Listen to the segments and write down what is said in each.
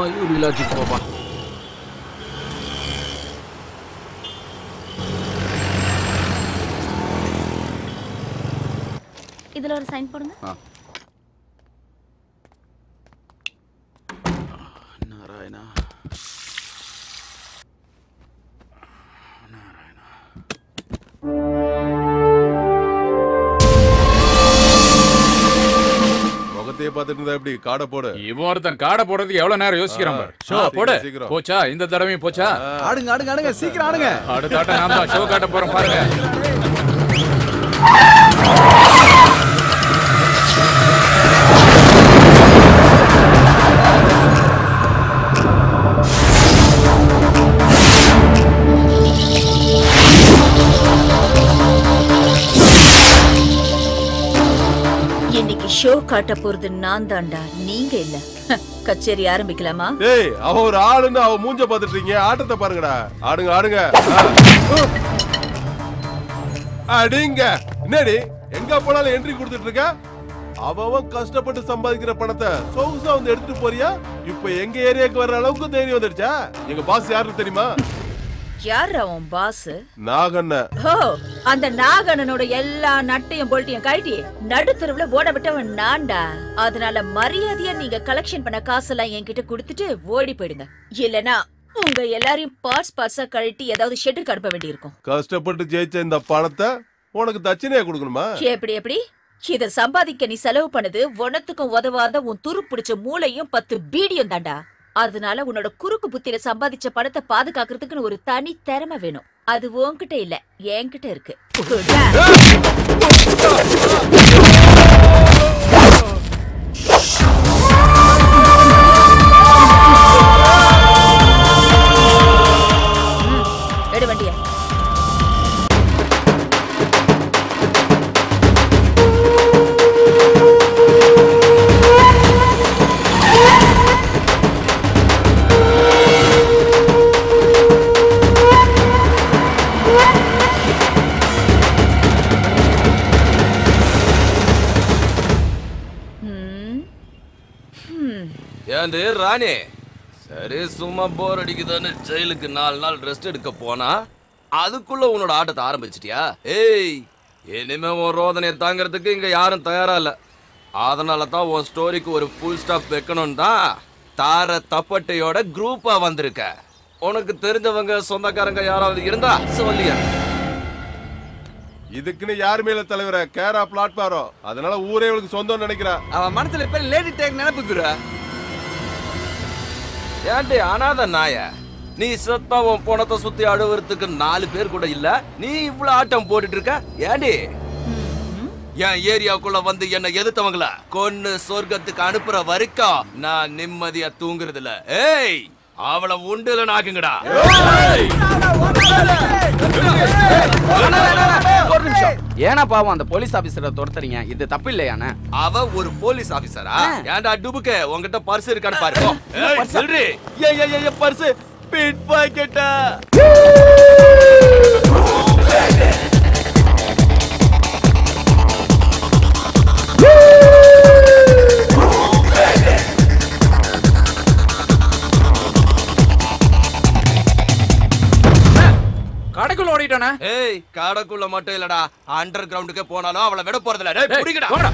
Mayuri logic Baba இதுல ஒரு sign போடுங்க நாராயணா முகத்தையே பார்த்துட்டு இருந்தா எப்படி காடை போடு இவன் ஒருத்தன் காடை போடுறதுக்கு எவ்வளவு நேரம் யோசிக்கிறான் பாரு ஷோ சீக்கிரம், போடு சீக்கிரம். போச்சா இந்த தடவையும் போச்சா ஆடுங்க ஆடுங்க ஆடுங்க சீக்கிரம் ஆடுங்க அடுத்த ஆட்டம் நான் தான் ஷோ காட்ட போறேன் பாருங்க இன்னைக்கு ஷோ காட்ட போறது நான் தான்டா நீங்க இல்ல கச்சேரி ஆரம்பிக்கலாமா டேய் அவ ஒரு ஆளுன்னு அவ மூஞ்ச பார்த்துட்டு இருக்கீங்க ஆட்டத்தை பாருங்கடா ஆடுங்க ஆடுங்க ஆ. அடிங்க என்னடி எங்க போனாலும் என்ட்ரி கொடுத்துட்டு இருக்க அவன் கஷ்டப்பட்டு சம்பாதிக்கிற பணத்தை சொகுசா வந்து எடுத்துட்டு போறியா இப்ப எங்க ஏரியாக்கு வர்ற அளவுக்கு தைரியம் வந்துடுச்சா எங்க பாஸ் யாருன்னு தெரியுமா யார் அவன் பாஸ் நாகண்ண ஓ அந்த நாகனனோட எல்லா நட்டையும் போல்ட்டையும் கழட்டி நடுத்தருவுல ஓட விட்டவன் நான்டா அதனால மரியாதையா நீங்க கலெக்ஷன் பண்ண காசெல்லாம் என்கிட்ட கொடுத்துட்டு ஓடி போயிடுங்க இல்லனா உங்க எல்லாரையும் பார்ட்ஸ் பார்ட்ஸா கழட்டி ஏதாவது ஷெட்டுக்கு அனுப்ப வேண்டியிருக்கும் கஷ்டப்பட்டு ஜெயிச்ச இந்த பணத்தை உனக்கு தட்சணையா கொடுக்கணுமா எப்படி எப்படி இத சம்பாதிக்க நீ செலவு பண்ணது உனத்துக்கும் உதவாத உன் துரு பிடிச்ச மூளையும் பத்து பீடியும் தாண்டா அதனால உன்னோட குறுக்கு புத்தியில சம்பாதிச்ச பணத்தை பாதுகாக்கிறதுக்குன்னு ஒரு தனி திறமை வேணும் அது உன்கிட்ட இல்ல என்கிட்ட இருக்கு குடா. ம், எடு வண்டிய ம். ம். ஏண்டு ராணி சரி சும்மா போர் அடிக்குதுன்னு ஜெயிலுக்கு நாலு நாள் ரெஸ்ட் எடுக்க போனா அதுக்குள்ள உன்னோட ஆட்டத்தை ஆரம்பிச்சிட்டியா ஏய் இனிமே உன் ரோதனையை தாங்கிறதுக்கு இங்க யாரும் தயாரா இல்ல அதனால தான் உன் ஸ்டோரிக்கு ஒரு ஃபுல் ஸ்டாப் வைக்கணும் தான் தார தப்பட்டையோட குரூப்பா வந்திருக்க உனக்கு தெரிஞ்சவங்க சொந்தக்காரங்க யாராவது இருந்தா சொல்லியா இதுக்குன்னு யார் மேல தலைவர கேரா பிளாட்பாரம் அதனால ஊரே இவளுக்கு சொந்தம்னு நினைக்கிறா அவன் மனசுல இப்ப லேடி டேக் நினைப்புக்குற ஏன்டி அனாத நாய நீ செத்தா உன் பணத்தை சுத்தி அழுவுறதுக்கு நாலு பேர் கூட இல்ல நீ இவ்வளவு ஆட்டம் போட்டுட்டு இருக்க ஏண்டி என் ஏரியாவுக்குள்ள வந்து என்ன எதிர்த்தவங்கள கொன்னு சொர்க்கத்துக்கு அனுப்புற வரைக்கும் நான் நிம்மதியா தூங்குறது இல்ல ஏய் அவளை உண்டுல நாக்குங்கடா ஒரு நிமிஷம் ஏன்னா பாவம் அந்த போலீஸ் ஆபீசரை துரத்துறீங்க இது தப்பு இல்லையானே அவ ஒரு போலீஸ் ஆபீசரா ஏன்டா டுபுக்கு உன்கிட்ட பர்ஸ் இருக்கான்னு பாரு போ. ஏய், சொல்றி ஏய் ஏய் ஏய் பர்ஸ் பிட் பாக்கெட்டா கடைக்குள்ள ஓடிட்டானே ஏய் காடக்குள்ள மட்டும் இல்லடா அண்டர் கிரவுண்டுக்கே போனாலும் அவளை விட போறதில்ல டேய் டேய், புடிங்கடா போங்கடா.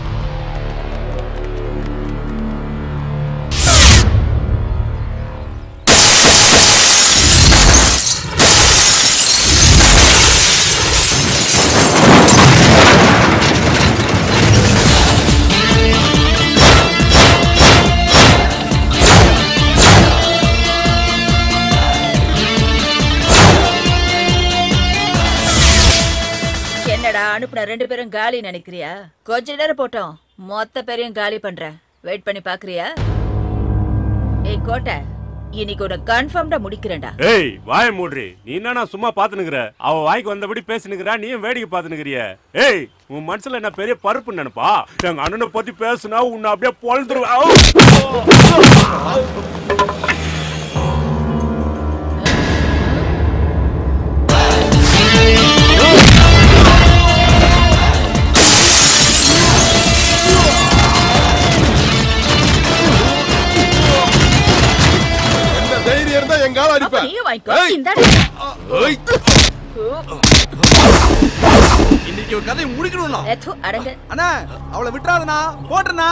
என்னடா அனுப்புன ரெண்டு பேரும் காலி நினைக்கிறியா கொஞ்ச நேரம் போட்டோம் மொத்த பேரையும் காலி பண்றேன் வெயிட் பண்ணி பாக்குறியா ஏய் கோட்டை இன்னைக்கு உன கன்ஃபார்ம்டா முடிக்கிறேன்டா ஏய் வாய மூடுறி நீ என்னன்னா சும்மா பாத்துனுக்குற அவ வாய்க்கு வந்தபடி பேசினுக்குறா நீயும் வேடிக்கை பாத்துனுக்குறிய ஏய் உன் மனசுல என்ன பெரிய பருப்பு நினைப்பா எங்க அண்ணனை பத்தி பேசுனா உன்னை அப்படியே பொழுதுருவா ஆ வாங்கிக்கோ இந்த இன்னைக்கு ஒரு கதையை முடிக்கணும்னா அடங்க அண்ணா அவளை விட்டுறாதண்ணா போட்டுண்ணா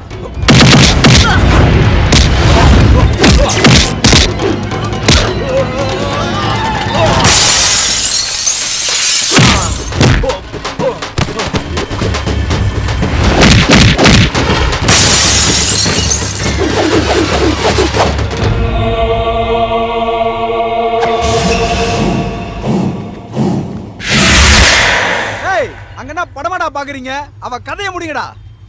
ஏய் அங்கனா படமாடா பாக்குறீங்க அவ கதையை முடிங்கடா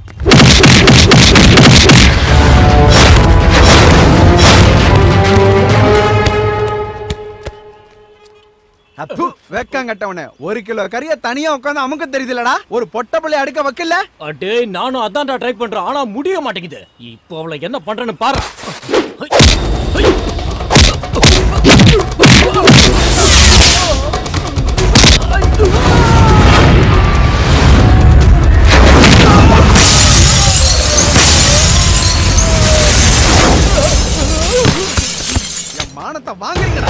அப்பு வெக்கங்கட்டவனே ஒரு கிலோ கறிய தனியா உட்காந்து அமுக்க தெரியுதுலடா ஒரு பொட்ட பிள்ளை அடுக்க வைக்கல அடே நானும் அதான்டா ட்ரை பண்றேன் ஆனா முடிய மாட்டேங்குது இப்போ அவளை என்ன பண்றேன்னு பாரு என் மானத்தை வாங்குறீங்கடா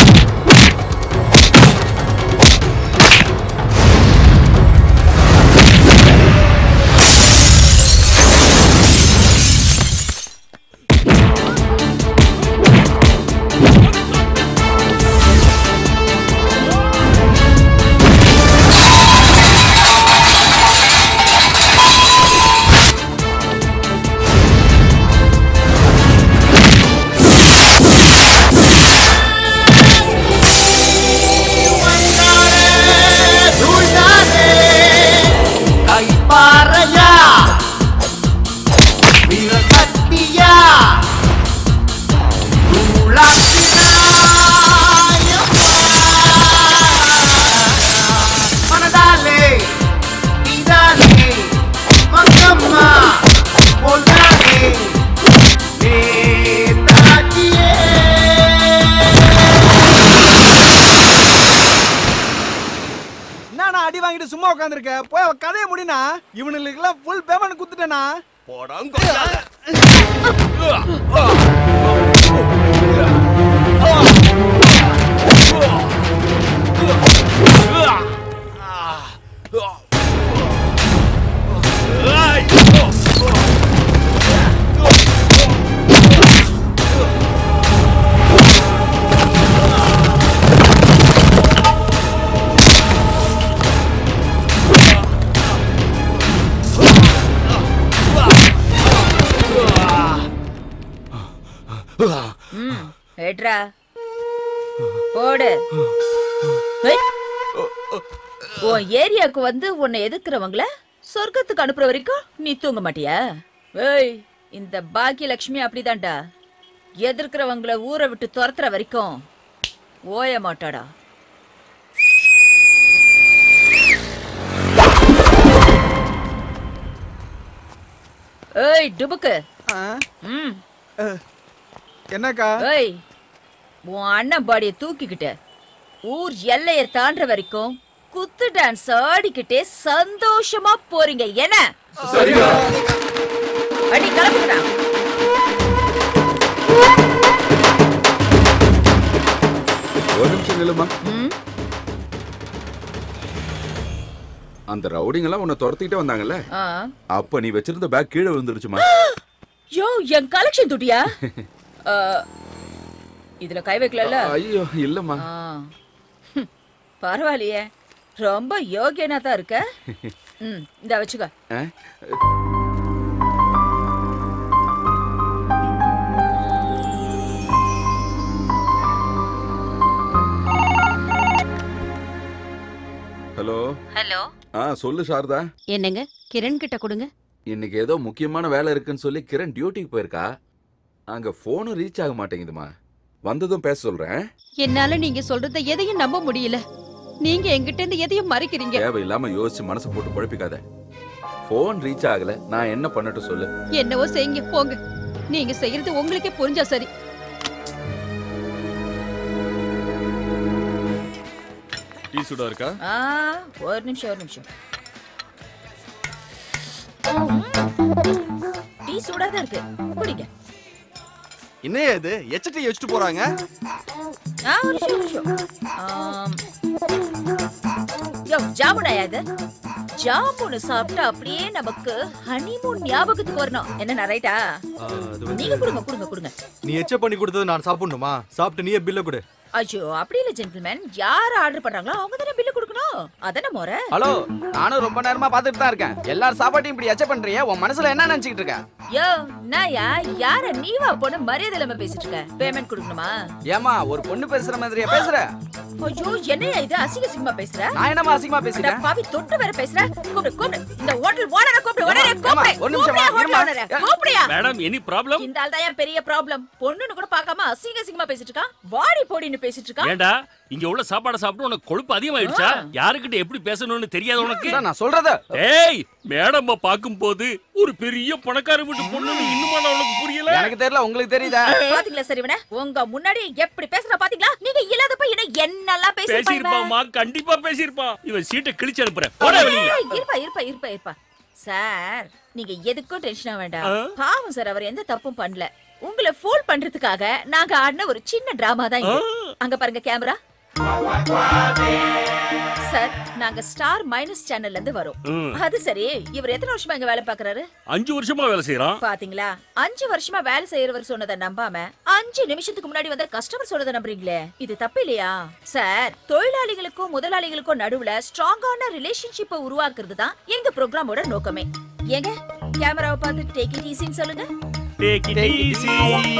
என்னண்ணா அடி வாங்கிட்டு சும்மா உட்காந்துருக்க போய் அவ கதையை முடினா இவனுங்களுக்குலாம் ஃபுல் பேமெண்ட் குத்துட்டேனா ஏட்ரா போடு ஏய். உன் ஏரியாக்கு வந்து உன்னை எதிர்க்கிறவங்கள சொர்க்கத்துக்கு அனுப்புற வரைக்கும் நீ தூங்க மாட்டியா ஏய் இந்த பாக்கியலட்சுமி அப்படிதான்டா எதிர்க்கிறவங்கள ஊரை விட்டு துரத்துற வரைக்கும் ஓய மாட்டாடா ஏய் டுபுக்கு ஆ, ம் என்னக்கா ஏய் உன் அண்ணன் பாடிய தூக்கிக்கிட்டு ஊர் எல்லைய தாண்டுற வரைக்கும் குத்து டான்ஸ் ஆடிக்கிட்டே சந்தோஷமா போறீங்க என்ன அடி கிளம்புங்கடா ஒரு நிமிஷம் நில்லுமா ம் அந்த ரவுடிங்க எல்லாம் உன்னை துரத்திட்டே வந்தாங்கல்ல ஆ அப்ப நீ வச்சிருந்த பேக் கீழே விழுந்துருச்சுமா யோ என் கலெக்ஷன் துட்டியா ஆ, இதுல கை வைக்கல ஐயோ இல்லம்மா ஆ ஹம், பரவாயில்லையே ரொம்ப யோகியனா தான் இருக்க ம் இந்த வச்சுக்க ஆ? ஹலோ ஹலோ ஆ சொல்லு சாரதா என்னங்க கிரண் கிட்ட கொடுங்க இன்னைக்கு ஏதோ முக்கியமான வேலை இருக்குன்னு சொல்லி கிரண் டியூட்டிக்கு போயிருக்கா அங்க போனும் ரீச் ஆக மாட்டேங்குதுமா வந்ததும் பேச சொல்றேன் என்னால நீங்க சொல்றத எதையும் நம்ப முடியல நீங்க என்கிட்ட இருந்து எதையும் மறைக்கிறீங்க தேவையில்லாம யோசிச்சு மனசை போட்டு குழப்பிக்காத போன் ரீச் ஆகல நான் என்ன பண்ணட்டும் சொல்லு என்னவோ செய்யுங்க போங்க நீங்க செய்யறது உங்களுக்கே புரிஞ்சா சரி டீ சுடா இருக்கா ஆ ஒரு நிமிஷம் ஒரு நிமிஷம் டீ சூடா தான் இருக்கு குடிங்க என்னையா இது எச்சட்டி வச்சுட்டு போறாங்க ஆ, ஒரு நிமிஷம், ஒரு நிமிஷம். ஆம். யோ, ஜாமுனாயா இது ஜாமுன் சாப்பிட்டா அப்படியே நமக்கு ஹனிமூன் ஞாபகத்துக்கு வரணும் என்ன ரைட்டா நீங்க கொடுங்க கொடுங்க கொடுங்க நீ எச்ச பண்ணி கொடுத்தது நான் சாப்பிடணுமா சாப்பிட்டு நீயே பில்ல கொடு ஐயோ அப்படி இல்ல ஜென்டில்மேன் யார் ஆர்டர் பண்றாங்களோ அவங்க தானே பில்லு கொடுக்கணும் அதானே முறை ஹலோ நானும் ரொம்ப நேரமா பார்த்துட்டு தான் இருக்கேன் எல்லாரும் சாப்பாட்டையும் இப்படி எச்ச பண்றிய உன் மனசுல என்ன நினைச்சிட்டு இருக்க யோ நாயா யார நீவா பொண்ணு மரியாதை இல்லாம பேசிட்டு இருக்க பேமெண்ட் கொடுக்கணுமா ஏமா ஒரு பொண்ணு பேசுற மாதிரியா பேசுற ஐயோ என்னையா இது அசிங்க அசிங்கமா பேசுற நான் என்னமா அசிங்கமா அட பேசுறேன் பாவி தொட்டு வேற பேசுற கூப்பிடு கூப்பிடு இந்த ஹோட்டல் ஓனரை கூப்பிடு உடனே ஏம்மா, கூப்பிடு ஒரு நிமிஷம், கூப்பிடுயா, இரும்மா. hotel owner-அ. கூப்பிடுயா மேடம் எனி ப்ராப்ளம் இந்த ஆள் தான் பெரிய ப்ராப்ளம் பொண்ணுன்னு கூட பார்க்காம அசிங்க அசிங்கமா பேசிட்டு இருக்கான் வாடி போடின்னு பேசிட்டு இருக்கான் ஏண்டா இங்க உள்ள சாப்பாடை சாப்பிட்டு உனக்கு கொழுப்பு அதிகமாயிடுச்சா யாருக்கிட்ட எப்படி பேசணும்னு தெரியாது உனக்கு சார், நான் சொல்றத ஏய் மேடம் பார்க்கும் போது ஒரு பெரிய பணக்கார வீட்டு பொண்ணு இன்னுமா நான் உனக்கு புரியல எனக்கு தெரியல உங்களுக்கு தெரியுதா பாத்தீங்களா சரிவனே உங்க முன்னாடி எப்படி பேசுற பாத்தீங்களா நீங்க இல்லாதப்ப என்ன என்னெல்லாம் பேசிருப்பாங்க பேசியிருப்பாமா கண்டிப்பா பேசியிருப்பான் இவன் சீட்டை கிழிச்சு அனுப்புறேன் போடா வெளியில இருப்பா இருப்பா இருப்பா இருப்பா சார் நீங்க எதுக்கும் டென்ஷன் ஆக வேண்டாம் பாவம் சார் அவர் எந்த தப்பும் பண்ணல உங்களை ஃபூல் பண்றதுக்காக நாங்க ஆடின ஒரு சின்ன டிராமா தான் இது அங்க பாருங்க கேமரா சார் நாங்க ஸ்டார் மைனஸ் சேனல்ல இருந்து வரோம் ம். அது சரி இவர் எத்தனை வருஷமா இங்க வேலை பாக்குறாரு அஞ்சு வருஷமா வேலை செய்யறான் பாத்தீங்களா அஞ்சு வருஷமா வேலை செய்யறவர் சொன்னதை நம்பாம அஞ்சு நிமிஷத்துக்கு முன்னாடி வந்த கஸ்டமர் சொல்றதை நம்புறீங்களே இது தப்பு இல்லையா சார் தொழிலாளிகளுக்கும் முதலாளிகளுக்கும் நடுவுல ஸ்ட்ராங்கான ரிலேஷன்ஷிப்பை உருவாக்குறது தான் எங்க ப்ரோக்ராமோட நோக்கமே ஏங்க கேமராவை பார்த்து டேக் இட் ஈஸின்னு சொல்லுங்க take it easy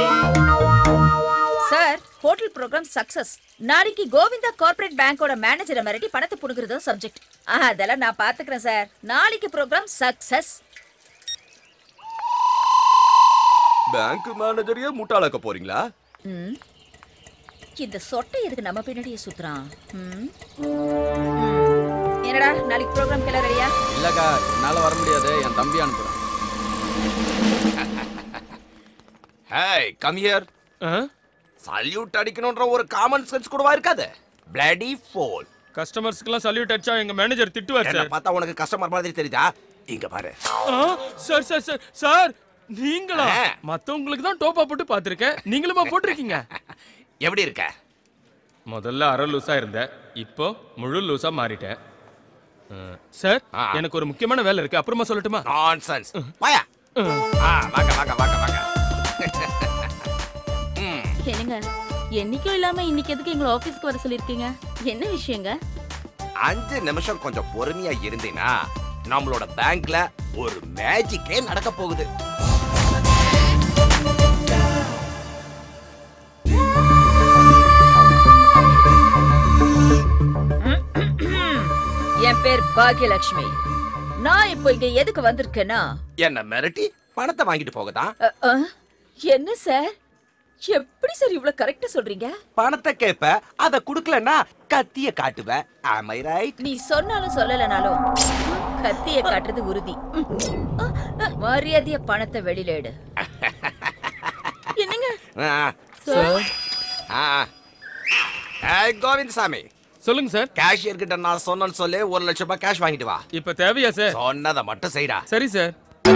sir hotel program success நாளைக்கு கோவிந்தா கார்ப்பரேட் பேங்கோட மேனேஜரை மிரட்டி பணத்தை புடுங்கிறது சப்ஜெக்ட் அதெல்லாம் நான் பாத்துக்கிறேன் சார் நாளைக்கு ப்ரோக்ராம் சக்சஸ் பேங்க் மேனேஜரையே முட்டாளாக்க போறீங்களா ம். இந்த சொட்டை எதுக்கு நம்ம பின்னாடியே சுத்துறான் ம்? ம். என்னடா நாளைக்கு ப்ரோக்ராம் எல்லாம் ரெடியா இல்லக்கா என்னால வர முடியாது என் தம்பி அனுப்புறேன் ஹேய் கம் ஹியர் சல்யூட் அடிக்கணும்ன்ற ஒரு காமன் சென்ஸ் கூடவா இருக்காது பிளடி ஃபோல் கஸ்டமர்ஸ்க்குலாம் சல்யூட் அடிச்சா எங்க மேனேஜர் திட்டுவார் என்ன சார் பார்த்தா உனக்கு கஸ்டமர் மாதிரி தெரியுதா இங்க பாரு சார் சார் சார் சார் நீங்களா ஆ. மத்தவங்களுக்கு தான் டோப்பா போட்டு பார்த்திருக்கேன் நீங்களுமா போட்டிருக்கீங்க எப்படி இருக்க முதல்ல அரை லூசா இருந்தேன் இப்போ முழு லூசா மாறிட்டேன் ஆ, சார் ஆ. எனக்கு ஒரு முக்கியமான வேலை இருக்கு அப்புறமா சொல்லட்டுமா நான்சென்ஸ் வாயா ஆ வாங்க வாங்க வாங்க வாங்க ம் என்னங்க என்னைக்கும் இல்லாம இன்னைக்கு எதுக்கு எங்களை ஆபீஸ்க்கு வர சொல்லிருக்கீங்க என்ன விஷயங்க அஞ்சு நிமிஷம் கொஞ்சம் பொறுமையா இருந்தீங்கன்னா நம்மளோட பேங்க்ல ஒரு மேஜிக்கே நடக்க போகுது என் பேர் பாக்யலட்சுமி நான் இப்போ இங்க எதுக்கு வந்திருக்கேன்னா என்ன மிரட்டி பணத்தை வாங்கிட்டு போகதான் அ, அ, என்ன சார் எப்படி சார் இவ்வளவு கரெக்டா சொல்றீங்க பணத்தை கேப்ப அத குடுக்கலன்னா கத்திய காட்டுவ am I right நீ சொன்னாலும் சொல்லலனாலும் கத்திய காட்டுறது உறுதி மரியாதைய பணத்தை வெளியில எடு என்னங்க ஆ. சார் ஆ. ஏய், கோவிந்தசாமி சொல்லுங்க சார் கேஷியர் கிட்ட நான் சொன்னேன்னு சொல்லி ஒரு லட்சம் ரூபாய் கேஷ் வாங்கிட்டு வா இப்ப தேவையா சார் சொன்னதை மட்டும் செய்டா சரி சார்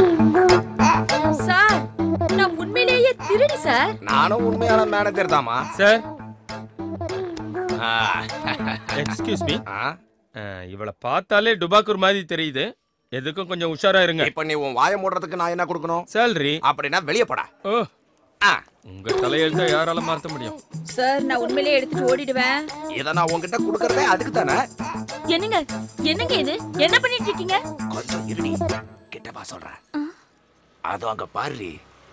சார் நான் உண்மையிலேயே திருடி சார் நானும் உண்மையான மேனேஜர் தாமா சார் ஆ. எக்ஸ்கியூஸ் மீ ஆ? இவளை பார்த்தாலே டுபாக்கூர் மாதிரி தெரியுது எதுக்கும் கொஞ்சம் உஷாரா இருங்க இப்ப நீ உன் வாயை மூடுறதுக்கு நான் என்ன கொடுக்கணும் சேலரி அப்படின்னா வெளியே போடா ஓ ஆ. உங்க தலையெழுத்த யாரால மாத்த முடியும் சார் நான் உண்மையிலேயே எடுத்துட்டு ஓடிடுவேன் இதை நான் உன்கிட்ட கொடுக்கறதே அதுக்கு தானே என்னங்க என்னங்க இது என்ன பண்ணிட்டு இருக்கீங்க கொஞ்சம் இருடி கிட்டவா சொல்றேன் அதோ அங்க பாரு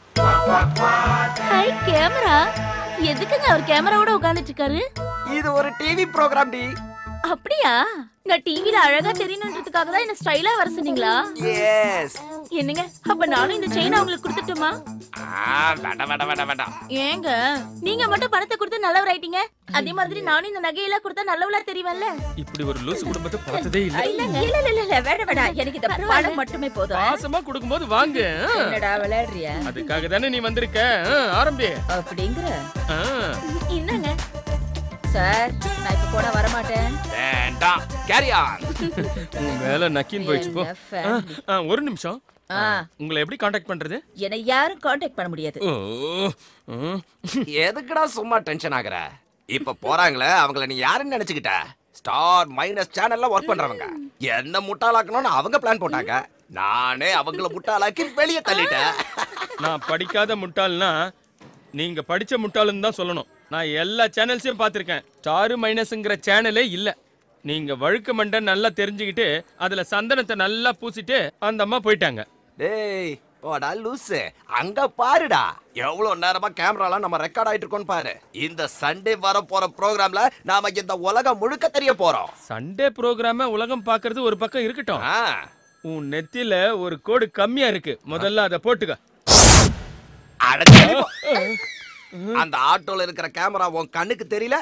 ஹை கேமரா எதுக்குங்க அவர் கேமராவோட உட்கார்ந்துட்டு இருக்காரு இது ஒரு டிவி ப்ரோக்ராம் டி அப்படியா நான் டிவில அழகா தெரியணுன்றதுக்காக தான் என்ன ஸ்டைலா வர சொன்னீங்களா எஸ் என்னங்க அப்ப நானும் இந்த செயின் அவங்களுக்கு கொடுத்துட்டுமா வேண்டாம் வேண்டாம் வேண்டாம் வேண்டாம் ஏங்க நீங்க மட்டும் பணத்தை கொடுத்து நல்லவர் ஆயிட்டீங்க அதே மாதிரி நானும் இந்த நகையெல்லாம் கொடுத்தா நல்லவளா தெரியும்ல இப்படி ஒரு லூசு குடும்பத்தை பார்த்ததே இல்ல இல்ல இல்ல இல்ல இல்ல வேண்டாம் வேண்டாம் எனக்கு இந்த பணம் மட்டுமே போதும் பாசமா கொடுக்கும்போது வாங்க ஆ. என்னடா விளையாடுறியா அதுக்காக தானே நீ வந்திருக்க ஆ, ஆரம்பி அப்படிங்கிற ஆ. என்னங்க சார் நான் இப்ப போனா வரமாட்டேன் வேண்டாம் கேரி ஆன் உன் வேலை நக்கின்னு போயிடுச்சு போ என்ன ஆ, family. ஆ, ஒரு நிமிஷம் ஆ. உங்களை எப்படி காண்டாக்ட் பண்றது என்னை யாரும் காண்டாக்ட் பண்ண முடியாது ஓ ம். எதுக்குடா சும்மா டென்ஷன் ஆகுற இப்ப போறாங்களே அவங்கள நீ யாருன்னு நினைச்சுக்கிட்ட ஸ்டார் மைனஸ் சேனல்ல ஒர்க் பண்றவங்க என்ன முட்டாளாக்கணும்னு அவங்க பிளான் போட்டாங்க நானே அவங்கள முட்டாளாக்கி வெளியே தள்ளிட்டேன் நான் படிக்காத முட்டாள்னா நீங்க படிச்ச முட்டாளுன்னு தான் சொல்லணும் நான் எல்லா சேனல்ஸையும் பார்த்துருக்கேன் ஸ்டாரு மைனஸ்ங்கிற சேனலே இல்ல நீங்க வழுக்கு மண்டை நல்லா தெரிஞ்சுக்கிட்டு அதுல சந்தனத்தை நல்லா பூசிட்டு அந்த அம்மா போயிட்டாங்க டேய் போடா லூசு அங்க பாருடா எவ்வளவு நேரமா கேமராலாம் நம்ம ரெக்கார்ட் ஆயிட்டு இருக்கோம்னு பாரு இந்த சண்டே வர போற ப்ரோக்ராம்ல நாம இந்த உலகம் முழுக்க தெரிய போறோம் சண்டே ப்ரோக்ராம உலகம் பார்க்கிறது ஒரு பக்கம் இருக்கட்டும் உன் நெத்தியில ஒரு கோடு கம்மியா இருக்கு முதல்ல அதை போட்டுக்க அடச்சே. அந்த ஆட்டோல இருக்கிற கேமரா உன் கண்ணுக்கு தெரியல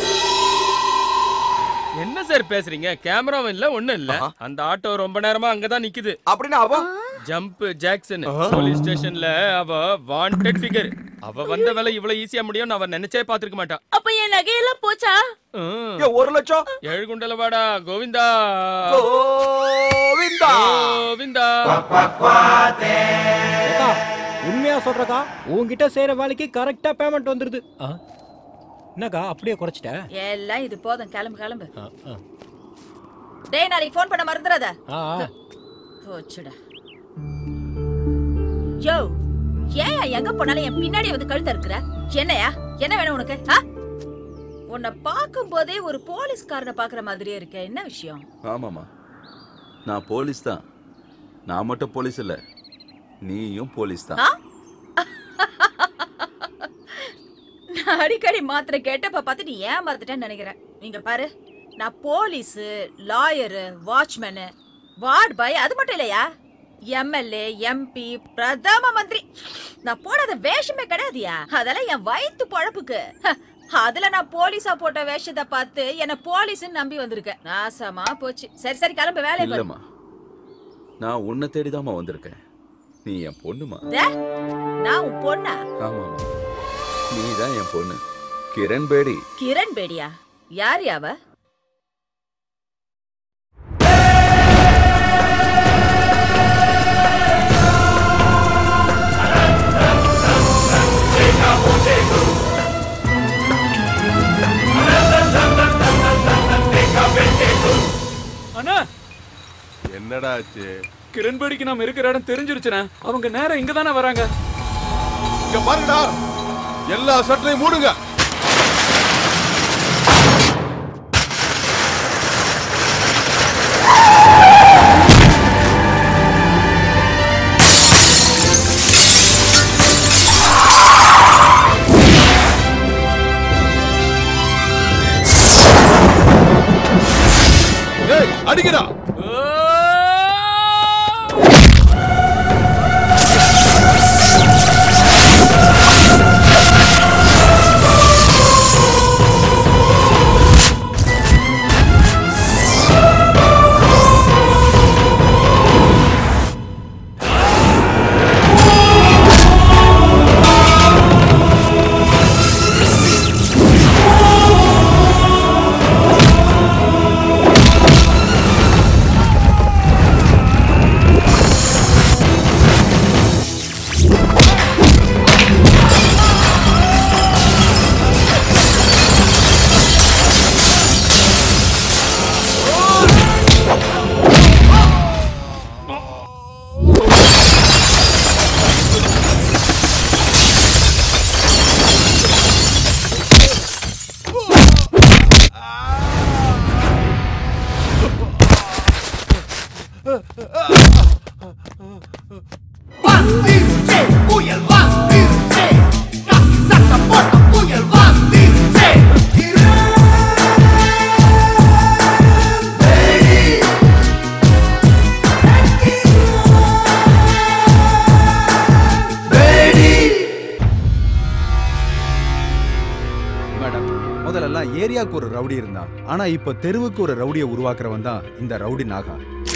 என்ன சார் பேசுறீங்க கேமராவும் இல்ல ஒண்ணும் இல்ல அந்த ஆட்டோ ரொம்ப நேரமா அங்கதான் நிக்குது அப்படின்னா அவ ஜம்ப் ஜாக்சன் போலீஸ் ஸ்டேஷன்ல அவ வாண்டட் ஃபிகர் அவ வந்த வேலை இவ்வளவு ஈஸியா முடியும்னு அவ நினைச்சே பாத்துருக்க மாட்டா அப்ப என் நகையெல்லாம் போச்சா ஒரு லட்சம் ஏழு குண்டலவாடா கோவிந்தா கோவிந்தா கோவிந்தா அக்கா, உண்மையா சொல்றக்கா உன்கிட்ட செய்யற வேலைக்கு கரெக்டா பேமெண்ட் வந்துருது ஆ? என்னக்கா அப்படியே குறைச்சிட்ட எல்லாம் இது போதும் கிளம்பு கிளம்பு ஆ, ஆ. டேய் நாளைக்கு ஃபோன் பண்ண மறந்துடாத ஆ, ஆ. போச்சுடா யோ ஏயா எங்க போனாலும் என் பின்னாடி வந்து கழுத்த இருக்கிற என்னையா என்ன வேணும் உனக்கு ஆ? உன்னை பார்க்கும் போதே ஒரு போலீஸ்காரனை பாக்குற மாதிரியே இருக்க என்ன விஷயம் ஆமாமா நான் போலீஸ் தான் நான் மட்டும் போலீஸ் இல்ல நீயும் போலீஸ் தான் ஆ? நான் அடிக்கடி மாத்திரை கேட்டப்ப பார்த்து நீ ஏன் மறந்துட்டேன்னு நினைக்கிறேன் நீங்க பாரு நான் police lawyer watchman ward boy அது மட்டும் இல்லையா எம்எல்ஏ எம்பி பிரதம மந்திரி நான் போடாத வேஷமே கிடையாதுயா அதெல்லாம் என் வயித்து பொழப்புக்கு ஹ, அதுல நான் போலீஸா போட்ட வேஷத்தை பார்த்து என்ன போலீஸ்னு நம்பி வந்திருக்கேன் நாசமா போச்சு சரி சரி கிளம்பு வேலையை பாரு. இல்லம்மா நான் உன்னை தேடிதாம்மா வந்திருக்கேன் நீ என் பொண்ணுமா டே, நான் உன் பொண்ணா ஆமாமா நீ தான் என் பொண்ணு கிரண் பேடி கிரண் பேடியா யார் யாவ அண்ணா என்னடா ஆச்சு கிரண்பேடிக்கு நாம இருக்கிற இடம் தெரிஞ்சிருச்சுண்ணே அவங்க நேரம் இங்க தானே வராங்க இங்க பாருங்கடா எல்லா சட்டையும் மூடுங்க டேய் அடிங்கடா புயல் வந்துருச்சே கத்தி சத்தம் போட்ட புயல் வந்துருச்சே மேடம் முதல்ல ஏரியாவுக்கு ஒரு ரவுடி இருந்தான் ஆனா இப்ப தெருவுக்கு ஒரு ரவுடியை உருவாக்குறவன் தான் இந்த ரவுடி நாகா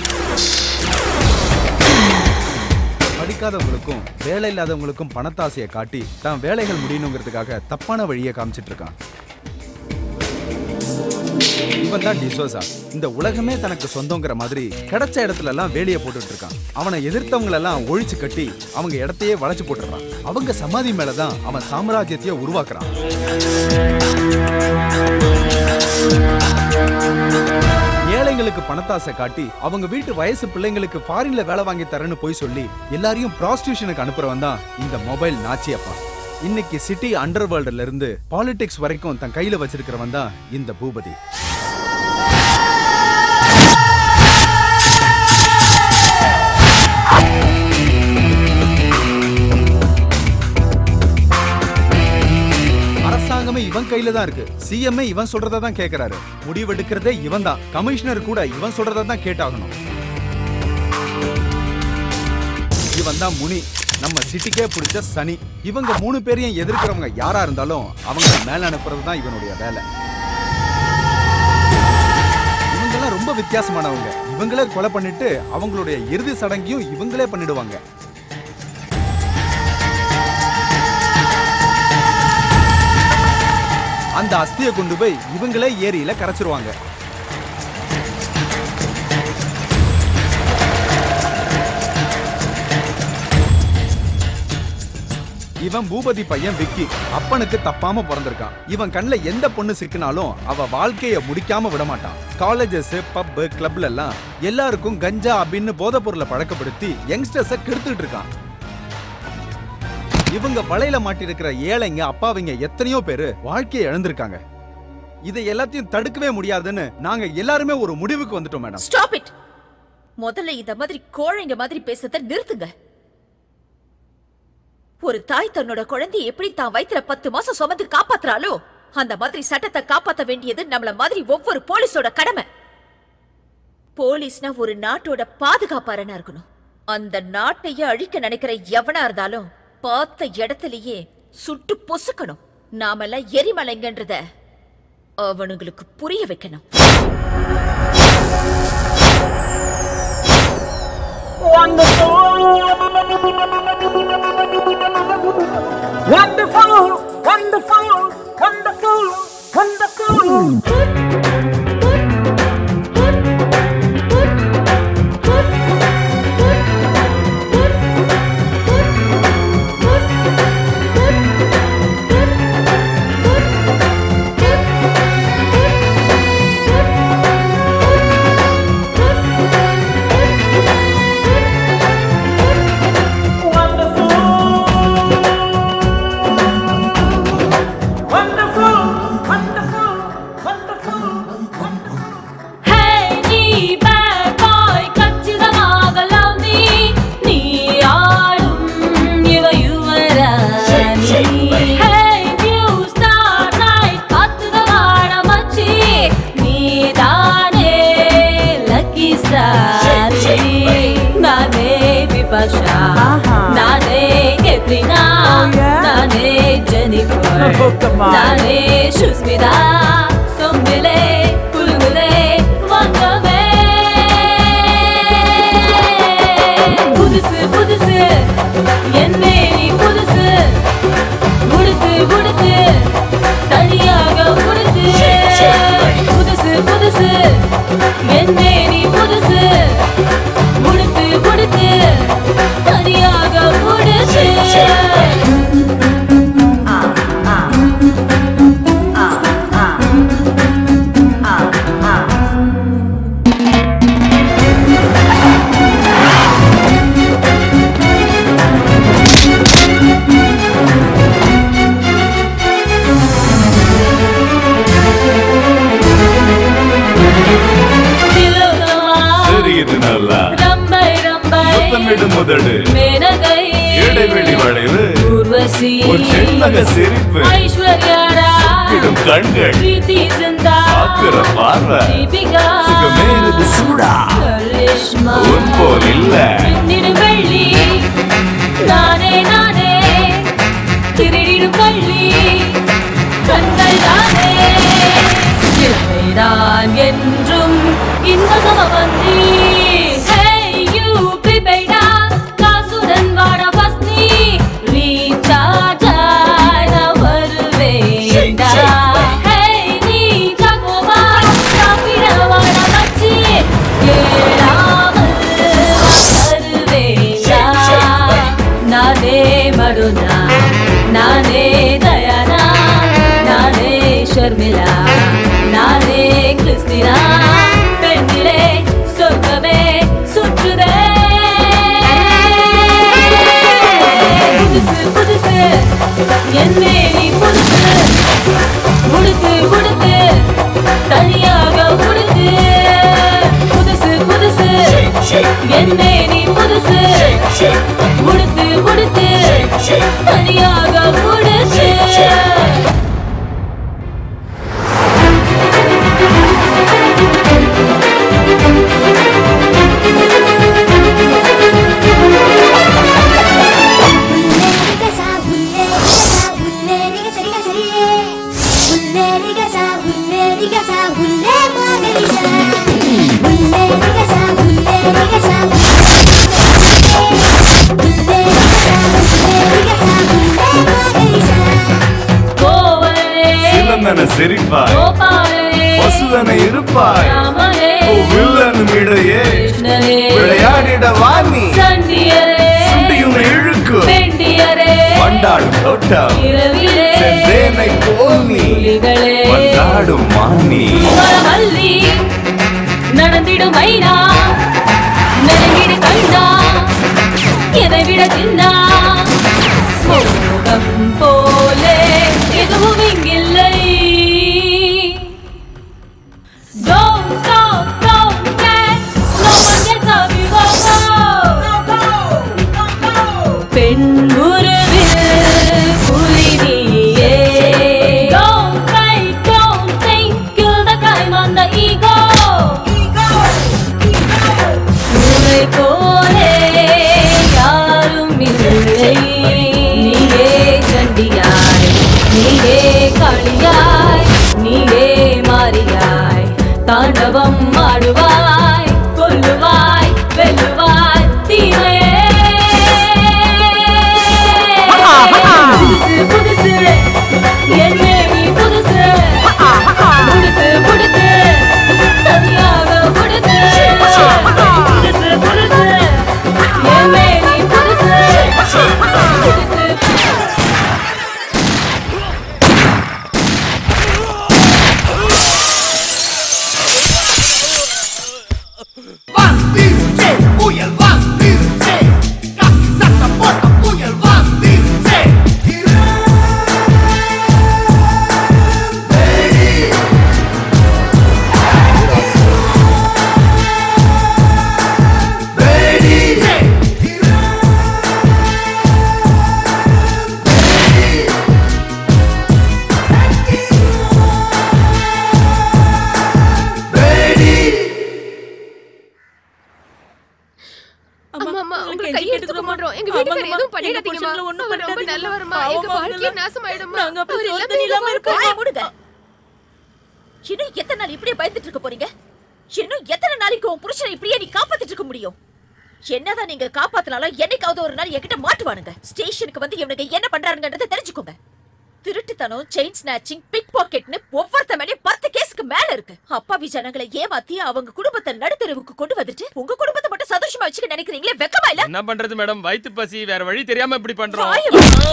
படிக்காதவங்களுக்கும் வேலை இல்லாதவங்களுக்கும் பணத்தாசையை காட்டி தான் வேலைகள் முடியணுங்கிறதுக்காக தப்பான வழியை காமிச்சிட்டு இருக்கான் இவன் தான் டிசோசா இந்த உலகமே தனக்கு சொந்தங்கிற மாதிரி கிடைச்ச இடத்துல எல்லாம் வேலையை போட்டுட்டு இருக்கான் அவனை எதிர்த்தவங்க எல்லாம் ஒழிச்சு கட்டி அவங்க இடத்தையே வளைச்சு போட்டுறான் அவங்க சமாதி மேலதான் அவன் சாம்ராஜ்யத்தையே உருவாக்குறான் ஏழைங்களுக்கு பணத்தாசை காட்டி அவங்க வீட்டு வயசு பிள்ளைங்களுக்கு ஃபாரின்ல வேலை வாங்கி தரேன்னு போய் சொல்லி எல்லாரையும் ப்ராஸ்டியூஷனுக்கு அனுப்புறவன் தான் இந்த மொபைல் நாச்சியப்பா இன்னைக்கு சிட்டி அண்டர் வேர்ல்டுல இருந்து பாலிடிக்ஸ் வரைக்கும் தன் கையில வச்சிருக்கிறவன் தான் இந்த பூபதி அரசாங்கமே இவன் கையில தான் இருக்கு சிஎம்ஏ இவன் சொல்றத தான் கேக்குறாரு முடிவெடுக்கிறதே இவன் தான் கமிஷனர் கூட இவன் சொல்றத தான் கேட்டாகணும் இவன் தான் முனி நம்ம சிட்டிக்கே பிடிச்ச சனி இவங்க மூணு பேரையும் எதிர்க்கிறவங்க யாரா இருந்தாலும் அவங்க மேல அனுப்புறது தான் இவனுடைய வேலை இவங்கெல்லாம் ரொம்ப வித்தியாசமானவங்க இவங்களே கொலை பண்ணிட்டு அவங்களுடைய இறுதி சடங்கையும் இவங்களே பண்ணிடுவாங்க அந்த அஸ்தியை கொண்டு போய் இவங்களே ஏரியில கரைச்சிருவாங்க இவன் பூபதி பையன் விக்கி அப்பனுக்கு தப்பாம பிறந்திருக்கான் இவன் கண்ணுல எந்த பொண்ணு சிக்கினாலும் அவ வாழ்க்கைய முடிக்காம விட மாட்டான் காலேஜஸ் பப் கிளப்ல எல்லாம் எல்லாருக்கும் கஞ்சா அப்படின்னு போதைப் பொருளை பழக்கப்படுத்தி யங்ஸ்டர்ஸ கெடுத்துட்டு இருக்கான் இவங்க வலையில மாட்டிருக்கிற ஏழைங்க அப்பாவிங்க எத்தனையோ பேரு வாழ்க்கையை இழந்திருக்காங்க இதை எல்லாத்தையும் தடுக்கவே முடியாதுன்னு நாங்க எல்லாருமே ஒரு முடிவுக்கு வந்துட்டோம் மேடம் ஸ்டாப் இட் முதல்ல இந்த மாதிரி கோழைங்க மாதிரி பேசுறத நிறுத்துங்க ஒரு தாய் தன்னோட குழந்தையை எப்படி தான் வயித்துல பத்து மாசம் சுமந்து காப்பாத்துறாளோ அந்த மாதிரி சட்டத்தை காப்பாத்த வேண்டியது நம்மள மாதிரி ஒவ்வொரு போலீஸோட கடமை போலீஸ்னா ஒரு நாட்டோட பாதுகாப்பாரனா இருக்கணும் அந்த நாட்டையே அழிக்க நினைக்கிற எவனா இருந்தாலும் பார்த்த இடத்திலேயே சுட்டு பொசுக்கணும் நாமெல்லாம் எரிமலைங்கன்றத அவனுங்களுக்கு புரிய வைக்கணும் Wonderful, wonderful, wonderful, wonderful. Hey, நீ bad boy, கச்சிதமாக love me. நீ ஆடும் இவ யுவராணி. Hey, new star night, காத்துக வாழ மச்சி. நீதானே lucky சாரி. நானே விபாஷா, நானே கேத்ரினா, நானே ஜெனிஃபர், நானே சுஸ்மிதா, சொம்பிலே புல்குலே வங்கமே புதுசு புதுசு என் மேனி புதுசு உடுத்து உடுத்து தனியாக உடுத்து புதுசு புதுசு என் மேனி புதுசு உடுத்து உடுத்து தனியாக உடுத்து திலோகமா தெரியுது நல்லா ரம்பை ரம்பை முத்தமிடு முதடு மேனகை இடைவெளி வளைவு ஊர்வசி ஒரு செண்பக சிரிப்பு ஐஸ்வர்யாரா இடும் கண்கள் பிரீத்தி சிந்தா ஆக்குற பார்வை தீபிகா சுகமேறுது சூடா கரிஷ்மா உன் போல் இல்ல மின்னிடும் வெள்ளி நானே நானே திருடிடும் கள்ளி கண்கள் தானே இளமைதான் என்றும் இந்த சமபந்தி Hey, you prepaid ஆ? காசுடன் வாடா first நீ. Recharge ஆ, நான் வருவேன்டா. Hey, நீ ஜாகோவா? அருணா நானே தயானா நானே ஷர்மிளா நானே கிறிஸ்டினா பெண்ணிலே சொர்க்கமே சுற்றுதே புதுசு புதுசு என் மேனி புதுசு உடுத்து உடுத்து தனியாக உடுத்து புதுசு புதுசு என் மேனி புதுசு உடுத்து உடுத்து தனியாக உடுத்து கோவலனே சிலந்தன சிரிப்பாய் கோபாலனே பசுதன இருப்பாய் ராமனே ஓ வில்லனும் இடையே கிருஷ்ணனே விளையாடிட வாணி சண்டியரே சுண்டியும் இழுக்கும் பெண்டியரே கொண்டாடும் தோட்டம் இரவிலே சென்றேனை போமி புலிகளே கொண்டாடும் மானி மல்லி நடந்திடும் மைனா நெருங்கிடு கண்ணா எதை விட தின்னா மோகம் போலே எதுவும் இங்கில்லை Don't stop, don't dance, no one gets up, you go, go. பெண் உருவில் புலி நீயே. Don't fight, don't think, kill the crime on the ego. உன்னை போலே யாரும் இல்லை. நீயே சண்டியாய், நீயே காளியாய், நீயே மாரியாய், தாண்டவம் ஆடுவாய் கொல்லுவாய் வெல்லுவாய் தீமையே புதுசு புதுசு என்ன நீ புதுசு புடுத்து புடுத்து தனியாக புடுத்து புதுசு புதுசு என்ன நீ புதுசு புடுத்து Vandirse, புயல் vandirse, காக்கி சட்டை போட்ட புயல் vandirse. அம்மா அம்மா உங்களை கை எடுத்துக்க மாட்டோம் எங்க வீட்டுக்காரர் எதுவும் பண்ணிடாதீங்கம்மா அவர் ரொம்ப நல்லவருமா எங்க வாழ்க்கையே நாசமாயிடுமா நாங்க அப்படி அவர் சோதனை எல்லாத்தையும் இல்லாம இருக்கோம். இருக்கோம் வாயை மூடுங்க. இன்னும் எத்தனை நாள் இப்படியே பயந்துட்டு இருக்க போறீங்க இன்னும் எத்தனை நாளைக்கு உன் புருஷனை இப்படியே நீ காப்பாத்திட்டு இருக்க முடியும் என்னதான் நீங்க காப்பாத்தினாலும் என்னைக்காவது ஒரு நாள் என்கிட்ட மாட்டுவானுங்க ஸ்டேஷனுக்கு வந்து இவனுங்க என்ன பண்றானுங்கன்றதை தெரிஞ்சுக்கோங்க திருட்டுத்தனம் செயின் ஸ்நாச்சிங் பிக் பாக்கெட்னு ஒவ்வொருத்த மேலயும் பத்து கேஸ்க்கு மேல இருக்கு அப்பாவி ஜனங்களை ஏமாத்தி அவங்க குடும்பத்தை நடுத்தெருவுக்கு கொண்டு வந்துட்டு உங்க குடும்பத்தை மட்டும் சந்தோஷமா வச்சுக்க நினைக்கிறீங்களே வெக்கமா இல்ல என்ன பண்றது மேடம் வயித்து பசி வேற வழி தெரியாம இப்படி பண்றோம் வாயை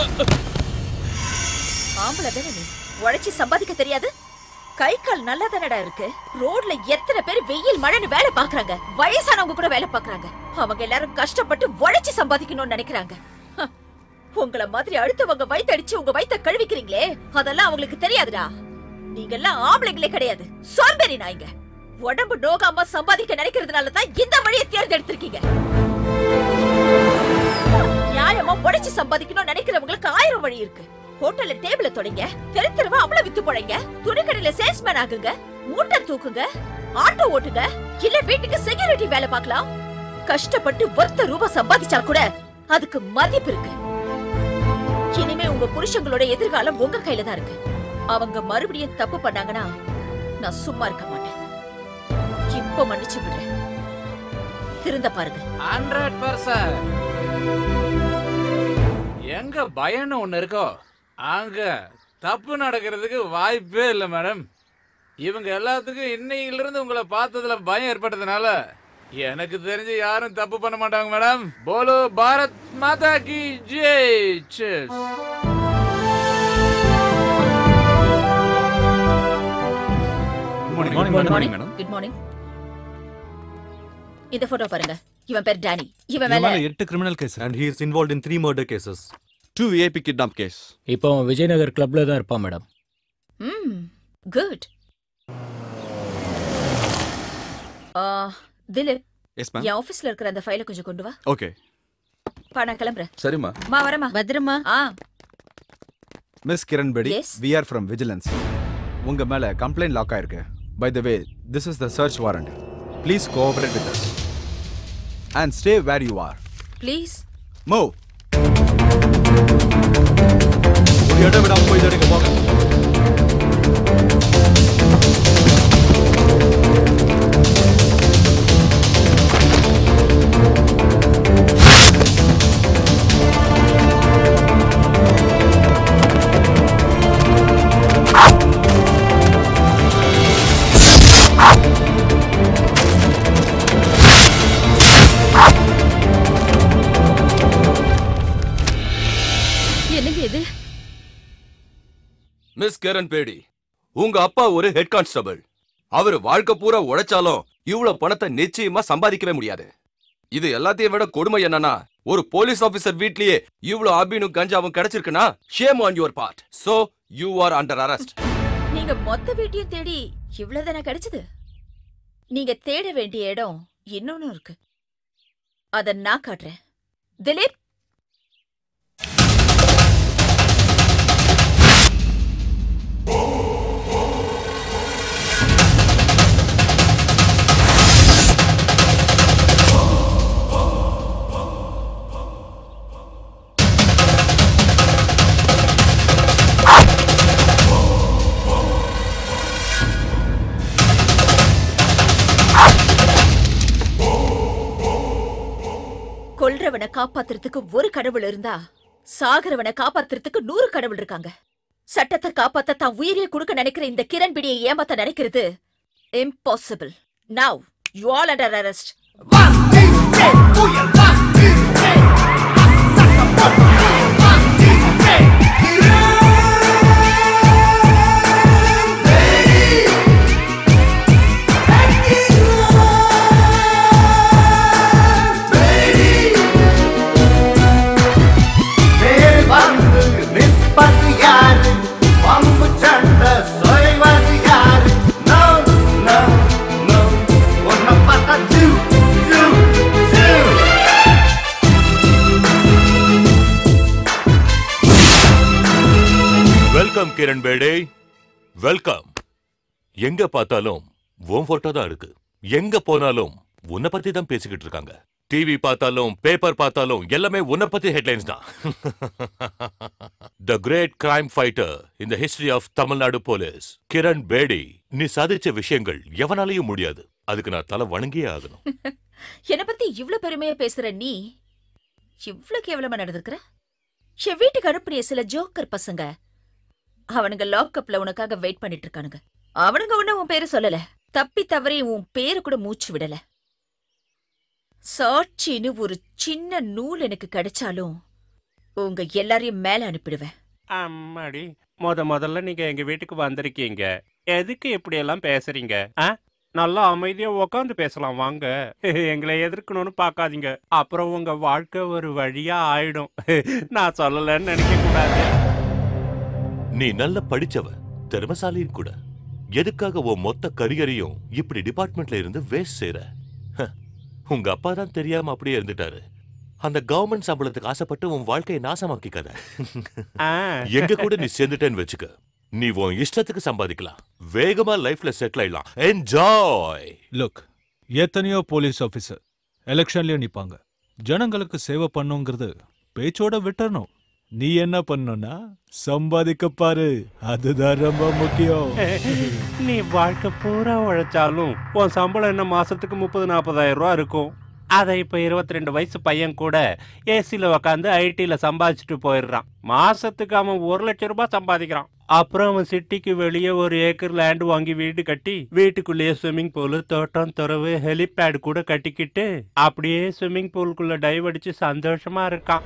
ஆம்பளை தானே நீ உழைச்சி சம்பாதிக்க தெரியாது கை கால் நல்லா தானடா இருக்கு ரோட்ல எத்தனை பேர் வெயில் மழைன்னு வேலை பாக்குறாங்க வயசானவங்க கூட வேலை பாக்குறாங்க அவங்க எல்லாரும் கஷ்டப்பட்டு உழைச்சி சம்பாதிக்கணும்னு நினைக்கிறாங்க ஹ, உங்கள மாதிரி அடுத்தவங்க வயித்தடிச்சு உங்க வயித்த கழுவிக்கிறீங்களே அதெல்லாம் அவங்களுக்கு தெரியாதுடா நீங்க எல்லாம் ஆம்பளைங்களே கிடையாது சோம்பேறி நாய்ங்க உடம்பு நோகாம சம்பாதிக்க நினைக்கிறதுனால தான் இந்த வழியை தேர்ந்தெடுத்திருக்கீங்க நியாயமா உழைச்சு சம்பாதிக்கணும்னு நினைக்கிறவங்களுக்கு ஆயிரம் வழி இருக்கு ஹோட்டல்ல டேபிள தொடங்க தெரு தெருவா அவள வித்து போடுங்க துணிக்கடையில சேல்ஸ்மேன் ஆகுங்க மூட்டை தூக்குங்க ஆட்டோ ஓட்டுங்க இல்ல வீட்டுக்கு செக்யூரிட்டி வேலை பார்க்கலாம் கஷ்டப்பட்டு ஒத்த ரூபாய் சம்பாதிச்சா கூட அதுக்கு மதிப்பு இருக்கு இனிமே உங்க புருஷங்களோட எதிர்காலம் உங்க கையில தான் இருக்கு அவங்க மறுபடியும் தப்பு பண்ணாங்கன்னா நான் சும்மா இருக்க மாட்டேன் இப்ப மன்னிச்சு விடுறேன் திருந்த பாருங்க ஹண்ட்ரட் பர்சன்ட் எங்க பயம்னு ஒண்ணு இருக்கோ அங்க தப்பு நடக்கிறதுக்கு வாய்ப்பே இல்லை மேடம் இவங்க எல்லாத்துக்கும் இன்னையிலிருந்து உங்களை பார்த்ததுல பயம் ஏற்பட்டதுனால எனக்கு தெரிஞ்சு யாரும் தப்பு பண்ண மாட்டாங்க மேடம் போலோ பாரத் மாதா கி ஜெய் Cheers. Good morning good morning இந்த போட்டோ பாருங்க இவன் பேர் டானி இவன் இவன் மேல மேல எட்டு criminal case and he is involve in three murder cases two VIP kidnap case இப்போ அவன் விஜயநகர் கிளப்ல தான் இருப்பான் மேடம் ம் குட் திலீப் எஸ் மேம் என் ஆபீஸ்ல இருக்கிற அந்த ஃபைலை கொஞ்சம் கொண்டு வா ஓகே பா நான் கிளம்புறேன் சரிம்மா மா வரமா பத்திரமா ஆ miss Kiran Bedi Yes. We are from vigilance உங்க மேல கம்ப்ளைண்ட் லாக் ஆயிருக்கு by the way this is the search warrant please cooperate with us and stay where you are please move ஒரு இடம் விடாம போய் தடுக்க போங்க என்னங்க இது மிஸ் கிரண் பேடி உங்க அப்பா ஒரு ஹெட் கான்ஸ்டபிள் அவர் வாழ்க்கை பூரா உழைச்சாலும் இவ்வளவு பணத்தை நிச்சயமா சம்பாதிக்கவே முடியாது இது எல்லாத்தையும் விட கொடுமை என்னன்னா ஒரு போலீஸ் ஆபீசர் வீட்லயே இவ்வளவு அபினும் கஞ்சாவும் கிடைச்சிருக்குன்னா shame on your part so you are under arrest நீங்க மொத்த வீட்டையும் தேடி இவ்வளவுதானே கிடைச்சது நீங்க தேட வேண்டிய இடம் இன்னொன்னு இருக்கு அத நான் காட்டுறேன் திலீப் கொல்றவனை காப்பாத்துறதுக்கு ஒரு கடவுள் இருந்தா சாகிறவனை காப்பாத்துறதுக்கு நூறு கடவுள் இருக்காங்க சட்டத்தை காப்பாத்த தான் உயிரையே கொடுக்க நினைக்கிற இந்த கிரண் பிடியை ஏமாத்த நினைக்கிறது impossible now you all under arrest பேர் வந்து நிற்பது யாரு பம்பு சண்டை சொய்வது யாரு நோ நோ நோ உன்னை பார்த்தா ஜூ ஜூ ஜூ வெல்கம் கிரண் பேடே வெல்கம் எங்க பார்த்தாலும் உன் போட்டோ தான் இருக்கு எங்க போனாலும் உன்னை பத்தி தான் பேசிக்கிட்டு இருக்காங்க டிவி பார்த்தாலும் பேப்பர் பார்த்தாலும் எல்லாமே உன்னை பத்தி ஹெட்லைன்ஸ் தான் the great crime fighter in the history of Tamil Nadu police Kiran Bedi நீ சாதிச்ச விஷயங்கள் எவனாலையும் முடியாது அதுக்கு நான் தலை வணங்கியே ஆகணும் என்ன பத்தி இவ்ளோ பெருமையா பேசுற நீ இவ்ளோ கேவலமா நடந்துக்கிற என் வீட்டுக்கு அனுப்புறிய சில ஜோக்கர் பசங்க அவனுங்க லாக்அப்ல உனக்காக வெயிட் பண்ணிட்டு இருக்கானுங்க அவனுங்க ஒண்ணு உன் பேரு சொல்லல தப்பி தவறி உன் பேரு கூட மூச்சு விடல சாட்சின்னு ஒரு சின்ன நூல் எனக்கு கிடைச்சாலும் உங்க எல்லாரையும் மேல அனுப்பிடுவேன் அம்மாடி முத முதல்ல நீங்க எங்க வீட்டுக்கு வந்திருக்கீங்க எதுக்கு இப்படி எல்லாம் பேசுறீங்க ஆ நல்லா அமைதியா உக்காந்து பேசலாம் வாங்க எங்களை எதிர்க்கணும்னு பார்க்காதீங்க அப்புறம் உங்க வாழ்க்கை ஒரு வழியா ஆயிடும் நான் சொல்லலன்னு நினைக்க கூடாது நீ நல்ல படிச்சவ திறமசாலியும் கூட எதுக்காக உன் மொத்த கரியரையும் இப்படி டிபார்ட்மெண்ட்ல இருந்து வேஸ்ட் செய்யற ஹ, உங்க அப்பா தான் தெரியாம அப்படியே இருந்துட்டாரு அந்த கவர்மெண்ட் சம்பளத்துக்கு ஆசைப்பட்டு உன் வாழ்க்கையை நாசமாக்கிக்காத எங்க கூட நீ சேர்ந்துட்டேன்னு வச்சுக்க நீ உன் இஷ்டத்துக்கு சம்பாதிக்கலாம் வேகமா லைஃப்ல செட்டில் ஆயிடலாம் என்ஜாய் லுக் எத்தனையோ போலீஸ் ஆஃபீஸர் எலெக்ஷன்லயும் நிப்பாங்க ஜனங்களுக்கு சேவை பண்ணுங்கிறது பேச்சோட விட்டுறணும் நீ என்ன பண்ணணும்னா சம்பாதிக்க பாரு அதுதான் ரொம்ப முக்கியம் நீ வாழ்க்கை பூரா உழைச்சாலும் உன் சம்பளம் என்ன மாசத்துக்கு முப்பது நாற்பதாயிரம் ரூபா இருக்கும் அதை இப்ப இருபத்தி ரெண்டு வயசு பையன் கூட ஏசில உக்காந்து ஐடில சம்பாதிச்சுட்டு போயிடுறான் மாசத்துக்கு அவன் ஒரு லட்சம் ரூபாய் சம்பாதிக்கிறான் அப்புறம் அவன் சிட்டிக்கு வெளியே ஒரு ஏக்கர் லேண்ட் வாங்கி வீடு கட்டி வீட்டுக்குள்ளேயே ஸ்விம்மிங் பூல் தோட்டம் துறவு ஹெலிபேட் கூட கட்டிக்கிட்டு அப்படியே ஸ்விம்மிங் பூலுக்குள்ள டைவ் அடிச்சு சந்தோஷமா இருக்கான்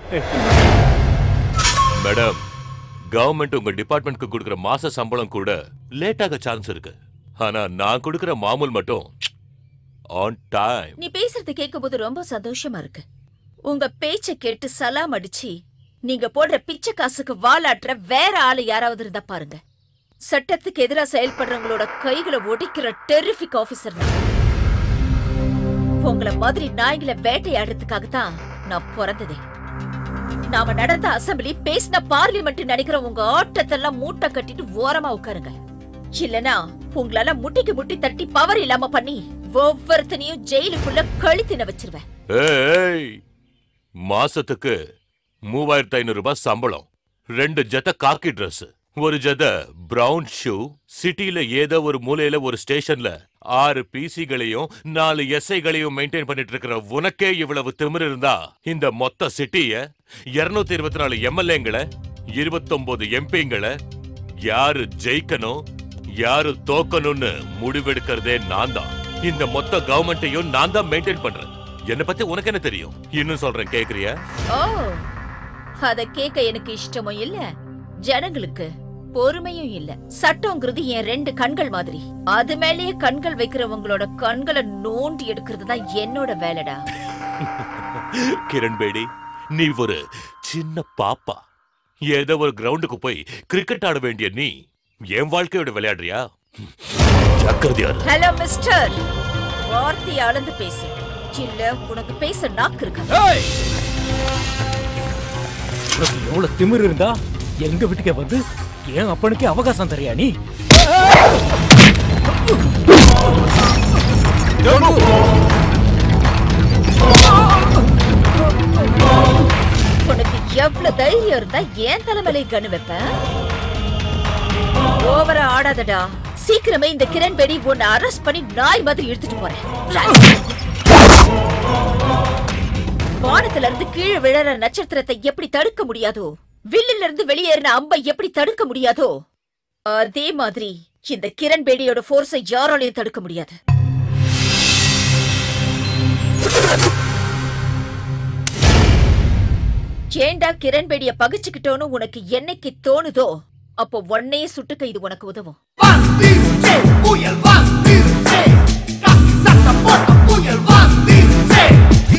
மேடம் கவர்மெண்ட் உங்க டிபார்ட்மெண்ட்க்கு கொடுக்கிற மாச சம்பளம் கூட லேட் ஆக சான்ஸ் இருக்கு ஆனா நான் கொடுக்கிற மாமூல் மட்டும் ஆன் டைம் நீ பேசுறது கேட்கும்போது ரொம்ப சந்தோஷமா இருக்கு உங்க பேச்ச கேட்டு சலாம் அடிச்சு நீங்க போடுற பிச்சை காசுக்கு வாலாட்டுற வேற ஆளு யாராவது இருந்தா பாருங்க சட்டத்துக்கு எதிரா செயல்படுறவங்களோட கைகளை ஒடிக்கிற டெரிஃபிக் ஆபீசர் நான் உங்கள மாதிரி நாய்களை வேட்டையாடுறதுக்காக தான் நான் பிறந்ததே நாம நடந்த அசம்பிளி பேசின பார்லிமெண்ட் நினைக்கிற உங்க ஆட்டத்தெல்லாம் மூட்டை கட்டிட்டு ஓரமா உட்காருங்க இல்லனா உங்களால முட்டிக்கு முட்டி தட்டி பவர் இல்லாம பண்ணி ஒவ்வொருத்தனையும் ஜெயிலுக்குள்ள கழுத்தின வச்சிருவேன் ஏய் மாசத்துக்கு மூவாயிரத்தி ஐநூறு ரூபாய் சம்பளம் ரெண்டு ஜத காக்கி Dress ஒரு ஜத பிரவுன் ஷூ சிட்டில ஏதோ ஒரு மூலையில ஒரு ஸ்டேஷன்ல ஆறு பிசிகளையும் நாலு எஸ்ஐகளையும் மெயின்டைன் பண்ணிட்டு இருக்கிற உனக்கே இவ்வளவு திமிரு இருந்தா இந்த மொத்த சிட்டிய இருநூத்தி இருபத்தி நாலு எம்எல்ஏங்களை இருபத்தொன்பது எம்பிங்களை யாரு ஜெயிக்கணும் யாரு தோக்கணும்னு முடிவெடுக்கிறதே நான் தான் இந்த மொத்த கவர்மெண்ட்டையும் நான் தான் மெயின்டைன் பண்றேன் என்ன பத்தி உனக்கு என்ன தெரியும் இன்னும் சொல்றேன் கேக்குறியா ஓ அத கேட்க எனக்கு இஷ்டமும் இல்ல ஜனங்களுக்கு பொறுமையும் இல்ல சட்டம்ங்கிறது என் ரெண்டு கண்கள் மாதிரி அது மேலேயே கண்கள் வைக்கிறவங்களோட கண்களை நோண்டி எடுக்கிறது தான் என்னோட வேலைடா கிரண் பேடி நீ ஒரு சின்ன பாப்பா ஏதோ ஒரு கிரவுண்டுக்கு போய் கிரிக்கெட் ஆட வேண்டிய நீ என் வாழ்க்கையோட விளையாடுறியா ஜாக்கிரதையா இரு. ஹலோ மிஸ்டர் வார்த்தையை அளந்து பேசு இல்ல உனக்கு பேச நாக்கு இருக்கா உனக்கு எவ்வளவு திமிரு இருந்தா எங்க வீட்டுக்கே வந்து என் அப்பனுக்கே அவகாசம் தரியா நீ உனக்கு எவ்வளவு தைரியம் இருந்தா ஏன் தலைமையில கண்ணு வைப்பேன் ஓவரா ஆடாதடா சீக்கிரமே இந்த கிரண் பேடி உன்னை அரெஸ்ட் பண்ணி நாய் மாதிரி இழுத்துட்டு போறேன் வானத்துல இருந்து கீழே விழற நட்சத்திரத்தை எப்படி தடுக்க முடியாதோ வில்லில இருந்து வெளியேறின அம்பை எப்படி தடுக்க முடியாதோ அதே மாதிரி இந்த கிரண் பேடியோட ஃபோர்ஸை யாராலையும் தடுக்க முடியாது ஏண்டா கிரண் பேடிய பகிச்சுக்கிட்டோன்னு உனக்கு என்னைக்கு தோணுதோ அப்போ உன்னையே சுட்டுக்க இது உனக்கு உதவும் புயல் வந்துருச்சே கத்தி சத்தம் போட்ட புயல் வந்துருச்சே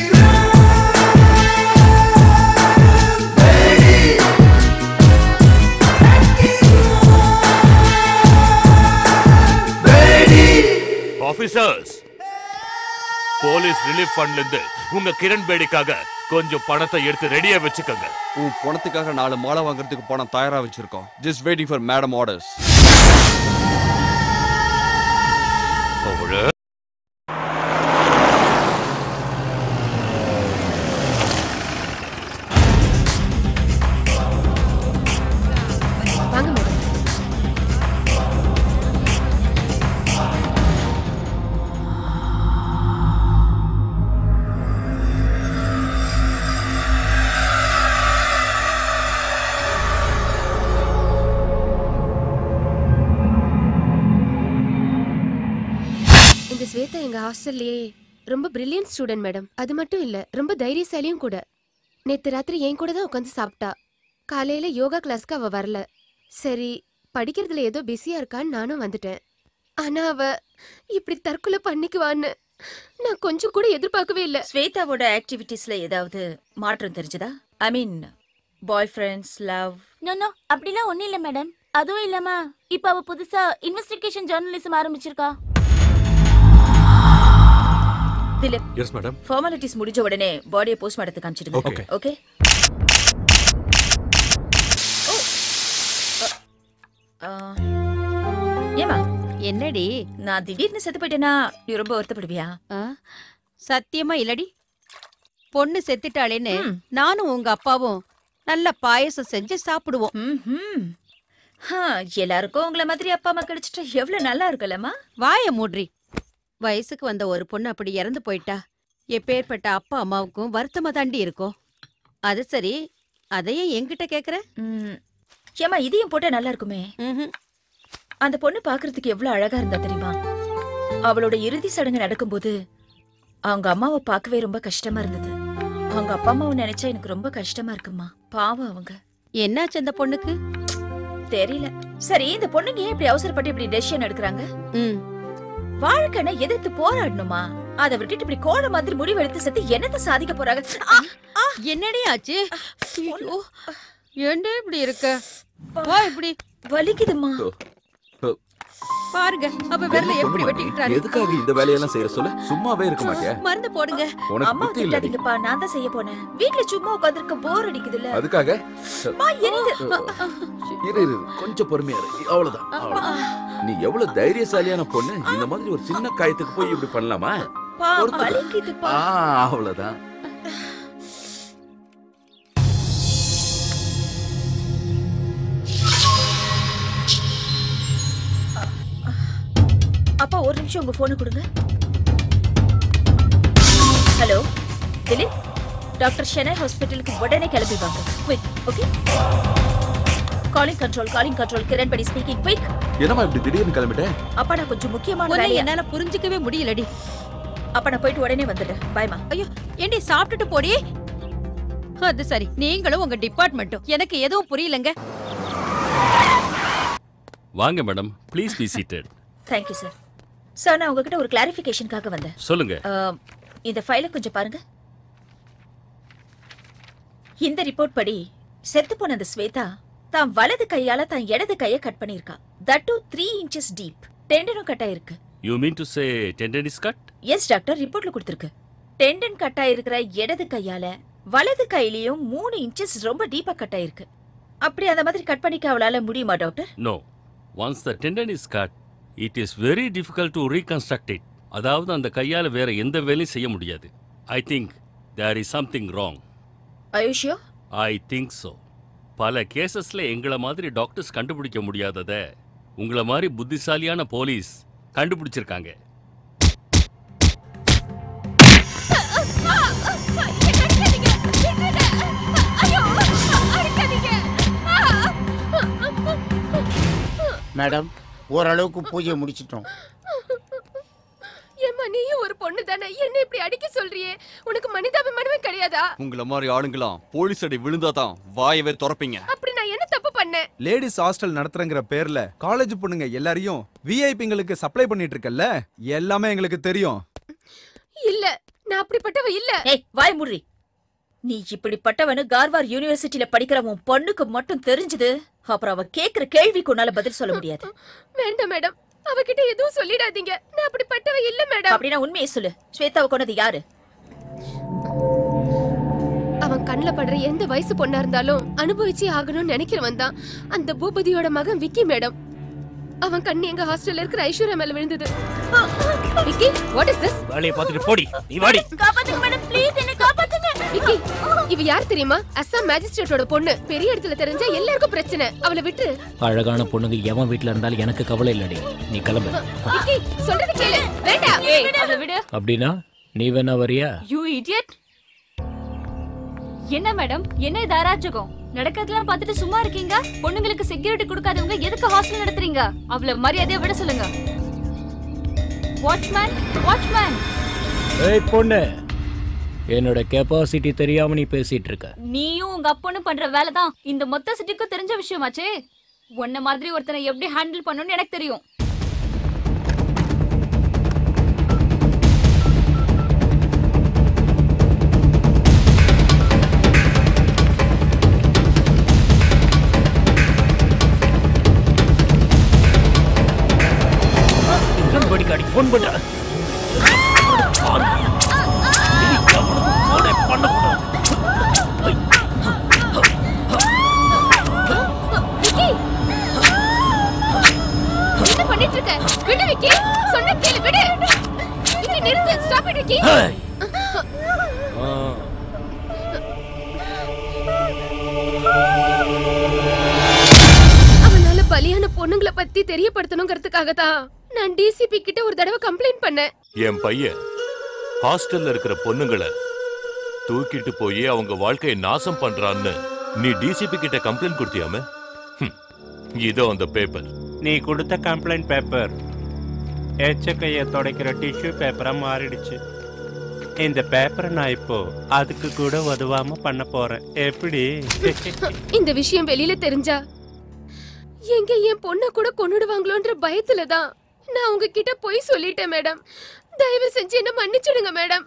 ஆபீசர்ஸ் போலீஸ் ரிலீஃப் ஃபண்ட்ல இருந்து உங்க கிரண் பேடிக்காக கொஞ்சம் பணத்தை எடுத்து ரெடியா வச்சுக்கோங்க உன் பணத்துக்காக நாலு மாலை வாங்குறதுக்கு பணம் தயாரா வச்சிருக்கோம் just waiting for madam orders அவள வாங்க மேடம் இந்த ஸ்வேதா எங்க ஹாஸ்டல்லயே ரொம்ப பிரில்லியன்ட் ஸ்டூடெண்ட் மேடம் அது மட்டும் இல்ல ரொம்ப தைரியசாலியும் கூட நேத்து ராத்திரி என் கூட தான் உட்காந்து சாப்பிட்டா காலையில யோகா கிளாஸ்க்கு அவ வரல சரி படிக்கிறதுல ஏதோ பிஸியா இருக்கான்னு நானும் வந்துட்டேன் ஆனா அவ இப்படி தற்கொலை பண்ணிக்குவான்னு நான் கொஞ்சம் கூட எதிர்பார்க்கவே இல்ல ஸ்வேதாவோட ஆக்டிவிட்டீஸ்ல ஏதாவது மாற்றம் தெரிஞ்சதா I mean boyfriends love no no அப்படிலாம் ஒண்ணும் இல்ல மேடம் அதுவும் இல்லாம இப்ப அவ புதுசா இன்வெஸ்டிகேஷன் ஜேர்னலிசம் ஆரம்பிச்சிருக்கா திலீப் எஸ் மேடம் ஃபார்மாலிட்டிஸ் முடிஞ்ச உடனே பாடியை போஸ்ட்மார்ட்டத்துக்கு அனுப்பிச்சிடுங்க Okay. ஓகே ஏமா என்னடி நான் திடீர்னு செத்து போயிட்டேனா நீ ரொம்ப வருத்தப்படுவியா சத்தியமா இல்லடி பொண்ணு செத்துட்டாளேன்னு நானும் உங்க அப்பாவும் நல்ல பாயசம் செஞ்சு சாப்பிடுவோம் ஹா, எல்லாருக்கும் உங்கள மாதிரி அப்பா அம்மா கிடைச்சிட்டா எவ்வளவு நல்லா இருக்குல்லம்மா வாய மூட்ரி வயசுக்கு வந்த ஒரு பொண்ணு அப்படி இறந்து போயிட்டா எப்பேற்பட்ட அப்பா அம்மாவுக்கும் வருத்தமா தாண்டி இருக்கும் அது சரி அதையே என்கிட்ட கேக்குற ஏமா இதையும் போட்டா நல்லா இருக்குமே அந்த பொண்ணு பாக்குறதுக்கு எவ்வளவு அழகா இருந்தா தெரியுமா அவளோட இறுதி சடங்கு நடக்கும்போது அவங்க அம்மாவை பார்க்கவே ரொம்ப கஷ்டமா இருந்தது அவங்க அப்பா அம்மாவை நினைச்சா எனக்கு ரொம்ப கஷ்டமா இருக்குமா பாவம் அவங்க என்னாச்சு அந்த பொண்ணுக்கு தெரியல சரி இந்த பொண்ணுங்க ஏன் இப்படி அவசரப்பட்டு இப்படி டெசிஷன் எடுக்கறாங்க வாழ்க்கைன எதிர்த்து போராடணுமா அதை விட்டுட்டு இப்படி கோட மாதிரி முடிவெடுத்து செத்து என்னத்த சாதிக்க போறாங்க ஆ, ஆ. என்னடி ஆச்சு ஐயோ, ஏன்டா இப்படி இருக்க வா இப்படி வலிக்குதுமா பாருங்க அப்ப விரல எப்படி வெட்டிக்கிட்டாரு எதுக்காக இந்த வேலையெல்லாம் செய்யற சொல்ல சும்மாவே இருக்க மாட்டியா மருந்து போடுங்க உனக்கு அம்மா புத்தி இல்லடி திட்டாதீங்கப்பா நான் தான் செய்ய போனேன் வீட்ல சும்மா உட்காந்துருக்க போர் அடிக்குதுல்ல அதுக்காக அம்மா, எரியுது. இரு இரு கொஞ்சம் பொறுமையா இரு அவ்வளவுதான் அவ்வளவுதான் நீ எவ்வளவு தைரியசாலியான பொண்ணு இந்த மாதிரி ஒரு சின்ன காயத்துக்கு போய் இப்படி பண்ணலாமா பா, பொறுத்துக்க. வலிக்குதுப்பா. ஆ அவ்வளவுதான் அப்பா ஒரு நிமிஷம் உங்க போனை கொடுங்க ஹலோ திலீப் டாக்டர் ஷெனை ஹாஸ்பிட்டலுக்கு உடனே கிளம்பி வாங்க quick okay calling control calling control Kiran Bedi speaking quick என்னம்மா இப்படி திடீர்னு கிளம்பிட்டேன் அப்பா நான் கொஞ்சம் முக்கியமான உன்னை வேலையா என்னால புரிஞ்சுக்கவே முடியலடி அப்ப நான் போயிட்டு உடனே வந்துடுறேன் பாய்மா ஐயோ ஏண்டி சாப்பிட்டுட்டு போடி அது சரி நீங்களும் உங்க டிபார்ட்மெண்ட்டும் எனக்கு எதுவும் புரியலங்க வாங்க madam please be seated thank you sir sir நான் உங்ககிட்ட ஒரு கிளாரிஃபிகேஷனுக்காக வந்தேன் சொல்லுங்க அஹ், இந்த ஃபைலை கொஞ்சம் பாருங்க இந்த ரிப்போர்ட் படி செத்து போன அந்த ஸ்வேதா தான் வலது கையால தான் இடது கையை கட் பண்ணியிருக்கா that two three inches deep டெண்டனும் கட் ஆயிருக்கு you mean to say tendon is cut yes doctor ரிப்போர்ட்ல கொடுத்துருக்கு டெண்டன் கட் ஆயிருக்கிற இடது கையால வலது கையிலயும் மூணு இன்ச்சஸ் ரொம்ப டீப்பா கட் ஆயிருக்கு அப்படி அந்த மாதிரி கட் பண்ணிக்க அவளால முடியுமா doctor no once the tendon is cut it is very difficult to reconstruct it அதாவது அந்த கையால் வேற எந்த வேலையும் செய்ய முடியாது I think there is something wrong அயுஷ்யோ ஐ திங்க் ஸோ பல கேசஸ்ல எங்களை மாதிரி டாக்டர்ஸ் கண்டுபிடிக்க முடியாததை உங்களை மாதிரி புத்திசாலியான போலீஸ் கண்டுபிடிச்சிருக்காங்க மேடம் ஓரளவுக்கு பூஜையை முடிச்சிட்டோம் ஏம்மா நீயும் ஒரு பொண்ணு தானே என்ன இப்படி அடிக்க சொல்றியே உனக்கு மனிதாபிமானமே கிடையாதா உங்கள மாதிரி ஆளுங்களாம் போலீஸ் அடி விழுந்தாதான் வாயவே திறப்பீங்க அப்படி நான் என்ன தப்பு பண்ணேன் லேடிஸ் ஹாஸ்டல் நடத்துறங்கிற பேர்ல காலேஜ் பொண்ணுங்க எல்லாரையும் விஐபிங்களுக்கு சப்ளை பண்ணிட்டு இருக்கல்ல எல்லாமே எங்களுக்கு தெரியும் இல்ல நான் அப்படிப்பட்டவ இல்ல ஏய் வாய் மூடுறி நீ இப்படிப்பட்டவனு கார்வார் யூனிவர்சிட்டில படிக்கிற உன் பொண்ணுக்கு மட்டும் தெரிஞ்சது அப்புறம் அவ கேக்குற கேள்விக்கு உன்னால பதில் சொல்ல முடியாது வேண்டாம் மேடம் அவகிட்ட எதுவும் சொல்லிடாதீங்க நான் அப்படிப்பட்டவ இல்ல மேடம் அப்படின்னா உண்மையை சொல்லு ஸ்வேதாவை கொண்டது யாரு அவன் கண்ணுல படுற எந்த வயசு பொண்ணா இருந்தாலும் அனுபவிச்சே ஆகணும்னு நினைக்கிறவன் தான் அந்த பூபதியோட மகன் விக்கி மேடம் அவன் கண்ணு எங்க ஹாஸ்டல்ல இருக்கிற ஐஸ்வர்யா மேல விழுந்தது விக்கி வாட் இஸ் திஸ் வேலையை பார்த்துட்டு போடி நீ வாடி காப்பாத்துங்க மேடம் ப்ளீஸ் என்ன காப்பாத்துங்க விக்கி இவ யார் தெரியுமா அஸ்ஸாம் மேஜிஸ்ட்ரேட்டோட பொண்ணு பெரிய இடத்துல தெரிஞ்சா எல்லாருக்கும் பிரச்சனை அவளை விட்டு அழகான பொண்ணுங்க எவன் வீட்ல இருந்தாலும் எனக்கு கவலை இல்லடி நீ கிளம்பு விக்கி சொல்றது கேளு வேண்டாம் ஏய் அவளை விடு அப்படின்னா நீ வேணா வரியா யூ இடியட் என்ன மேடம் என்ன இது அராஜகம் நடக்கிறதெல்லாம் பார்த்துட்டு சும்மா இருக்கீங்க பொண்ணுங்களுக்கு செக்யூரிட்டி கொடுக்காதவங்க எதுக்கு ஹாஸ்டல் நடத்துறீங்க அவள மரியாதையா விட சொல்லுங்க வாட்ச்மேன் வாட்ச்மேன் ஏய் பொண்ணு என்னோட கெப்பாசிட்டி தெரியாம நீ பேசிட்டு இருக்க நீயும் உங்க அப்பனும் பண்ற வேலை தான் இந்த மொத்த சிட்டிக்கும் தெரிஞ்ச விஷயமாச்சே உன்ன மாதிரி ஒருத்தனை எப்படி ஹேண்டில் பண்ணணும்னு எனக்கு தெரியும் படிக்காடி ஃபோன் பண்ற விக்கி என்ன பண்ணிட்டு இருக்க விடு விக்கி சொன்ன கேளு விடு விக்கி நிறுத்து ஸ்டாப் இட் விக்கி அவனால பலியான பொண்ணுங்கள பத்தி தெரியப்படுத்தணுங்கிறதுக்காக தான் நான் டிசிபி கிட்ட ஒரு தடவை கம்ப்ளைண்ட் பண்ணேன் என் பையன் ஹாஸ்டல்ல இருக்கிற பொண்ணுங்களை தூக்கிட்டு போய் அவங்க வாழ்க்கையை நாசம் பண்றான்னு நீ டிசிபி கிட்ட கம்ப்ளைண்ட் கொடுத்தியாம ஹம். இதோ அந்த பேப்பர் நீ கொடுத்த கம்ப்ளைண்ட் பேப்பர் எச்ச கையை துடைக்கிற டிஷ்யூ பேப்பரா மாறிடுச்சு இந்த பேப்பரை நான் இப்போ அதுக்கு கூட உதவாம பண்ண போறேன் எப்படி இந்த விஷயம் வெளியில தெரிஞ்சா எங்க என் பொண்ணை கூட கொன்னுடுவாங்களோன்ற பயத்துல தான் நான் உங்ககிட்ட போய் சொல்லிட்டேன் மேடம் தயவு செஞ்சு என்ன மன்னிச்சிடுங்க மேடம்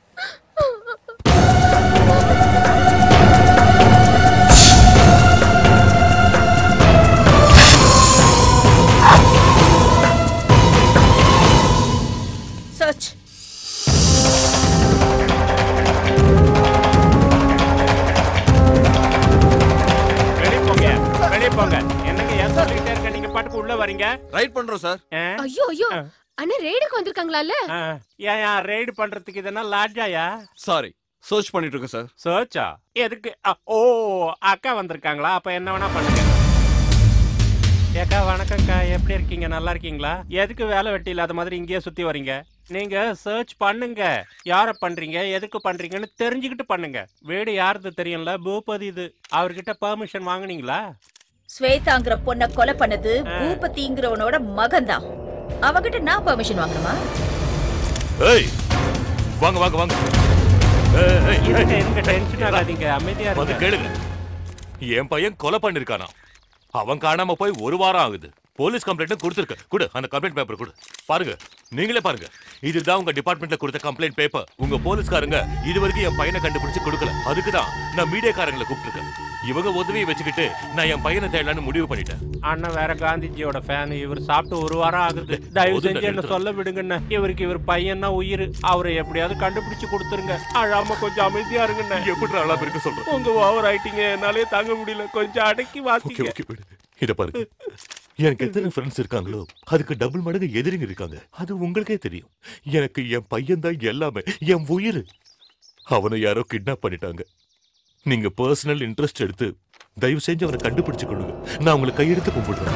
சர்ச் வெளிய போங்க வெளிய போங்க என்னங்க ஏன் சொல்லிட்டே இருக்க நீங்க பாட்டுக்கு உள்ள வரீங்க ரைட் பண்றோம் சார் ஐயோ ஐயோ அண்ணா ரெய்டுக்கு வந்திருக்காங்களால ஏன் ஏன் ரைடு பண்றதுக்கு இதெல்லாம் லாட்ஜாயா சாரி சர்ச் பண்ணிட்டு இருக்கேன் சார் சர்ச்சா எதுக்கு அ, ஓ அக்கா வந்திருக்காங்களா அப்ப என்ன வேணா பண்ணுங்க ஏக்கா வணக்கம்க்கா எப்படி இருக்கீங்க நல்லா இருக்கீங்களா எதுக்கு வேலை வெட்டி இல்லாத மாதிரி இங்கேயே சுத்தி வரீங்க நீங்க சர்ச் பண்ணுங்க யார பண்றீங்க எதுக்கு பண்றீங்கன்னு தெரிஞ்சுக்கிட்டு பண்ணுங்க வீடு யாருது தெரியும்ல பூபதி இது அவர்கிட்ட பெர்மிஷன் வாங்குனீங்களா ஸ்வேதாங்கிற பொண்ண கொலை பண்ணது பூபதிங்கிறவனோட மகன்தான் அவகிட்ட நான் பெர்மிஷன் வாங்கணுமா ஏய் வாங்க வாங்க வாங்க ஏய், ஏய், ஏய். இருங்க இருங்க டென்ஷன் ஆகாதீங்க அமைதியா வந்து இருங்க கேளுங்க என் பையன் கொலை பண்ணிருக்கானா அவன் காணாம போய் ஒரு வாரம் ஆகுது போலீஸ் கம்ப்ளைண்ட் கொடுத்துருக்க கொடு அந்த கம்ப்ளைண்ட் பேப்பர் கொடு பாருங்க நீங்களே பாருங்க இதுதான் உங்க டிபார்ட்மெண்ட்ல கொடுத்த கம்ப்ளைண்ட் பேப்பர் உங்க போலீஸ்காரங்க இது வரைக்கும் என் பையனை கண்டுபிடிச்சு கொடுக்கல அதுக்கு தான் நான் மீடியாக்காரங்களை கூப்பிட்டுருக்கேன் இவங்க உதவியை வச்சுக்கிட்டு நான் என் பையனை தேடலான்னு முடிவு பண்ணிட்டேன் அண்ணன் வேற காந்திஜியோட ஃபேன் இவர் சாப்பிட்டு ஒரு வாரம் ஆகுது தயவு போதும் செஞ்சு என்ன நிறுத்து. சொல்ல விடுங்கண்ணே இவருக்கு இவர் பையன்னா உயிர் அவரை எப்படியாவது கண்டுபிடிச்சு கொடுத்துருங்க அழாம கொஞ்சம் அமைதியா இருங்கண்ணே எப்படி அழாம இருக்க சொல்றேன் உங்க ஓவர் ஆயிட்டீங்க என்னாலே தாங்க முடியல கொஞ்சம் அடக்கி ஓகே வாசிங்க ஓகே விடு இத பாருங்க எனக்கு எத்தனை ஃப்ரெண்ட்ஸ் இருக்காங்களோ அதுக்கு டபுள் மடங்கு எதிரிங்க இருக்காங்க அது உங்களுக்கே தெரியும் எனக்கு என் பையன் தான் எல்லாமே என் உயிர் அவனை யாரோ கிட்னாப் பண்ணிட்டாங்க நீங்க பர்சனல் இன்ட்ரெஸ்ட் எடுத்து தயவு செஞ்சு அவனை கண்டுபிடிச்சு கொடுங்க நான் உங்களை கையெடுத்து கும்பிடுறேன்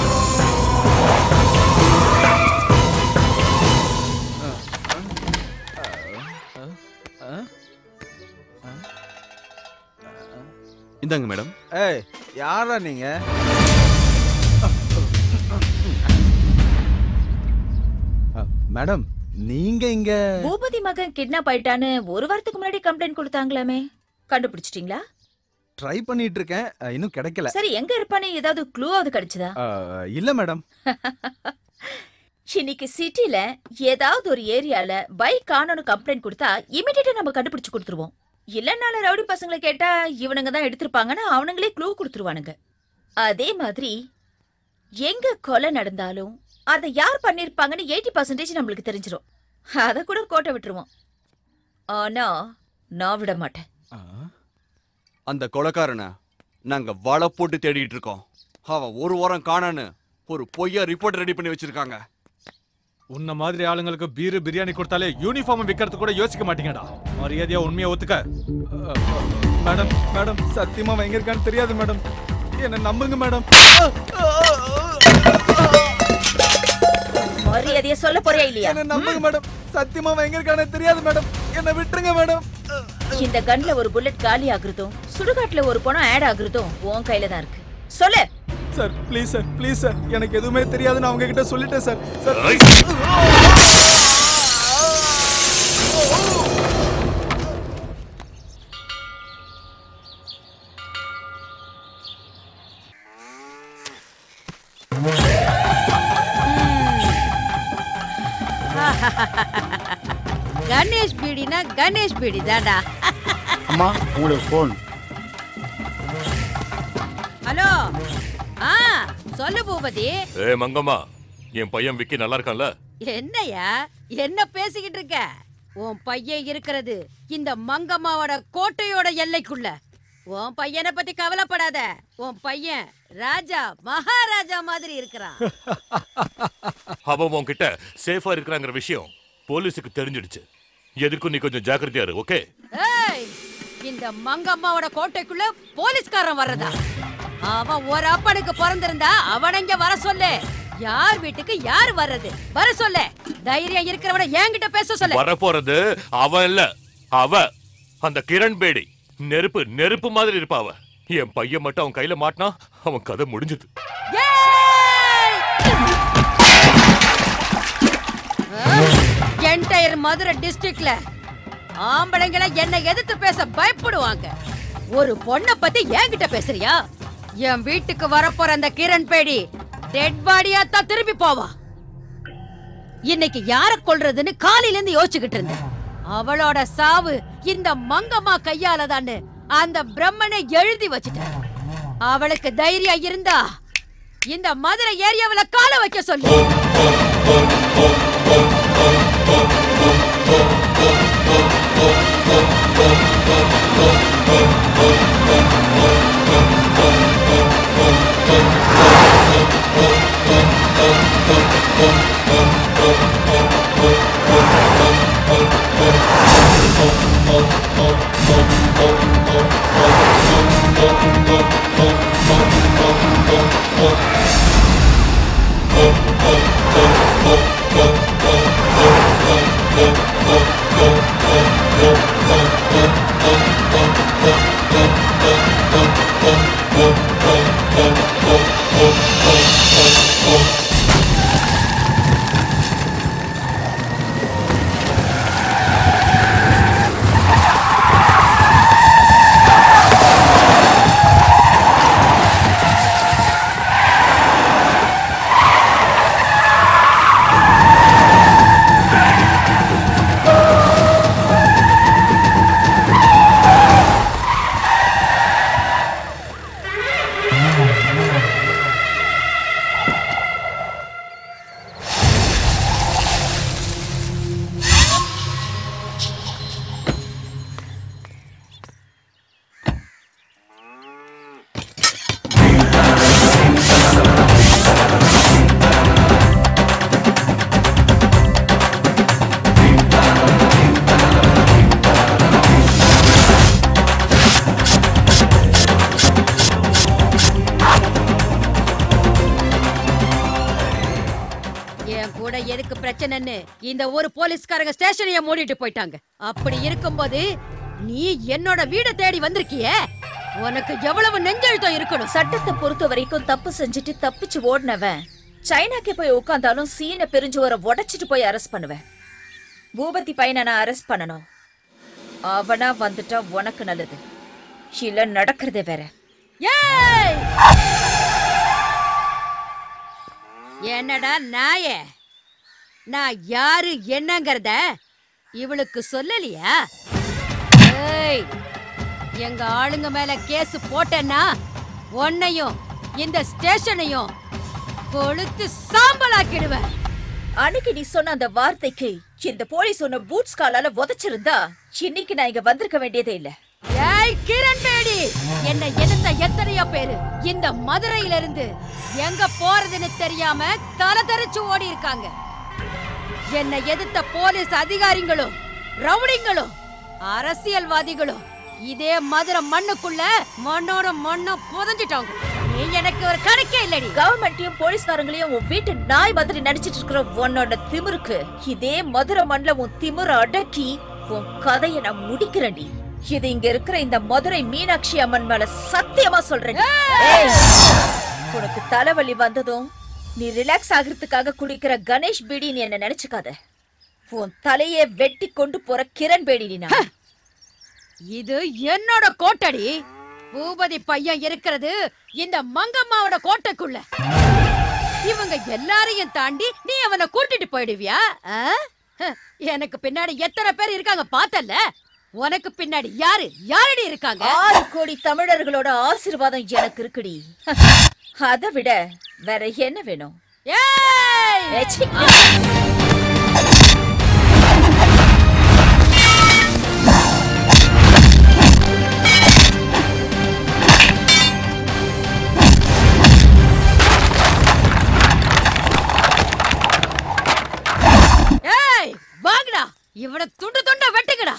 இந்தாங்க மேடம் ஏய் யாரா நீங்க அ, மேடம் நீங்க இங்க பூபதி மகன் கிட்னாப் ஆயிட்டான்னு ஒரு வாரத்துக்கு முன்னாடி கம்ப்ளைண்ட் கொடுத்தாங்களாமே கண்டுபிடிச்சிட்டீங்களா ட்ரை பண்ணிட்டு இருக்கேன் அ, இன்னும் கிடைக்கல சரி எங்க இருப்பானே ஏதாவது க்ளூவாவது கிடைச்சதா அ, இல்ல மேடம் இன்னைக்கு சிட்டில ஏதாவது ஒரு ஏரியால பைக் காணோன்னு கம்ப்ளைண்ட் கொடுத்தா இமிடியேட்டா நம்ம கண்டுபிடிச்சு கொடுத்துருவோம் இல்லனால ரவுடி பசங்களை கேட்டா இவனுங்க தான் எடுத்திருப்பாங்கன்னு அவனுங்களே க்ளூ கொடுத்துருவானுங்க அதே மாதிரி எங்க கொலை நடந்தாலும் அதை யார் பண்ணிருப்பாங்கன்னு எயிட்டி பர்சன்டேஜ் நம்மளுக்கு தெரிஞ்சிரும் அதை கூட கோட்டை விட்டுருவோம் ஆனா நான் விட மாட்டேன் அந்த கொலைக்காரனை நாங்க வலை போட்டு தேடிட்டு இருக்கோம் அவன் ஒரு வாரம் காணான்னு ஒரு பொய்யா ரிப்போர்ட் ரெடி பண்ணி வச்சிருக்காங்க உன்ன மாதிரி ஆளுங்களுக்கு பீரு பிரியாணி கொடுத்தாலே யூனிஃபார்ம் விற்கிறது கூட யோசிக்க மாட்டீங்கடா மரியாதையா உண்மையை ஒத்துக்க அ, மேடம் மேடம் சத்தியமா அவங்க இருக்கான்னு தெரியாது மேடம் என்ன நம்புங்க மேடம் மரியாதைய சொல்ல போறியா இல்லையா என்ன நம்புங்க மேடம் சத்தியமா அவங்க இருக்கான்னு தெரியாது மேடம் என்ன விட்டுருங்க மேடம் இந்த கன்ல ஒரு புல்லட் காலி ஆகுறதும் சுடுகாட்டுல ஒரு பணம் ஆட் ஆகுறதும் உன் கையில தான் இருக்கு சொல்லு sir please sir please sir எனக்கு எதுவுமே தெரியாதுன்னு அவங்க கிட்ட சொல்லிட்டேன் சார் சார் கணேஷ் பீடினா கணேஷ் பீடி தான்டா அம்மா உங்களுக்கு ஃபோன் ஹலோ ஆ சொல்லு பூபதி ஏ மங்கம்மா என் பையன் விக்கி நல்லா இருக்கான்ல என்னையா என்ன பேசிக்கிட்டு இருக்க உன் பையன் இருக்கிறது இந்த மங்கம்மாவோட கோட்டையோட எல்லைக்குள்ள உன் பையனை பத்தி கவலைப்படாத உன் பையன் ராஜா மகாராஜா மாதிரி இருக்கிறான் அவன் உன்கிட்ட சேஃபா இருக்கிறாங்கிற விஷயம் போலீஸுக்கு தெரிஞ்சிடுச்சு எதுக்கும் நீ கொஞ்சம் ஜாக்கிரதையா இரு ஓகே ஏய் இந்த மங்கம்மாவோட கோட்டைக்குள்ள போலீஸ்காரன் வர்றதா அவன் ஒரு அப்பனுக்கு பிறந்திருந்தா அவன இங்க வர சொல்லு யார் வீட்டுக்கு யார் வர்றது வர சொல்லு தைரியம் இருக்கிறவன என்கிட்ட பேச சொல்லு வரப்போறது அவன் இல்ல அவ அந்த கிரண் பேடி நெருப்பு நெருப்பு மாதிரி இருப்பா அவ என் பையன் மட்டும் அவன் கையில மாட்டினா அவன் கதை முடிஞ்சது ஏய் என்டையர் மதுரை டிஸ்ட்ரிக்ட்ல ஆம்பளைங்களை என்ன எதிர்த்து பேச பயப்படுவாங்க ஒரு பொண்ண பத்தி என்கிட்ட பேசுறியா என் வீட்டுக்கு வரப்போற அந்த கிரண் பேடி டெட் பாடியா தான் திரும்பி போவா இன்னைக்கு யார கொல்றதுன்னு காலையில இருந்து யோசிச்சுக்கிட்டு இருந்தேன் அவளோட சாவு இந்த மங்கம்மா கையால தான்னு அந்த பிரம்மனை எழுதி வச்சுட்டேன் அவளுக்கு தைரியம் இருந்தா இந்த மதுரை ஏரியாவுல கால வைக்க சொல்லு என் கூட எதுக்கு பிரச்சனைன்னு இந்த ஒரு போலீஸ்காரங்க ஸ்டேஷனைய மூடிட்டு போயிட்டாங்க அப்படி இருக்கும்போது நீ என்னோட வீட தேடி வந்திருக்கியே உனக்கு எவ்வளவு நெஞ்செழுத்தம் இருக்கணும் சட்டத்தை பொறுத்த வரைக்கும் தப்பு செஞ்சுட்டு தப்பிச்சு ஓடினவன் சைனாக்கு போய் உட்காந்தாலும் சீன பெருஞ்சுவரை உடைச்சிட்டு போய் அரெஸ்ட் பண்ணுவேன் பூபதி பையனை நான் அரெஸ்ட் பண்ணணும் அவனா வந்துட்டா உனக்கு நல்லது இல்ல நடக்கிறதே வேற ஏய் என்னடா நாயே நான் யாரு என்னங்கறத இவளுக்கு சொல்லலையா ஏய் எங்க ஆளுங்க மேல கேஸ் போட்டேன்னா உன்னையும் இந்த ஸ்டேஷனையும் கொளுத்து சாம்பலாக்கிடுவேன் அன்னைக்கு நீ சொன்ன அந்த வார்த்தைக்கு இந்த போலீஸ் உன்னை பூட்ஸ் காலால உதைச்சிருந்தா இன்னைக்கு நான் இங்க வந்திருக்க வேண்டியதே இல்ல ஏய் கிரண் பேடி என்ன எதிர்த்த எத்தனையோ பேரு இந்த மதுரையில இருந்து எங்க போறதுன்னு தெரியாம தலை தெறிச்சு ஓடி இருக்காங்க என்ன எதிர்த்த போலீஸ் அதிகாரிகளும் ரவுடிங்களும் அரசியல்வாதிகளும் இதே மதுரை மண்ணுக்குள்ள மண்ணோட மண்ணா புதஞ்சிட்டாங்க நீ எனக்கு ஒரு கணக்கே இல்லடி கவர்மெண்ட்டையும் போலீஸ்காரங்களையும் உன் வீட்டு நாய் மாதிரி நடிச்சிட்டு இருக்கிற உன்னோட திமிருக்கு இதே மதுரை மண்ல உன் திமிர அடக்கி உன் கதையை நான் முடிக்கிறேன்டி இது இங்க இருக்கிற இந்த மதுரை மீனாட்சி அம்மன் மேல சத்தியமா சொல்றேன் உனக்கு தலைவலி வந்ததும் நீ ரிலாக்ஸ் ஆகிறதுக்காக குடிக்கிற கணேஷ் பீடி நீ என்ன நினைச்சுக்காத உன் தலையை வெட்டி கொண்டு போற கிரண் பேடி நீ நான் இது என்னோட கோட்டடி பூபதி பையன் இருக்கிறது இந்த மங்கம்மாவோட கோட்டைக்குள்ள இவங்க எல்லாரையும் தாண்டி நீ அவனை கூட்டிட்டு போயிடுவியா ஆ? ஹ, எனக்கு பின்னாடி எத்தனை பேர் இருக்காங்க பார்த்தல்ல உனக்கு பின்னாடி யாரு யாரடி இருக்காங்க ஆறு கோடி தமிழர்களோட ஆசீர்வாதம் எனக்கு இருக்குடி அதை விட வேற என்ன வேணும் ஏய் ஏச்சி. ஏய் வாங்கடா இவனை துண்டு துண்டா வெட்டுங்கடா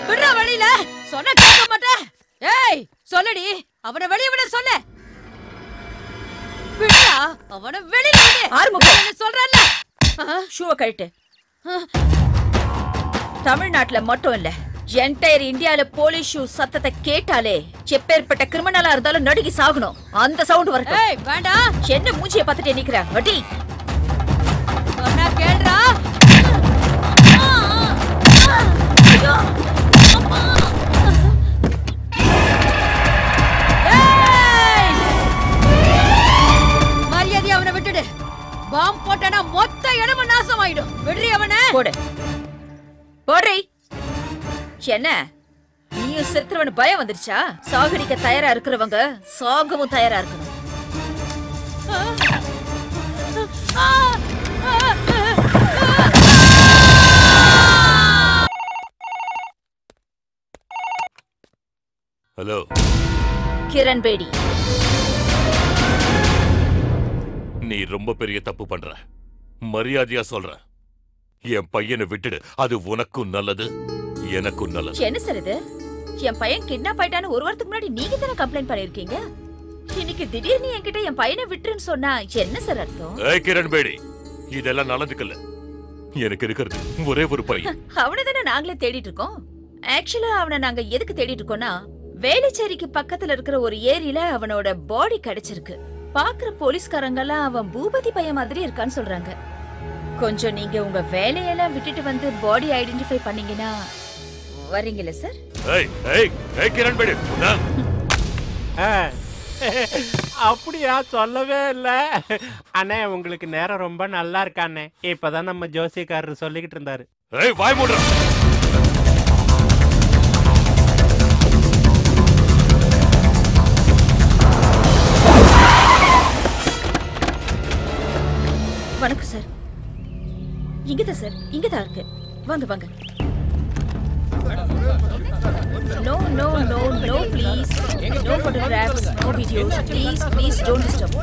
விடுறா வெளியில சொன்ன கேட்க மாட்டேன் ஏய் சொல்லுடி அவனை வெளிய விட சொல்லு விடுறா அவனை வெளியில விடு ஆறுமுகம். விடுன்னு சொல்றேன்ல ஷூவை கழட்டு தமிழ்நாட்டுல மட்டும் இல்ல என்டையர் இந்தியால போலீஸ் ஷூ சத்தத்தை கேட்டாலே எப்பேற்பட்ட கிரிமினலா இருந்தாலும் நடுங்கி சாகணும் அந்த சவுண்ட் வரட்டும் ஏய் வேண்டாம் என்ன மூஞ்சிய பார்த்துட்டே நிக்கிற அடி சொன்னா கேளுடா ஏய்! மரியாதையா அவனை விட்டுடு பாம் போட்டனா மொத்த இடமும் நாசமாயிடும் விடுறி அவனை போடு போடுறி என்ன நீயும் செத்துருவனு பயம் வந்துருச்சா சாகடிக்க தயாரா இருக்கிறவங்க சாகவும் தயாரா இருக்கணும் ஹலோ கிரண் பேடி நீ ரொம்ப பெரிய தப்பு பண்ற மரியாதையா சொல்ற என் பையனை விட்டுடு அது உனக்கும் நல்லது எனக்கும் நல்லது என்ன சார் இது என் பையன் கிட்னாப் ஆயிட்டான்னு ஒரு வாரத்துக்கு முன்னாடி நீங்க தானே கம்ப்ளைண்ட் பண்ணிருக்கீங்க இன்னைக்கு திடீர்னு என்கிட்ட என் பையனை விட்டுருன்னு சொன்னா என்ன சார் அர்த்தம் ஏய் கிரண் பேடி இதெல்லாம் நடந்துக்கல எனக்கு இருக்கிறது ஒரே ஒரு பையன் அவனை தானே நாங்களே தேடிட்டு இருக்கோம் ஆக்சுவலா அவனை நாங்க எதுக்கு தேடிட்டு இருக்கோம்னா வேலைச்சேரிக்கு பக்கத்துல இருக்கிற ஒரு ஏரியில அவனோட பாடி கிடைச்சிருக்கு பாக்குற போலீஸ்காரங்கெல்லாம் அவன் பூபதி பையன் மாதிரி இருக்கான்னு சொல்றாங்க கொஞ்சம் நீங்க உங்க வேலையெல்லாம் விட்டுட்டு வந்து பாடி ஐடென்டிஃபை பண்ணீங்கன்னா வரீங்களா சார் ஏய் ஏய் ஏய் கிரண் பேடி உன்னை ஆ. அப்படியா சொல்லவே இல்ல அண்ணே உங்களுக்கு நேரம் ரொம்ப நல்லா இருக்காண்ணே இப்பதான் நம்ம ஜோசியக்காரர் சொல்லிக்கிட்டு இருந்தாரு ஏய் வாய் மூடுற வணக்கம் சார் இங்கதான் சார் இங்கதான் இருக்கு வாங்க வாங்க no no no no please no photographs no videos please please don't disturb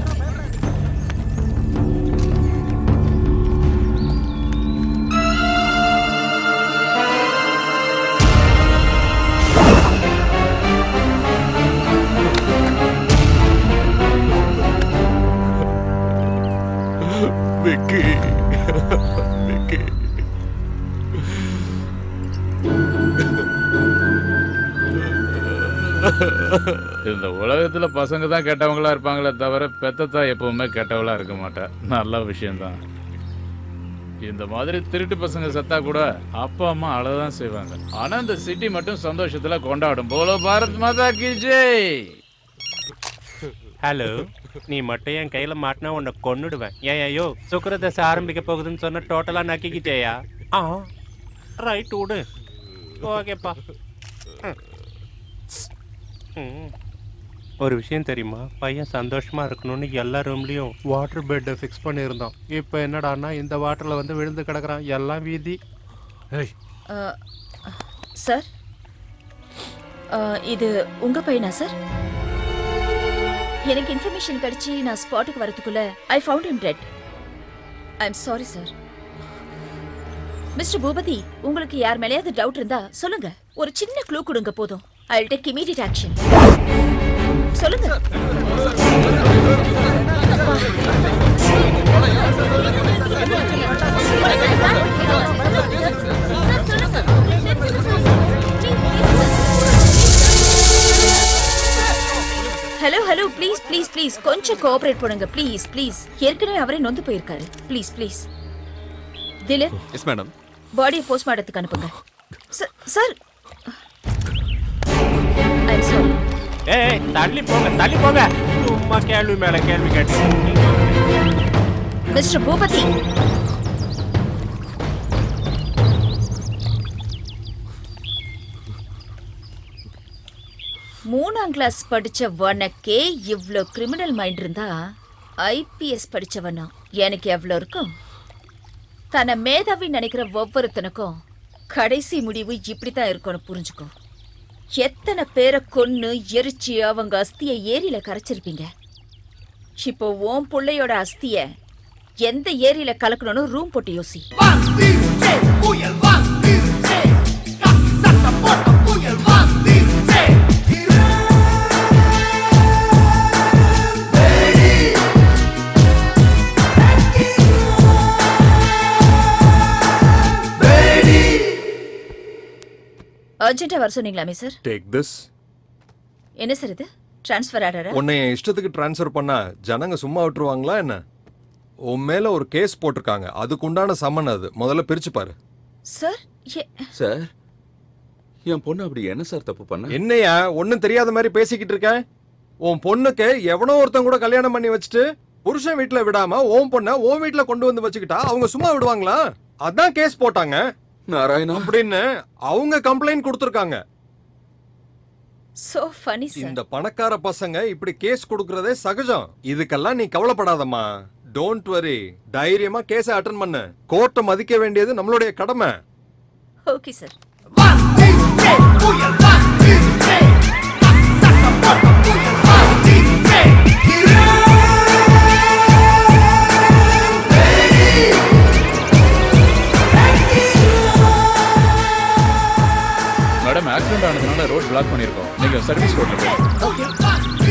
Vicky Vicky இந்த உலகத்துல பசங்க தான் கெட்டவங்களா இருப்பாங்களே தவிர பெத்தத்தா எப்பவுமே கெட்டவளா இருக்க மாட்டா நல்ல விஷயம்தான் இந்த மாதிரி திருட்டு பசங்க செத்தா கூட அப்பா அம்மா அழதான் செய்வாங்க ஆனா இந்த சிட்டி மட்டும் சந்தோஷத்துல கொண்டாடும் போல பாரத் மாதா கி ஜெய் ஹலோ நீ மட்டும் என் கையில மாட்டினா உன்னை கொன்னுடுவேன் ஏன் ஐயோ சுக்கரதசை ஆரம்பிக்க போகுதுன்னு சொன்ன டோட்டலா நக்கிக்கிட்டேயா ஆ ரைட் விடு ஓகேப்பா ம். ம். ஒரு விஷயம் தெரியுமா பையன் சந்தோஷமா இருக்கணும்னு எல்லா ரூம்லயும் வாட்டர் பெட்டை ஃபிக்ஸ் பண்ணியிருந்தோம் இப்போ என்னடான்னா இந்த வாட்டர்ல வந்து விழுந்து கிடக்குறான் எல்லாம் வீதி ஏய் சார் இது உங்க பையனா சார் எனக்கு இன்ஃபர்மேஷன் கிடைச்சி நான் ஸ்பாட்டுக்கு வரதுக்குள்ள I found him dead I am sorry sir mister Boopathi உங்களுக்கு யார் மேலேயாவது டவுட் இருந்தா சொல்லுங்க ஒரு சின்ன க்ளூ கொடுங்க போதும் I will take immediate action சொல்லுங்க hello hello please please please கொஞ்சம் கோஆபரேட் பண்ணுங்க ப்ளீஸ் ப்ளீஸ் ஏற்கனவே அவரே நொந்து போயிருக்காரு please please Dileep yes madam பாடியை போஸ்ட்மார்ட்டத்துக்கு அனுப்புங்க சார் சார் ஐ சாரி ஏய் தள்ளி போங்க தள்ளி போங்க சும்மா கேள்வி மேல கேள்வி கேட்டு மிஸ்டர் பூபதி மூணாம் கிளாஸ் படிச்ச உனக்கே இவ்ளோ கிரிமினல் மைண்ட் இருந்தா ஐபிஎஸ் படிச்சவனா எனக்கு எவ்வளோ இருக்கும் தன்னை மேதாவி நினைக்கிற ஒவ்வொருத்தனுக்கும் கடைசி முடிவு இப்படித்தான் இருக்கும்னு புரிஞ்சுக்கோ எத்தனை பேரை கொன்னு எரிச்சு அவங்க அஸ்தியை ஏரியில கரைச்சிருப்பீங்க இப்போ உன் புள்ளையோட அஸ்திய எந்த ஏரியில கலக்கணும்னு ரூம் போட்டு யோசி புயல் வந்துருச்சே, காத்து சத்தம் அர்ஜென்ட்டா வர சொன்னீங்களாமே சார் டேக் திஸ் என்ன சார் இது ட்ரான்ஸ்ஃபர் ஆர்டரா உன்னை என் இஷ்டத்துக்கு ட்ரான்ஸ்ஃபர் பண்ணா ஜனங்க சும்மா விட்டுருவாங்களா என்ன உன் மேல ஒரு கேஸ் போட்டிருக்காங்க அதுக்கு உண்டான சம்மன் அது முதல்ல பிரிச்சு பாரு சார் சார் என் பொண்ணு அப்படி என்ன சார் தப்பு பண்ண என்னையா ஒன்னும் தெரியாத மாதிரி பேசிக்கிட்டு இருக்க உன் பொண்ணுக்கு எவனோ ஒருத்தன் கூட கல்யாணம் பண்ணி வச்சுட்டு புருஷன் வீட்டுல விடாம உன் பொண்ண உன் வீட்டுல கொண்டு வந்து வச்சுக்கிட்டா அவங்க சும்மா விடுவாங்களா அதான் கேஸ் போட்டாங்க நாராயணா அப்படின்னு அவங்க கம்ப்ளைண்ட் கொடுத்துருக்காங்க சோ ஃபனி சார் இந்த பணக்கார பசங்க இப்படி கேஸ் கொடுக்கறதே சகஜம் இதுக்கெல்லாம் நீ கவலைப்படாதம்மா டோன்ட் வரி தைரியமா கேஸை அட்டன் பண்ணு கோர்ட்டை மதிக்க வேண்டியது நம்மளுடைய கடமை ஓகே சார் மேடம் ஆக்சிடென்ட் ஆனதுனால ரோட் பிளாக் பண்ணியிருக்கோம் நீங்க சர்வீஸ் ரோட்ல போய்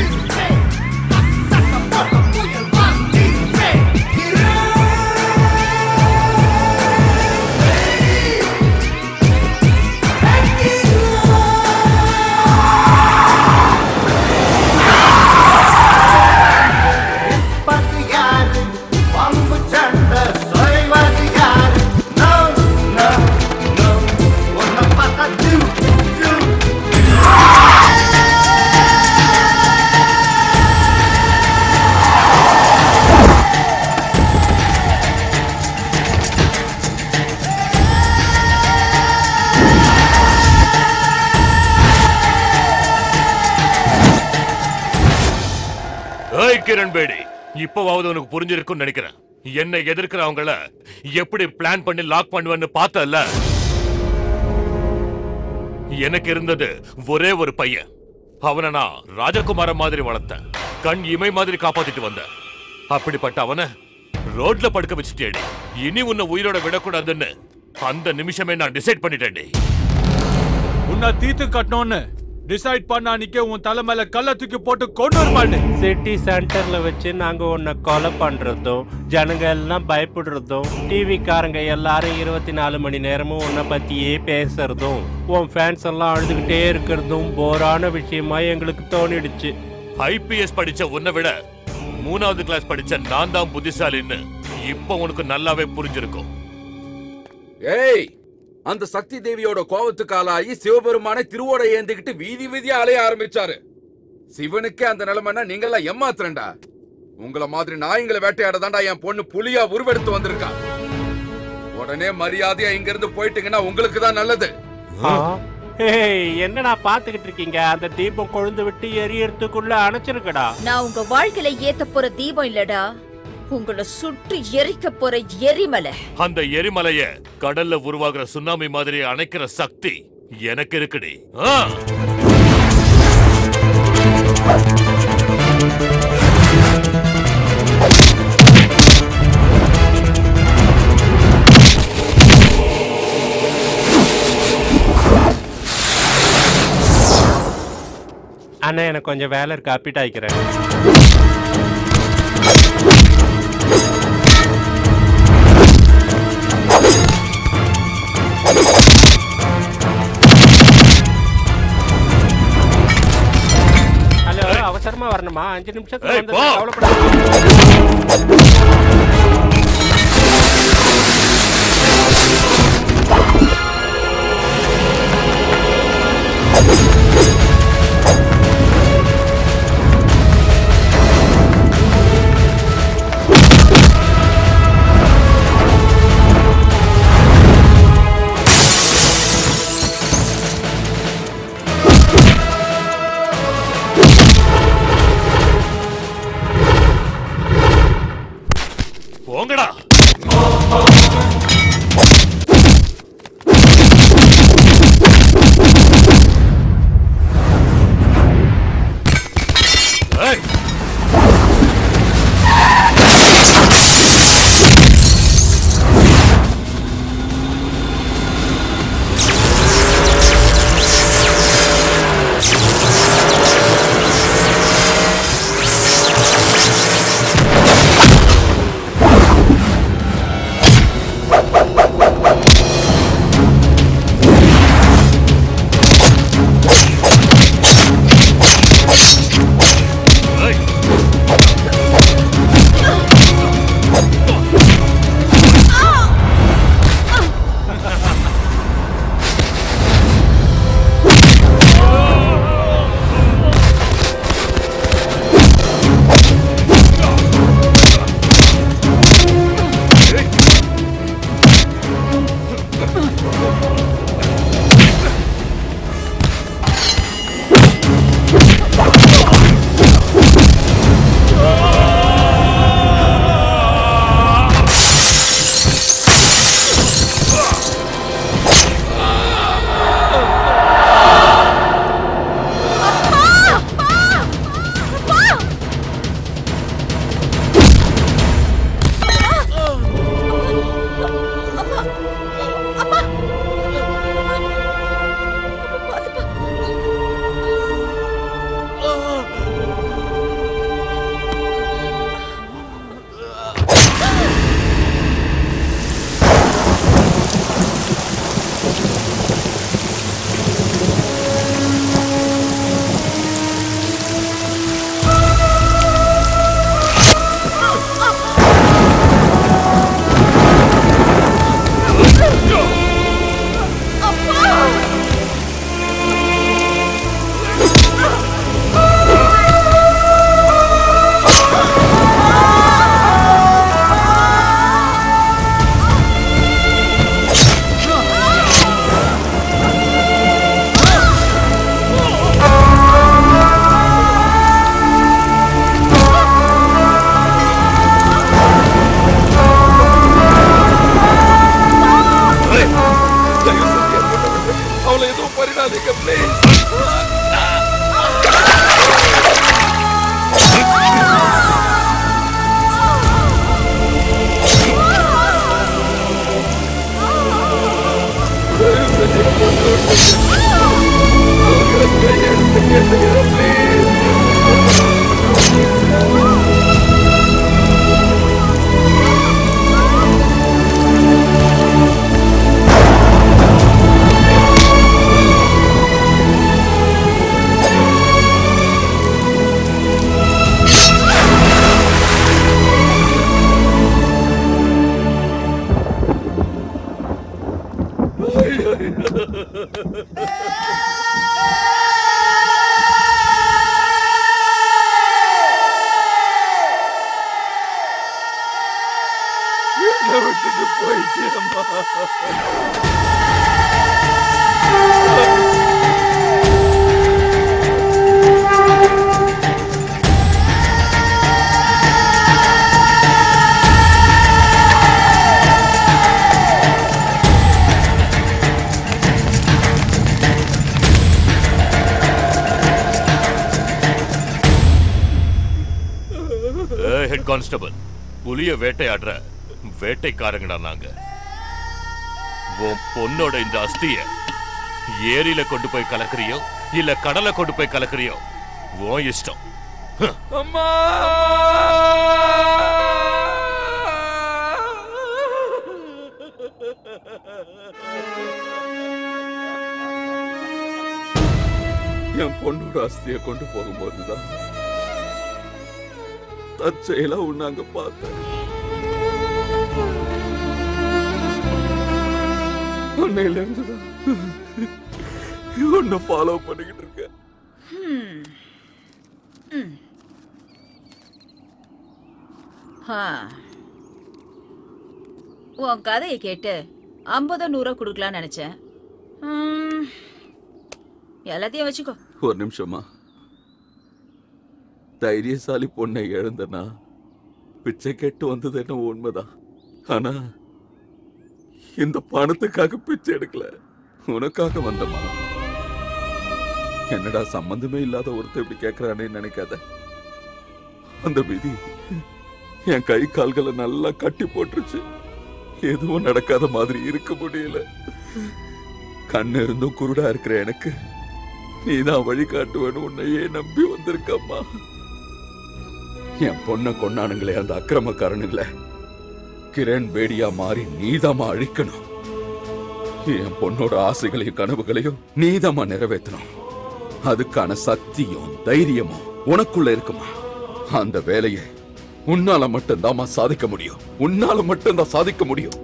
பத்து யாரு பம்பு சண்டை சொல்வது யாரு நோ நோ நோ உன்னை பார்த்தா ஜூ ஜூ ஏய் கிரண் பேடி இப்பவாவது உனக்கு புரிஞ்சிருக்கும்னு நினைக்கிறேன் என்னை எதிர்க்கிறவங்கள எப்படி பிளான் பண்ணி லாக் பண்ணுவேன்னு பார்த்தல எனக்கு இருந்தது ஒரே ஒரு பையன் அவனை நான் ராஜகுமார மாதிரி வளர்த்தேன் கண் இமை மாதிரி காப்பாத்திட்டு வந்தேன் அப்படிப்பட்ட அவனை ரோட்ல படுக்க வச்சுட்டேடி இனி உன்னை உயிரோட விடக்கூடாதுன்னு அந்த நிமிஷமே நான் டிசைட் பண்ணிட்டேன்டி உன்னை தீத்து கட்டணும்னு டிசைட் பண்ண அன்னைக்கே உன் தலை மேல கல்ல தூக்கி போட்டு கொண்டு வருமான்னு சிட்டி சென்டர்ல வச்சு நாங்க உன்னை கொலை பண்றதும் ஜனங்க எல்லாம் பயப்படுறதும் டிவி காரங்க எல்லாரும் இருபத்தி நாலு மணி நேரமும் உன்னை பத்தியே பேசுறதும் உன் ஃபேன்ஸ் எல்லாம் அழுதுகிட்டே இருக்கிறதும் போரான விஷயமா எங்களுக்கு தோணிடுச்சு ஐபிஎஸ் படிச்ச உன்னை விட மூணாவது கிளாஸ் படிச்ச நான் தான் புத்திசாலின்னு இப்ப உனக்கு நல்லாவே புரிஞ்சிருக்கும் ஏய் அந்த சக்தி தேவியோட கோவத்துக்கு ஆளாகி சிவபெருமானை திருவோட ஏந்திக்கிட்டு வீதி வீதியா அலைய ஆரம்பிச்சாரு சிவனுக்கே அந்த நிலைமைன்னா நீங்கெல்லாம் ஏமாத்துறேன்டா உங்கள மாதிரி நாய்ங்களை வேட்டையாட தான்டா என் பொண்ணு புலியா உருவெடுத்து வந்திருக்கா உடனே மரியாதையா இங்க இருந்து போயிட்டீங்கன்னா உங்களுக்கு தான் நல்லது ஏய் என்னடா பாத்துக்கிட்டு இருக்கீங்க அந்த தீபம் கொழுந்து விட்டு எரியறதுக்குள்ள அணைச்சிருக்கடா நான் உங்க வாழ்க்கையில ஏத்த போற தீபம் இல்லடா உங்களை சுற்றி எரிக்க போற எரிமலை அந்த எரிமலைய கடல்ல உருவாகுற சுனாமி மாதிரி அணைக்கிற சக்தி எனக்கு இருக்குடி ஆ! அண்ணா எனக்கு கொஞ்சம் வேலை இருக்கு அப்பிட் ஆயிக்கிறேன் ஹலோ அவசரமா வரணுமா அஞ்சு நிமிஷத்துல வந்து கவலைப்படாத விடாதீங்க ப்ளீஸ் என்னை விட்டுட்டு போயிட்டேம்மா ஹெட் கான்ஸ்டபிள் புலிய வேட்டையாடுற வேட்டைக்காரங்கடா நாங்க உன் பொண்ணோட இந்த அஸ்திய ஏரியில கொண்டு போய் கலக்குறியோ இல்ல கடலை கொண்டு போய் கலக்குறியோ உன் இஷ்டம் அம்மா என் பொண்ணோட அஸ்தியை கொண்டு போகும்போதுதான் தற்செயலா உன்னை அங்க பார்த்தேன் அன்னையில இருந்துதான் உன்னை ஃபாலோ பண்ணிக்கிட்டு இருக்கேன் ஹம். ம். ஆ. உன் கதையை கேட்டு ஐம்பதோ நூறோ கொடுக்கலாம்னு நினைச்சேன் ம். எல்லாத்தையும் வச்சுக்கோ ஒரு நிமிஷமா தைரியசாலி பொண்ணை இழந்தனா பிச்சை கேட்டு வந்தது என்ன உண்மைதான் ஆனா இந்த பணத்துக்காக பிச்சை எடுக்கல உனக்காக வந்தமா என்னடா சம்பந்தமே இல்லாத ஒருத்தர் இப்படி கேக்குறானே நினைக்காத அந்த விதி என் கை கால்களை நல்லா கட்டி போட்டுருச்சு எதுவும் நடக்காத மாதிரி இருக்க முடியல கண்ணு இருந்தும் குருடா இருக்கிற எனக்கு நீதான் வழி காட்டுவேன்னு உன்னையே நம்பி வந்திருக்கம்மா என் பொண்ணை கொண்டானுங்களே அந்த அக்கிரமக்காரனுங்களே கிரண் பேடியா மாறி நீதாம்மா அழிக்கணும் என் பொண்ணோட ஆசைகளையும் கனவுகளையும் நீதாம்மா நிறைவேற்றணும் அதுக்கான சக்தியும் தைரியமும் உனக்குள்ள இருக்குமா அந்த வேலையை உன்னால மட்டும்தாம்மா சாதிக்க முடியும் உன்னால மட்டும்தான் சாதிக்க முடியும்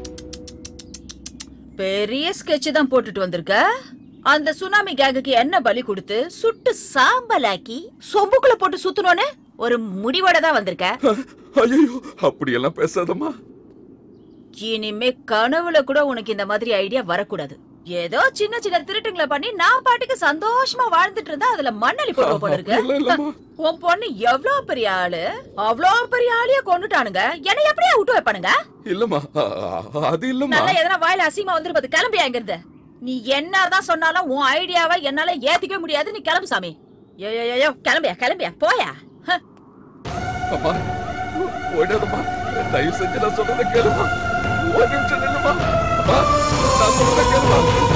பெரிய ஸ்கெட்ச் தான் போட்டுட்டு வந்திருக்க அந்த சுனாமி கேங்குக்கு என்ன பலி கொடுத்து சுட்டு சாம்பலாக்கி சொம்புக்குள்ள போட்டு சுத்தணும்னு ஒரு முடிவோட தான் வந்திருக்க ஐயோ அப்படியெல்லாம் பேசாதம்மா இனிமே கனவுல கூட உனக்கு இந்த மாதிரி ஐடியா வரக்கூடாது ஏதோ சின்ன சின்ன திருட்டுங்களை பண்ணி நான் பாட்டுக்கு சந்தோஷமா வாழ்ந்துட்டு இருந்தா அதுல மண்ணலி போட்டு போல இல்ல, இல்லம்மா. இருக்கு உன் பொண்ணு எவ்வளவு பெரிய ஆளு அவ்வளவு பெரிய ஆளைய கொண்டுட்டானுங்க என்ன எப்படியா விட்டு வைப்பானுங்க இல்லம்மா அ- அ- அது இல்லம்மா நல்லா எதனா வாயில அசிங்கமா வந்துருப்பது கிளம்பியா இங்க இருந்து நீ என்னதான் சொன்னாலும் உன் ஐடியாவை என்னால ஏத்துக்கவே முடியாது நீ கிளம்பு சாமி யோ யோ, யோ யோ கிளம்பியா கிளம்பியா போயா ஹ. அம்மா போயிடாதம்மா தயவு செஞ்சு நான் சொல்றதை கேளுமா ஒரு நிமிஷம் நில்லுமா அம்மா நான் சொல்றதை கேளுமா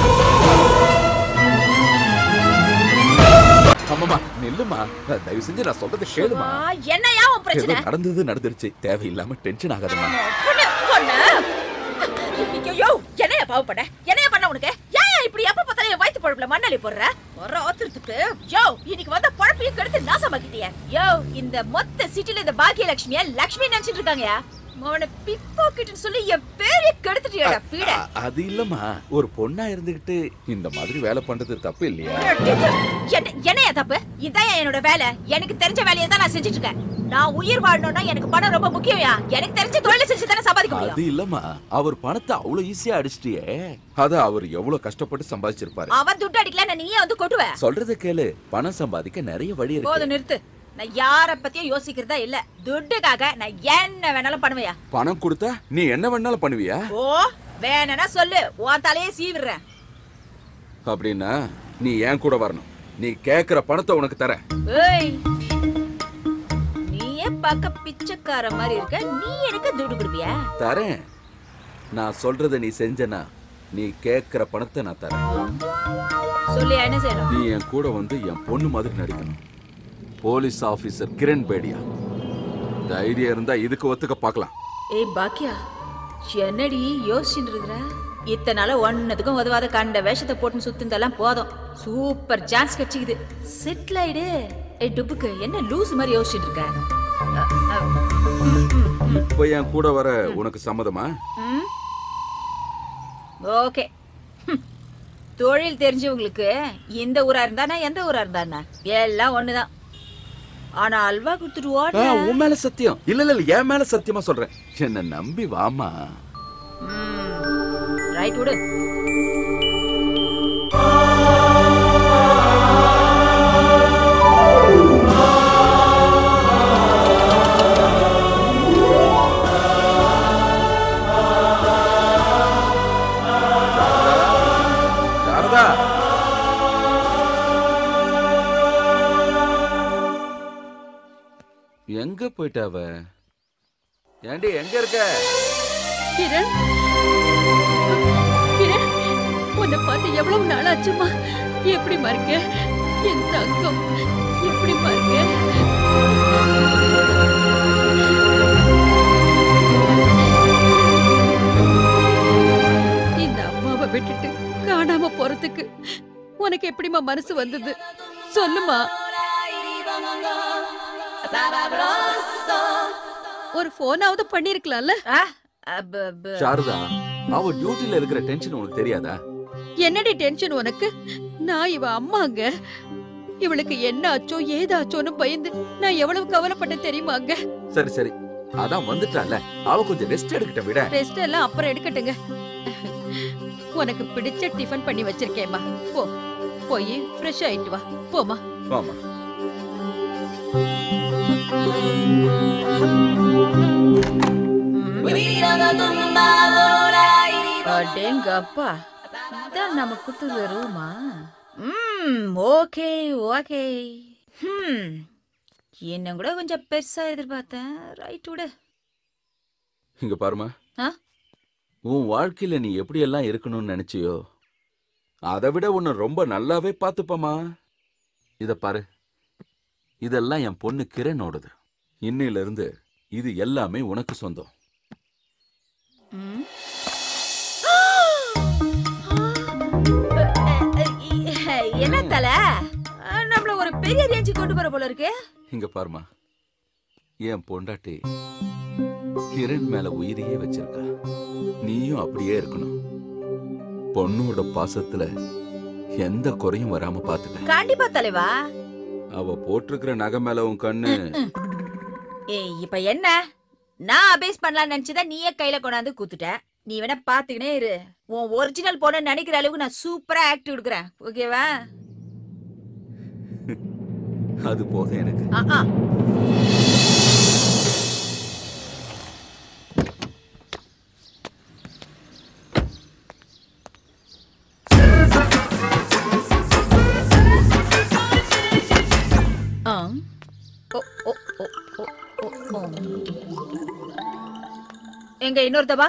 அம்மாமா நில்லுமா தயவு செஞ்சு நான் சொல்றதை கேளுமா ஆ, என்னையா உன் ஏதோ பிரச்சனை நடந்தது நடந்துருச்சு தேவையில்லாம டென்ஷன் ஆகாதம்மா பொண்ணு பொண்ணு ஐயோ என்னைய பாவம் பண்ண என்னைய பண்ண உனக்கு ஏன் இப்படி எப்ப பார்த்தாலும் என் வயித்து பழப்புல மண்ணலி போடுற ஒரு ஆத்திரத்துக்கு யோ இன்னைக்கு வந்த பழப்பையும் கெடுத்து நாசமாக்கிட்டிய யோ இந்த மொத்த சிட்டில இந்த பாக்கியலட்சுமிய லட்சுமி நினைச்சிட்டு இருக்காங்கயா உன பிக் பாக்கெட்னு சொல்லி என் பேரே கெடுத்துட்டியாடா பீட அ- அது இல்லம்மா ஒரு பொண்ணா இருந்துகிட்டு இந்த மாதிரி வேலை பண்றது தப்பு இல்லையா என்ன என்னையா தப்பு இதான் என்னோட வேலை எனக்கு தெரிஞ்ச வேலையை தான் நான் செஞ்சுட்டு இருக்கேன் நான் உயிர் வாழணும்னா எனக்கு பணம் ரொம்ப முக்கியம்யா எனக்கு தெரிஞ்ச தொழிலை செஞ்சு தானே சம்பாதிக்க முடியும் அது இல்லம்மா அவர் பணத்தை அவ்வளவு ஈஸியா அடிச்சிட்டியே அத அவர் எவ்வளவு கஷ்டப்பட்டு சம்பாதிச்சிருப்பாரு அவன் துட்டு அடிக்கல நீயே வந்து கொட்டுவ சொல்றத கேளு பணம் சம்பாதிக்க நிறைய வழி போதும் இருக்கு நிறுத்து நான் யார பத்தியும் யோசிக்கிறதா இல்ல துட்டுக்காக நான் என்ன வேணாலும் பண்ணுவையா பணம் கொடுத்தா நீ என்ன வேணாலும் பண்ணுவியா ஓ வேணும்னா சொல்லு உன் தலையே சீவிடுறேன் அப்படின்னா நீ என் கூட வரணும் நீ கேக்குற பணத்தை உனக்கு தரேன் ஏய் நீயே பார்க்க பிச்சைக்கார மாதிரி இருக்க நீ எனக்கு துட்டு கொடுப்பியா தரேன் நான் சொல்றத நீ செஞ்சனா நீ கேக்குற பணத்தை நான் தரேன் சொல்லியா என்ன செய்யணும் நீ என் கூட வந்து என் பொண்ணு மாதிரி நடிக்கணும் போலீஸ் ஆபீசர் கிரண் பேடியா தைரியம் இருந்தா இதுக்கு ஒத்துக்க பார்க்கலாம் ஏய் பாக்கியா என்னடி யோசிச்சுட்டு இருக்கிற இத்தனை நாள ஒன்னதுக்கும் உதவாத கண்ட வேஷத்தை போட்டு சுத்திருந்தெல்லாம் போதும் சூப்பர் சான்ஸ் கிடைச்சிக்குது செட்டில் ஆயிடு ஏய் டுப்புக்கு என்ன லூஸ் மாதிரி யோசிச்சுட்டு இருக்க அ, அ, இப்ப என் கூட வர உனக்கு சம்மதமா ம் ஓகே ஹம். தொழில் தெரிஞ்சவங்களுக்கு இந்த ஊரா இருந்தானா எந்த ஊரா இருந்தானா எல்லாம் ஒண்ணுதான் ஆனா அல்வா கொடுத்துட்டு ஆ, ஓட உன் மேல சத்தியம் இல்ல இல்ல இல்ல, என் மேல சத்தியமா சொல்றேன் என்ன நம்பி வாமா ரைட் விடு சாரதா எங்க போயிட்டா அவ ஏண்டி எங்க இருக்க கிரண் கிரண் உன்னை பார்த்து எவ்வளவு நாள் ஆச்சுமா எப்படி மறுக்க என் தங்கம் எப்படி மறுக்க இந்த அம்மாவை விட்டுட்டு காணாம போறதுக்கு உனக்கு எப்படிம்மா மனசு வந்தது சொல்லுமா ஒரு போனாவது பண்ணிருக்கலாம்ல சாரதா அவ டியூட்டில இருக்கிற டென்ஷன் உனக்கு தெரியாதா என்னடி டென்ஷன் உனக்கு நான் இவ அம்மாங்க இவளுக்கு என்ன ஆச்சோ ஏதாச்சோன்னு பயந்து நான் எவ்வளவு கவலைப்பட்டேன் தெரியுமாங்க சரி சரி அதான் வந்துட்டால அவ கொஞ்சம் ரெஸ்ட் எடுக்கிட்ட விட ரெஸ்ட் எல்லாம் அப்புறம் எடுக்கட்டுங்க உனக்கு பிடிச்ச டிஃபன் பண்ணி வச்சிருக்கேம்மா போ போய் ஃப்ரெஷ் ஆயிட்டு வா போமா வாமா அடேங்கப்பா இதான் நம்ம குத்துற ரூமா ம் ஓகே ஓகே ம் இன்னும் கூட கொஞ்சம் பெருசா எதிர்பார்த்தேன் ரைட் விடு இங்க பாருமா ஆ? உன் வாழ்க்கையில நீ எப்படியெல்லாம் இருக்கணும்னு நினைச்சியோ அதை விட உன்னை ரொம்ப நல்லாவே பார்த்துப்பமா இத பாரு இதெல்லாம் என் பொண்ணு கிரணோடது இன்னையில இருந்து இது எல்லாமே உனக்கு சொந்தம் ம். என்ன தல நம்மள ஒரு பெரிய ரேஞ்சு கொண்டு போற போல இருக்கு இங்க பாருமா என் பொண்டாட்டி கிரண் மேல உயிரையே வச்சிருக்கா நீயும் அப்படியே இருக்கணும் பொண்ணோட பாசத்துல எந்த குறையும் வராம பாத்துக்க கண்டிப்பா தலைவா அவ போட்டிருக்கிற நகை மேல உன் கண்ணு ஏய் இப்ப என்ன நான் அபேஸ் பண்ணலாம்னு நினைச்சதா நீயே கையில கொண்டாந்து கூத்துட்ட நீ வேணா பாத்துக்கினே இரு உன் ஒரிஜினல் பொண்ணு நினைக்கிற அளவுக்கு நான் சூப்பரா ஆக்ட் கொடுக்குறேன் ஓகேவா அது போதும் எனக்கு ஆ ஆ ஆ. ஓ, ஓ, ஓ, ஓ, ஓ, ஓ. எங்க இன்னொருத்தவா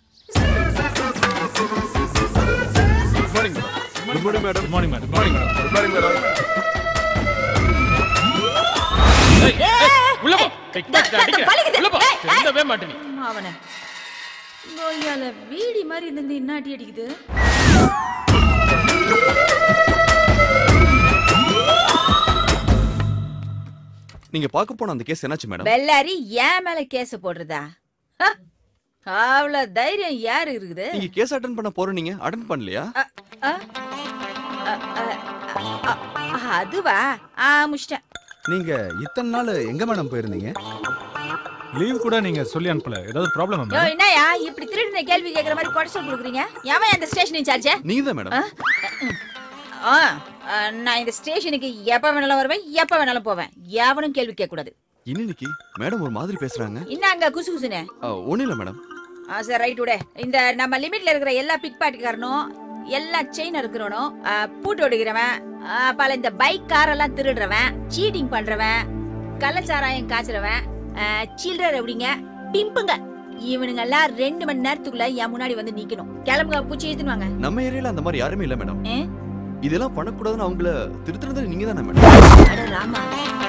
good morning madam good morning madam morning madam good morning madam உள்ள போ டேய், டேய், அடிக்கிறேன். உள்ள போ திருந்தவே மாட்டே நீ அவனை நோயால வீடி மாதிரி இருந்து என்ன அடி அடிக்குது நீங்க பார்க்க போன அந்த கேஸ் என்னாச்சு மேடம் பெல்லாரி ஏன் மேல கேஸ் போடுறதா ஹ! அவ்வளவு தைரியம் யாரு இருக்குது நீங்க கேஸ் அட்டன் பண்ண போற நீங்க அட்டன் பண்ணலையா அ, அ, அ, அ, அ, அதுவா ஆ முடிச்சிட்டேன் நீங்க இத்தனை நாள் எங்க மேடம் போயிருந்தீங்க லீவ் கூட நீங்க சொல்லி அனுப்பல ஏதாவது ப்ராப்ளமா யோ என்னயா இப்படி திருடின கேள்வி கேக்குற மாதிரி குடைச்சல் கொடுக்குறீங்க எவன் அந்த ஸ்டேஷன் இன்சார்ஜ் நீங்க தான் மேடம் ஆ ஆ, நான் இந்த ஸ்டேஷனுக்கு எப்ப வேணாலும் வருவேன் எப்ப வேணாலும் போவேன் எவனும் கேள்வி கேட்க கூடாது இன்னைக்கு மேடம் ஒரு மாதிரி பேசுறாங்க என்ன அங்க குசு குசுன்னு ஒன்னும் இல்ல மேடம் ஆ சரி ரைட் விட இந்த நம்ம லிமிட்ல இருக்கிற எல்லா பிக் பாட்டுக்காரனும் எல்லாம் செயின் இருக்கிறவனும் பூட்டு ஒடுக்கிறவன் ஆ, பல இந்த பைக் காரெல்லாம் திருடுறவன் சீட்டிங் பண்றவன் கள்ளச்சாராயம் காய்ச்சறவன் ஆ, சில்லறை எப்படிங்க பிம்புங்க இவனுங்க எல்லாம் ரெண்டு மணி நேரத்துக்குள்ள என் முன்னாடி வந்து நிக்கணும் கிளம்புங்க பூச்சி இழுத்துன்னு வாங்க நம்ம ஏரியால அந்த மாதிரி யாருமே இல்ல மேடம் ஏ? இதெல்லாம் பண்ணக்கூடாதுன்னு அவங்கள திருத்துறது நீங்க தானே மேடம் அட ராமா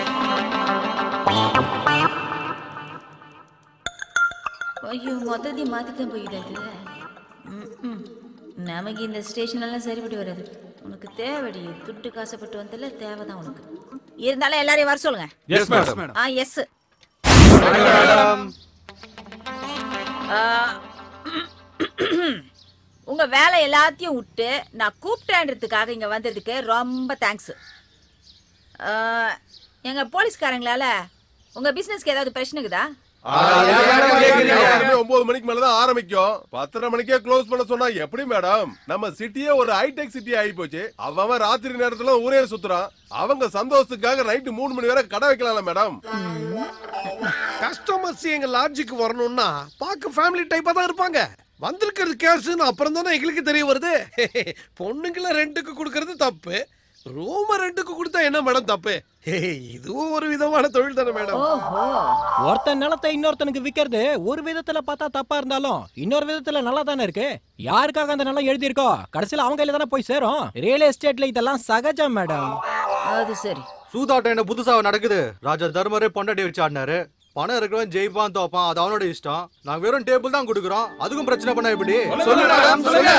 ஐயோ மொத்தத்தையும் மாத்தித்தான் போயிடுது ம்ம். நமக்கு இந்த ஸ்டேஷன் எல்லாம் சரிப்பட்டு வராது உனக்கு தேவைடி துட்டு காசப்பட்டு வந்தல தேவைதான் உனக்கு இருந்தாலும் எல்லாரையும் வர சொல்லுங்க Yes, madam. ஆ எஸ் உங்க வேலை எல்லாத்தையும் விட்டு நான் கூப்பிட்டேன்றதுக்காக இங்க வந்ததுக்கு ரொம்ப தேங்க்ஸ் எங்க போலீஸ்காரங்களால உங்க பிசினஸ்க்கு ஏதாவது பிரச்சனை இருக்குதா எல்லாருமே ஒன்பது மணிக்கு மேலதான் ஆரம்பிக்கும் பத்தரை மணிக்கே க்ளோஸ் பண்ண சொன்னா எப்படி மேடம் நம்ம சிட்டியே ஒரு ஹைடெக் சிட்டி ஆகி போச்சு அவன் ராத்திரி நேரத்துல ஊரே சுத்துறான் அவங்க சந்தோஷத்துக்காக நைட்டு மூணு மணி வரை கடை வைக்கலாம்ல மேடம் கஸ்டமர்ஸ் எங்க லாட்ஜுக்கு வரணும்னா பார்க்க ஃபேமிலி டைப்பா தான் இருப்பாங்க வந்திருக்கிறது கேர்ஸ்னு அப்புறம் தானே எங்களுக்கு தெரிய வருது பொண்ணுங்களை ரெண்டுக்கு கொடுக்கறது தப்பு ரூம ரெண்டுக்கு கொடுத்தா என்ன மேடம் தப்பு இதுவும் ஒரு விதமான தொழில் தானே மேடம் ஒருத்தன் நிலத்தை இன்னொருத்தனுக்கு விக்கிறது ஒரு விதத்துல பார்த்தா தப்பா இருந்தாலும் இன்னொரு விதத்துல நல்லா தானே இருக்கு யாருக்காக அந்த நிலம் எழுதியிருக்கோ கடைசியில அவங்க கையில தானே போய் சேரும் ரியல் எஸ்டேட்ல இதெல்லாம் சகஜம் மேடம் அது சரி சூதாட்டம் என்ன புதுசா நடக்குது ராஜா தர்மரே பொண்டாட்டி வச்சு ஆடினாரு பணம் இருக்கிறவன் ஜெயிப்பான் தோப்பான் அது அவனோட இஷ்டம் நாங்க வெறும் டேபிள் தான் கொடுக்குறோம் அதுக்கும் பிரச்சனை பண்ண எப்படி சொல்லுங்க மேடம், சொல்லுங்க.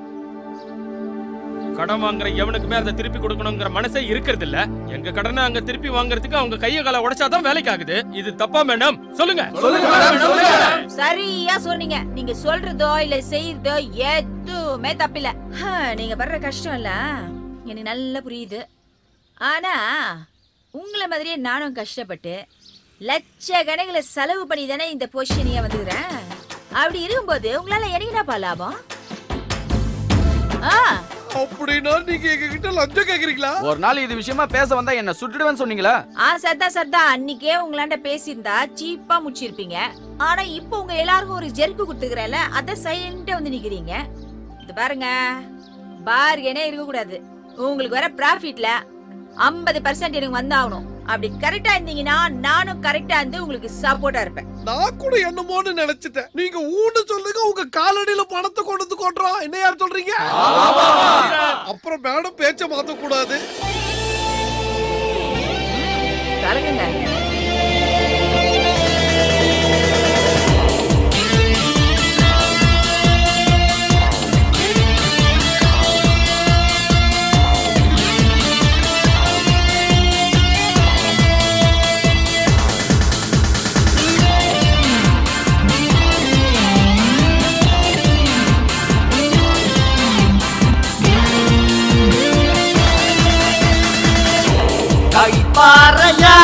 கடன் வாங்குற எவனுக்குமே அதை திருப்பி கொடுக்கணுங்கிற மனசே இருக்கிறது இல்ல எங்க கடனை அங்க திருப்பி வாங்குறதுக்கு அவங்க கைய கால உடைச்சாதான் வேலைக்கு ஆகுது இது தப்பா மேடம் சொல்லுங்க சரியா சொன்னீங்க நீங்க சொல்றதோ இல்ல செய்யறதோ எதுவுமே தப்பில்ல ஹ, நீங்க படுற கஷ்டம் இல்ல எனக்கு நல்லா புரியுது ஆனா உங்களை மாதிரியே நானும் கஷ்டப்பட்டு லட்ச கணக்கில் செலவு பண்ணி தானே இந்த பொசிஷனையே வந்துக்கிறேன் அப்படி இருக்கும்போது உங்களால எனக்கு என்னப்பா லாபம் ஆ அப்படின்னா நீங்க எங்க கிட்ட லஞ்சம் கேக்குறீங்களா ஒரு நாள் இது விஷயமா பேச வந்தா என்ன சுட்டுடுவேன்னு சொன்னீங்களா ஆ சர்தா சர்தா அன்னைக்கே உங்களாண்ட பேசியிருந்தா சீப்பா முடிச்சிருப்பீங்க ஆனா இப்போ உங்க எல்லாருக்கும் ஒரு ஜெருக்கு கொடுத்துக்கிறேன்ல அத சைலண்டா வந்து நிக்கிறீங்க இது பாருங்க பார்கனே இருக்க கூடாது உங்களுக்கு வர ப்ராஃபிட்ல ஐம்பது பர்சன்ட் எனக்கு வந்தாகணும் அப்படி கரெக்டா இருந்தீங்கன்னா நானும் கரெக்டா இருந்து உங்களுக்கு சப்போர்ட்டா இருப்பேன் நான் கூட என்னமோன்னு நினைச்சிட்டேன் நீங்க ஊன்னு சொல்லுங்க உங்க காலடியில பணத்தை கொண்டு வந்து கொட்டுறோம் என்ன யார் சொல்றீங்க அப்புறம் மேடம் பேச்ச மாத்த கூடாது கலங்குங்க கைப்பாறையா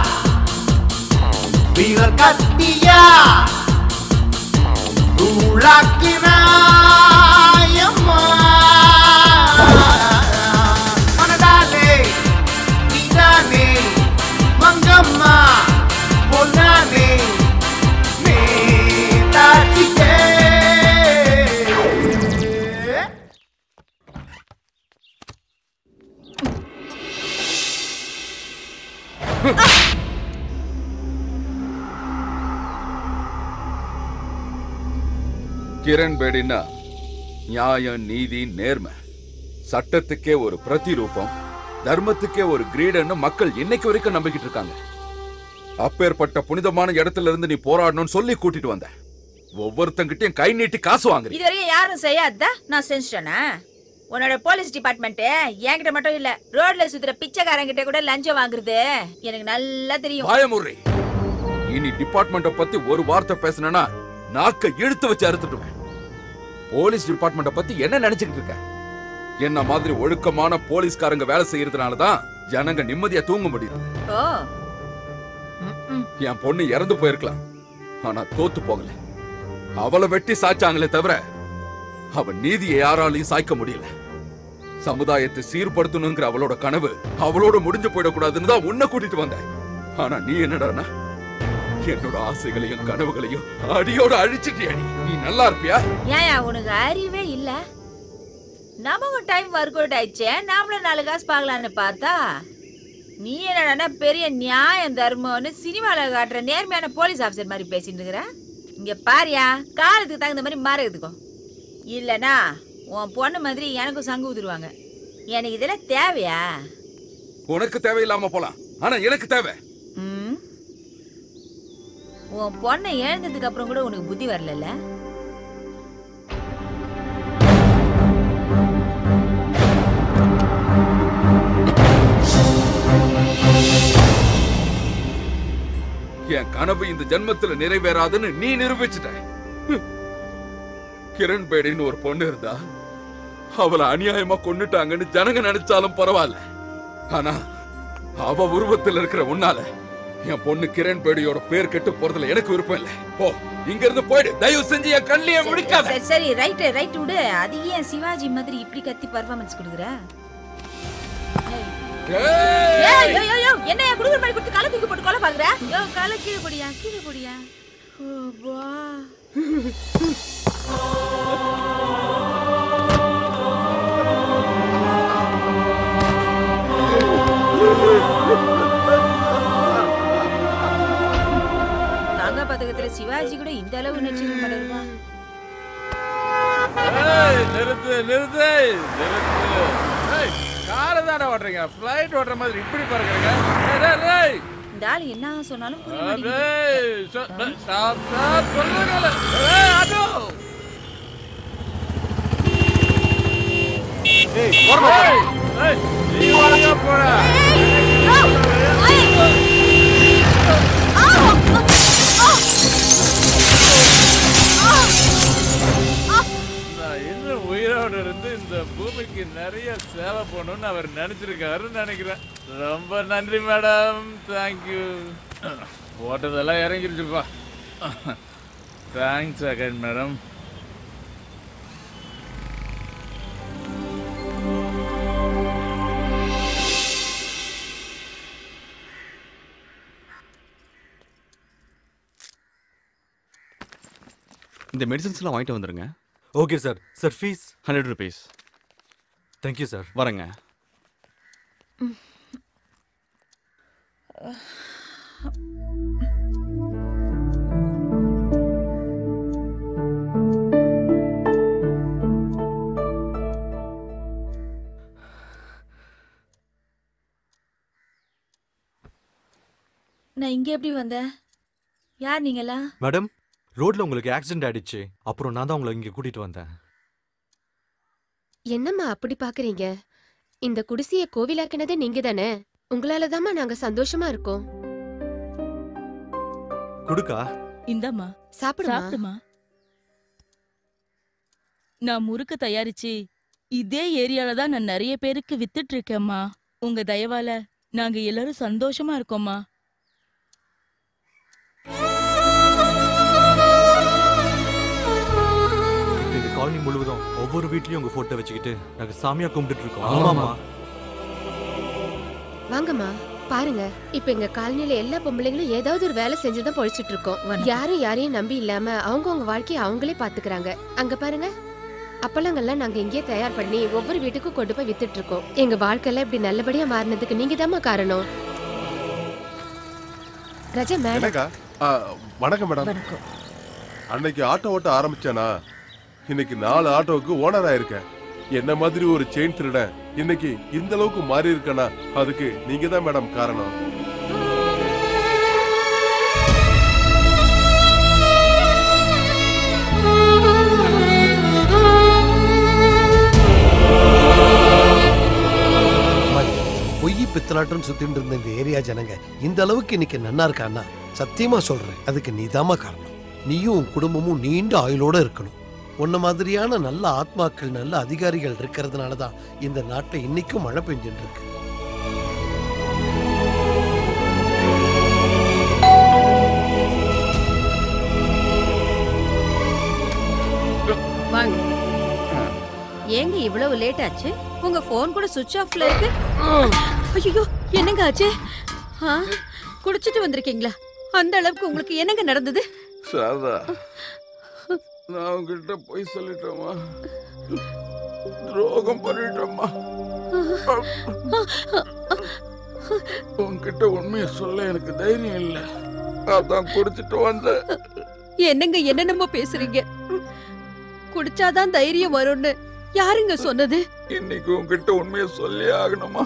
வீரர் கத்தியா தூளாக்கினாயம்மா மனதாலே நீதானே மங்கம்மா பொன்னானே நேதாச்சிக்கே கிரண் பேடின்னா நியாயம் நீதி நேர்மை சட்டத்துக்கே ஒரு பிரதிரூபம் தர்மத்துக்கே ஒரு கிரீடன்னு மக்கள் இன்னைக்கு வரைக்கும் நம்பிக்கிட்டு இருக்காங்க அப்பேற்பட்ட புனிதமான இடத்துல இருந்து நீ போராடணும்னு சொல்லி கூட்டிட்டு வந்த ஒவ்வொருத்தங்கிட்டயும் கை நீட்டி காசு வாங்குறீ இது வரைக்கும் யாரும் செய்யாத நான் செஞ்சிட்டேனா உன்னோட போலீஸ் டிபார்ட்மெண்ட் என்கிட்ட மட்டும் இல்ல ரோட்ல சுத்துற பிச்சைக்காரங்கிட்ட கூட லஞ்சம் வாங்குறது எனக்கு நல்லா தெரியும் பயமுறை இனி டிபார்ட்மெண்ட்ட பத்தி ஒரு வார்த்தை பேசுனேன்னா நாக்க இழுத்து வச்சு அறுத்துடுவேன் போலீஸ் டிபார்ட்மெண்ட்ட பத்தி என்ன நினைச்சுக்கிட்டு இருக்க என்ன மாதிரி ஒழுக்கமான போலீஸ்காரங்க வேலை செய்யறதுனால தான் ஜனங்க நிம்மதியா தூங்க முடியுது ஓ என் பொண்ணு இறந்து போயிருக்கலாம் ஆனா தோத்து போகல அவளை வெட்டி சாய்ச்சாங்களே தவிர அவ நீதியை யாராலையும் சாய்க்க முடியல சமுதாயத்தை சீர்படுத்தணுங்கிற அவளோட கனவு அவளோட முடிஞ்சு போயிடக்கூடாதுன்னு தான் உன்னை கூட்டிட்டு வந்தேன் ஆனா நீ என்னடானா என்னோட ஆசைகளையும் கனவுகளையும் அடியோட அழிச்சிட்டியாடி நீ நல்லா இருப்பியா ஏன் உனக்கு அறிவே இல்ல நமக்கும் டைம் ஒர்க் அவுட் ஆயிடுச்சே நாமளும் நாலு காசு பார்க்கலான்னு பார்த்தா நீ என்னடா பெரிய நியாயம் தர்மம்னு சினிமால காட்டுற நேர்மையான போலீஸ் ஆஃபீஸர் மாதிரி பேசிட்டு இருக்கிற இங்க பாரியா காலத்துக்கு தகுந்த மாதிரி மாறதுக்கோ இல்லனா உன் பொண்ணு மாதிரி எனக்கும் சங்கு ஊதுருவாங்க எனக்கு இதெல்லாம் தேவையா உனக்கு தேவையில்லாம போலாம் ஆனா எனக்கு தேவை ம்? உன் பொண்ணை இழந்ததுக்கு அப்புறம் கூட உனக்கு புத்தி வரலல்ல என் கனவு இந்த ஜென்மத்துல நிறைவேறாதுன்னு நீ நிரூபிச்சிட்ட ஹம். கிரண் பேடின்னு ஒரு பொண்ணு இருந்தா அவளை அநியாயமா கொன்னுட்டாங்கன்னு ஜனங்க நினைச்சாலும் பரவாயில்ல ஆனா அவ உருவத்துல இருக்கிற உன்னால என் பொண்ணு கிரண் பேடியோட பேர் கெட்டு போறதுல எனக்கு விருப்பம் இல்ல போ இங்க இருந்து போயிடு தயவு செஞ்சு என் கண்ணிலே முடிக்காத சரி சரி ரைட் ரைட் விடு அது ஏன் சிவாஜி மாதிரி இப்படி கத்தி பர்ஃபார்மன்ஸ் கொடுக்குற ஏய், யோ, யோ, யோ, என்னையா குடுக்குற மாதிரி கொடுத்து கலை தூக்கி போட்டு கொலை பாக்குற யோ கலை கீழே போடியா கீழே போடியா ஓ, வா. தங்க பதக்கத்துல சிவாஜி கூட இந்த அளவு நடிச்சிருக்க மாட்டாருமா ஏய், நிறுத்து நிறுத்து நிறுத்து ஏய், காரை தானே ஓட்டுறீங்க ஃப்ளைட் ஓட்டுற மாதிரி இப்படி பறக்குறீங்க ஏய், டேய், டேய். இந்த ஆளு என்ன சொன்னாலும் புரிய ஆ, மாட்டேங்குது டேய், சொ- டேய், ஸ்டாப், ஸ்டாப், சொல்லுங்க கேளு. ஏய், ஆட்டோ. ஏய், ஏய், நீ ஒழுங்கா போடா. நான் இன்னும் உயிரோடு இருந்து இந்த பூமிக்கு நிறைய சேவை பண்ணணும்னு அவர் நினைச்சிருக்காருன்னு நினைக்கிறேன் ரொம்ப நன்றி மேடம் தேங்க்யூ ஓட்டதெல்லாம் இறங்கிருச்சுப்பா தேங்க்ஸ் அகைன் மேடம் இந்த மெடிசன்ஸ்லாம் வாங்கிட்டு வந்துருங்க okay sir sir fees hundred rupees thank you sir வரேங்க நான் இங்க எப்படி வந்தேன் யார் நீங்களா மேடம் ரோட்ல உங்களுக்கு ஆக்சிடென்ட் ஆயிடுச்சு அப்புறம் நான் தான் உங்களை இங்க கூட்டிட்டு வந்தேன் என்னம்மா அப்படி பாக்குறீங்க இந்த குடிசைய கோவிலாக்கினதே நீங்க தானே உங்களால நாங்க சந்தோஷமா இருக்கோம் குடுக்கா இந்தாம்மா சாப்பிடுமா சாப்பிடுமா நான் முறுக்கு தயாரிச்சு இதே ஏரியால தான் நான் நிறைய பேருக்கு வித்துட்டு இருக்கேம்மா உங்க தயவால நாங்க எல்லாரும் சந்தோஷமா இருக்கோம்மா எங்க காலனி முழுவதும் ஒவ்வொரு வீட்லயும் உங்க போட்டோ வச்சுக்கிட்டு நாங்க சாமியா கும்பிட்டுட்டு இருக்கோம் ஆமாம்மா. ஆமாமா வாங்கம்மா பாருங்க இப்ப எங்க காலனில எல்லா பொம்பளைங்களும் ஏதாவது ஒரு வேலை செஞ்சுதான் பொழைச்சிட்டு இருக்கோம் யாரும் யாரையும் நம்பி இல்லாம அவங்கவங்க வாழ்க்கைய அவங்களே பாத்துக்கறாங்க அங்க பாருங்க அப்பளங்கள்லாம் நாங்க இங்கேயே தயார் பண்ணி ஒவ்வொரு வீட்டுக்கும் கொண்டு போய் வித்துட்டு இருக்கோம் எங்க வாழ்க்கையில இப்படி நல்லபடியா மாறினதுக்கு நீங்க காரணம் ரஜா மேடம் என்னக்கா ஆ, வணக்கம் மேடம் அன்னைக்கு ஆட்டோ ஓட்ட ஆரம்பிச்சானா இன்னைக்கு நாலு ஆட்டோவுக்கு ஓனரா இருக்கேன் என்ன மாதிரி ஒரு செயின் திருடன் இன்னைக்கு இந்த அளவுக்கு மாறி இருக்கனா அதுக்கு நீங்க தான் மேடம் காரணம் பொய் பித்தலாட்டம் சுத்திட்டு இருந்த இந்த ஏரியா ஜனங்க இந்த அளவுக்கு இன்னைக்கு நன்னா இருக்கான்னா சத்தியமா சொல்றேன் அதுக்கு நீதாம்மா காரணம் நீயும் உன் குடும்பமும் நீண்ட ஆயுளோட இருக்கணும் உன்ன மாதிரியான நல்ல ஆத்மாக்கள் நல்ல அதிகாரிகள் இருக்கிறதுனால தான் இந்த நாட்டில் இன்னைக்கும் மழை பெஞ்சுட்டு இருக்கு வாங்க ஏங்க இவ்வளவு லேட் ஆச்சு உங்க போன் கூட சுவிட்ச் ஆஃப்ல இருக்கு ஐயோ என்னங்க ஆச்சு ஆ, குடிச்சிட்டு வந்திருக்கீங்களா அந்த அளவுக்கு உங்களுக்கு என்னங்க நடந்தது சாரதா நான் உங்ககிட்ட போய் சொல்லிட்டோமா துரோகம் பண்ணிட்டம்மா உன்கிட்ட உண்மையை சொல்ல எனக்கு தைரியம் இல்ல அதான் குடிச்சிட்டு வந்தேன் என்னங்க என்னென்னமோ பேசுறீங்க குடிச்சாதான் தைரியம் வரும்னு யாருங்க சொன்னது இன்னைக்கு உன்கிட்ட உண்மையை சொல்லி ஆகணுமா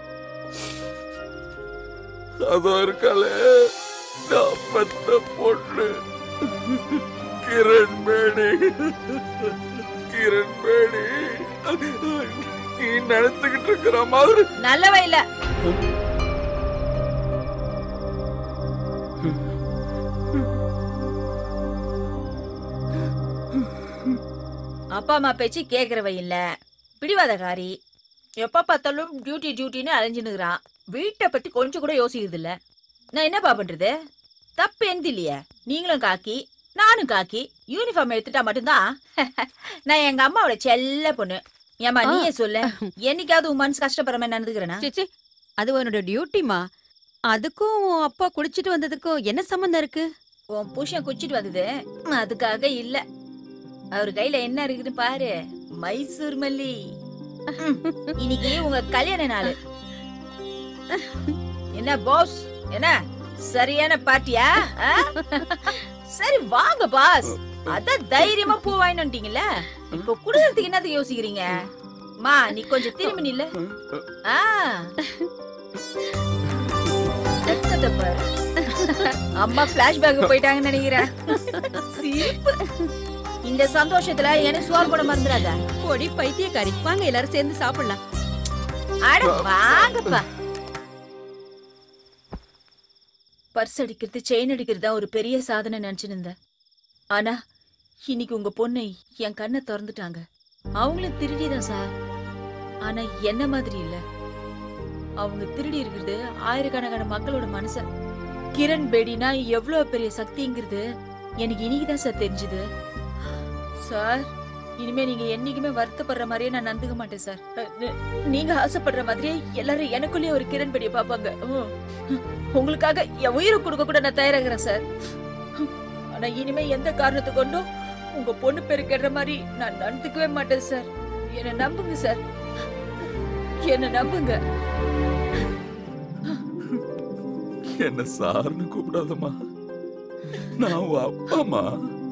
அதோ இருக்காளே நான் பெத்த பொண்ணு கிரண் பேடி கிரண் பேடி நீ நினைச்சுக்கிட்டு இருக்கிற மாதிரி நல்லவ இல்ல அப்பா அம்மா பேச்சு கேக்குறவ இல்ல பிடிவாதக்காரி எப்ப பார்த்தாலும் டியூட்டி டியூட்டின்னு அலைஞ்சுனுக்குறான் வீட்டை பத்தி கொஞ்சம் கூட யோசிக்கிறது இல்ல நான் என்னப்பா பண்றது தப்பு எந்த இல்லையே நீங்களும் காக்கி நானும் காக்கி யூனிஃபார்ம் எடுத்துட்டா மட்டும்தான் நான் எங்க அம்மாவோட செல்ல பொண்ணு ஏமா ஆ. நீயே சொல்ல என்னைக்காவது உன் மனசு கஷ்டப்படுற மாதிரி நடந்துக்கிறேனா சிச்சி அது உன்னோட டியூட்டிமா அதுக்கும் உன் அப்பா குடிச்சிட்டு வந்ததுக்கும் என்ன சம்மந்தம் இருக்கு உன் புருஷன் குச்சிட்டு வந்தது அதுக்காக இல்ல அவர் கையில என்ன இருக்குன்னு பாரு மைசூர் மல்லி ம், இன்னைக்கு உங்க கல்யாண நாள் என்ன பாஸ் என்ன சரியான பார்ட்டியா ஆ? சரி வாங்க பாஸ் அதான் தைரியமா பூ வாங்கிட்டீங்கல்ல இப்போ குடுக்கறதுக்கு என்னது யோசிக்கிறீங்க மா நீ கொஞ்சம் திரும்பி நில்ல ஆ வெக்கத்தை பாரு. அம்மா பிளாஷ்பேக் போயிட்டாங்கன்னு நினைக்கிறேன் சிரிப்பு. இந்த சந்தோஷத்துல எனக்கு சோறு போட மறந்துடாத பொடி பைத்தியக்காரி வாங்க எல்லாரும் சேர்ந்து சாப்பிடலாம் அட வாங்கப்பா பர்ஸ் அடிக்கிறது செயின் அடிக்கிறது தான் ஒரு பெரிய சாதனை நினைச்சுன்னு இருந்தேன் ஆனா இன்னைக்கு உங்க பொண்ணை என் கண்ணை திறந்துட்டாங்க அவங்களும் திருடிதான் சார் ஆனா என்ன மாதிரி இல்ல அவங்க திருடி இருக்கிறது ஆயிரக்கணக்கான மக்களோட மனச கிரண் பேடினா எவ்வளவு பெரிய சக்திங்கிறது எனக்கு இன்னைக்குதான் சார் தெரிஞ்சுது சார் இனிமே நீங்க என்னைக்குமே வருத்தப்படுற மாதிரியே நான் நந்துக்க மாட்டேன் சார் அஹ், நீ- நீங்க ஆசைப்படுற மாதிரியே எல்லாரும் எனக்குள்ளேயே ஒரு கிரண் பேடியை பார்ப்பாங்க ம். உங்களுக்காக என் உயிரை கொடுக்க கூட நான் தயாராகிறேன் சார் ஆனா இனிமே எந்த காரணத்தை கொண்டும் உங்க பொண்ணு பேரு கெடுற மாதிரி நான் நடந்துக்கவே மாட்டேன் சார் என்ன நம்புங்க சார் என்ன நம்புங்க என்ன சார்னு கூப்பிடாதம்மா நான் உன் அப்பாம்மா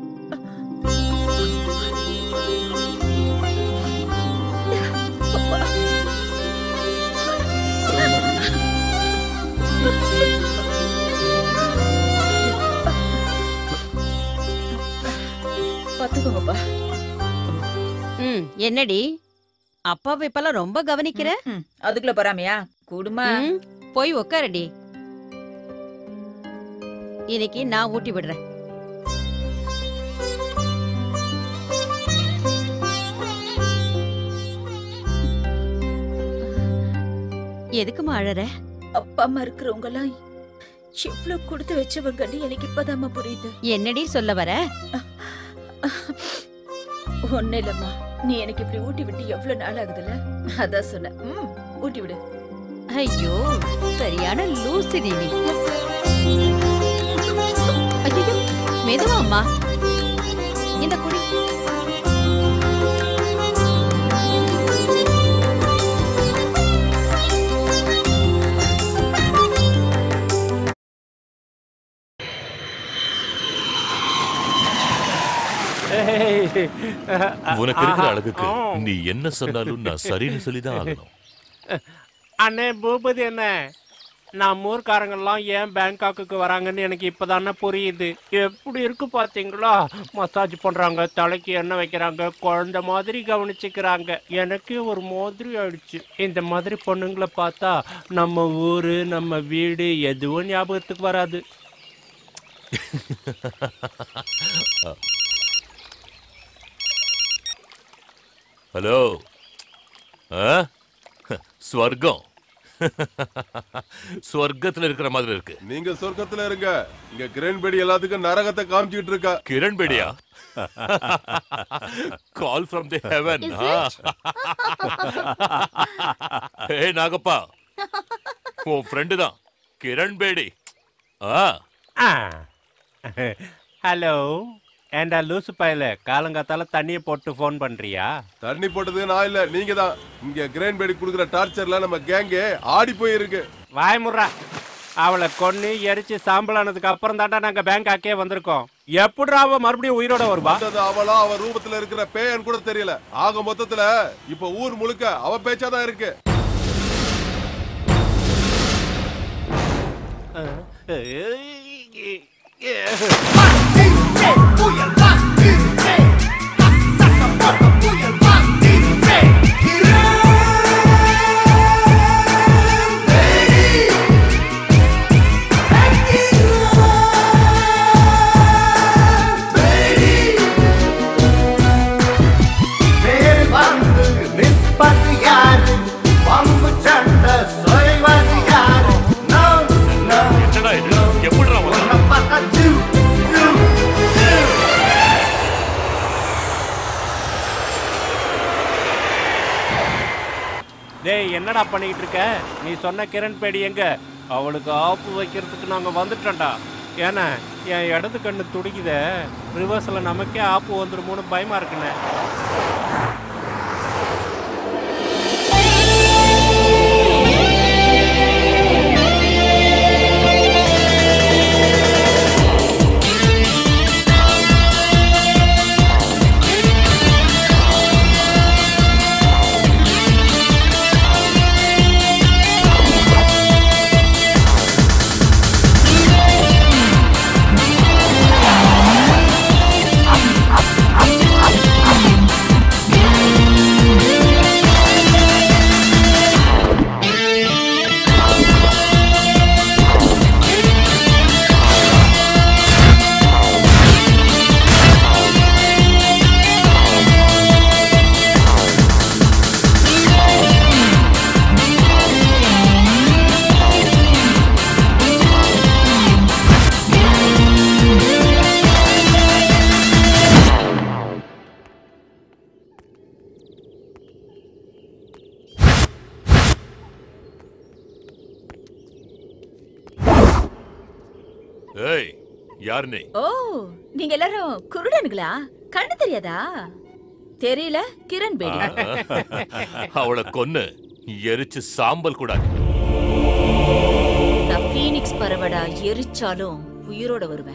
பாத்துக்கோங்கப்பா ம் என்னடி அப்பாவை இப்பெல்லாம் ரொம்ப கவனிக்கிற அதுக்குள்ள போறாமையா குடுமா ம், போய் உக்காரடி இன்னைக்கு நான் ஊட்டி விடுறேன் எதுக்குமா அழற அப்பா அம்மா இருக்கிறவங்க எல்லாம் எவ்வளவு கொடுத்து வச்சவங்கன்னு எனக்கு இப்பதாம்மா புரியுது என்னடி சொல்ல வர ஒண்ணு இல்லம்மா நீ எனக்கு இப்படி ஊட்டி விட்டு எவ்வளவு நாள் ஆகுதுல்ல அதான் சொன்னேன் ம், ஊட்டி விடு ஐயோ சரியான லூசிடி நீ ஐயோ மெதுவா அம்மா இந்த குடி உனக்கு இருக்கிற அழகுக்கு நீ என்ன சொன்னாலும் நான் சரின்னு சொல்லிதான் ஆகணும் அண்ணே பூபதி என்ன நம்ம ஊர்க்காரங்கெல்லாம் ஏன் பேங்காக்குக்கு வராங்கன்னு எனக்கு இப்பதானே புரியுது எப்படி இருக்கு பாத்தீங்களா மசாஜ் பண்றாங்க தலைக்கு எண்ணெய் வைக்கிறாங்க குழந்தை மாதிரி கவனிச்சுக்கிறாங்க எனக்கே ஒரு மாதிரி ஆயிடுச்சு இந்த மாதிரி பொண்ணுங்களை பார்த்தா நம்ம ஊரு நம்ம வீடு எதுவும் ஞாபகத்துக்கு வராது ஹலோ ஆ? ஸ்வர்க்கம் ஸ்வர்க்கத்துல இருக்கிற மாதிரி இருக்கு நீங்க சொர்க்கத்துல இருங்க இங்க கிரண்பேடி எல்லாத்துக்கும் நரகத்தை காமிச்சிட்டு இருக்கா கிரண் பேடியா call from the heaven Is it? ஏய் நாகப்பா உன் ஃப்ரெண்டு தான் கிரண் பேடி ஆ ஹலோ ஏண்டா லூசு பயல காலங்காத்தால தண்ணியை போட்டு ஃபோன் பண்றியா தண்ணி போட்டது நான் இல்ல நீங்க தான் இங்க கிரேன் பேடி குடுக்குற டார்ச்சர்ல நம்ம கேங்கே ஆடி போயிருக்கு வாய்முறா அவளை கொன்னு எரிச்சு சாம்பலானதுக்கு அப்புறம் தாண்டா நாங்க பேங்காக்கே வந்திருக்கோம் எப்படிடா அவ மறுபடியும் உயிரோட வருவா வந்தது அவளா அவ ரூபத்துல இருக்கிற பேயன் கூட தெரியல ஆக மொத்தத்துல இப்ப ஊர் முழுக்க அவ பேச்சாதான் இருக்கு வேறு வந்து நிற்பது யாரு பம்பு சண்டை சொய்வது யாரு No, no, என்னடா இது எப்படிடா உன்னை பார்த்தா ஜூ, ஜூ, ஜூ. டேய் என்னடா பண்ணிக்கிட்டு இருக்க நீ சொன்ன கிரண் பேடி எங்க அவளுக்கு ஆப்பு வைக்கிறதுக்கு நாங்க வந்துட்டோம்டா ஏன்னா என் இடது கண்ணு துடிக்குதே ரிவர்ஸ்ல நமக்கே ஆப்பு வந்துருமோன்னு பயமா இருக்குண்ணே ஏய் யார் நீ ஓ நீங்க எல்லாரும் குருடனுங்களா கண்ணு தெரியாதா தெரியல கிரண் பேடி அவளை கொன்னு எரிச்சு சாம்பல் கூட நான் பீனிக்ஸ் பறவடா எரிச்சாலும் உயிரோட வருவேன்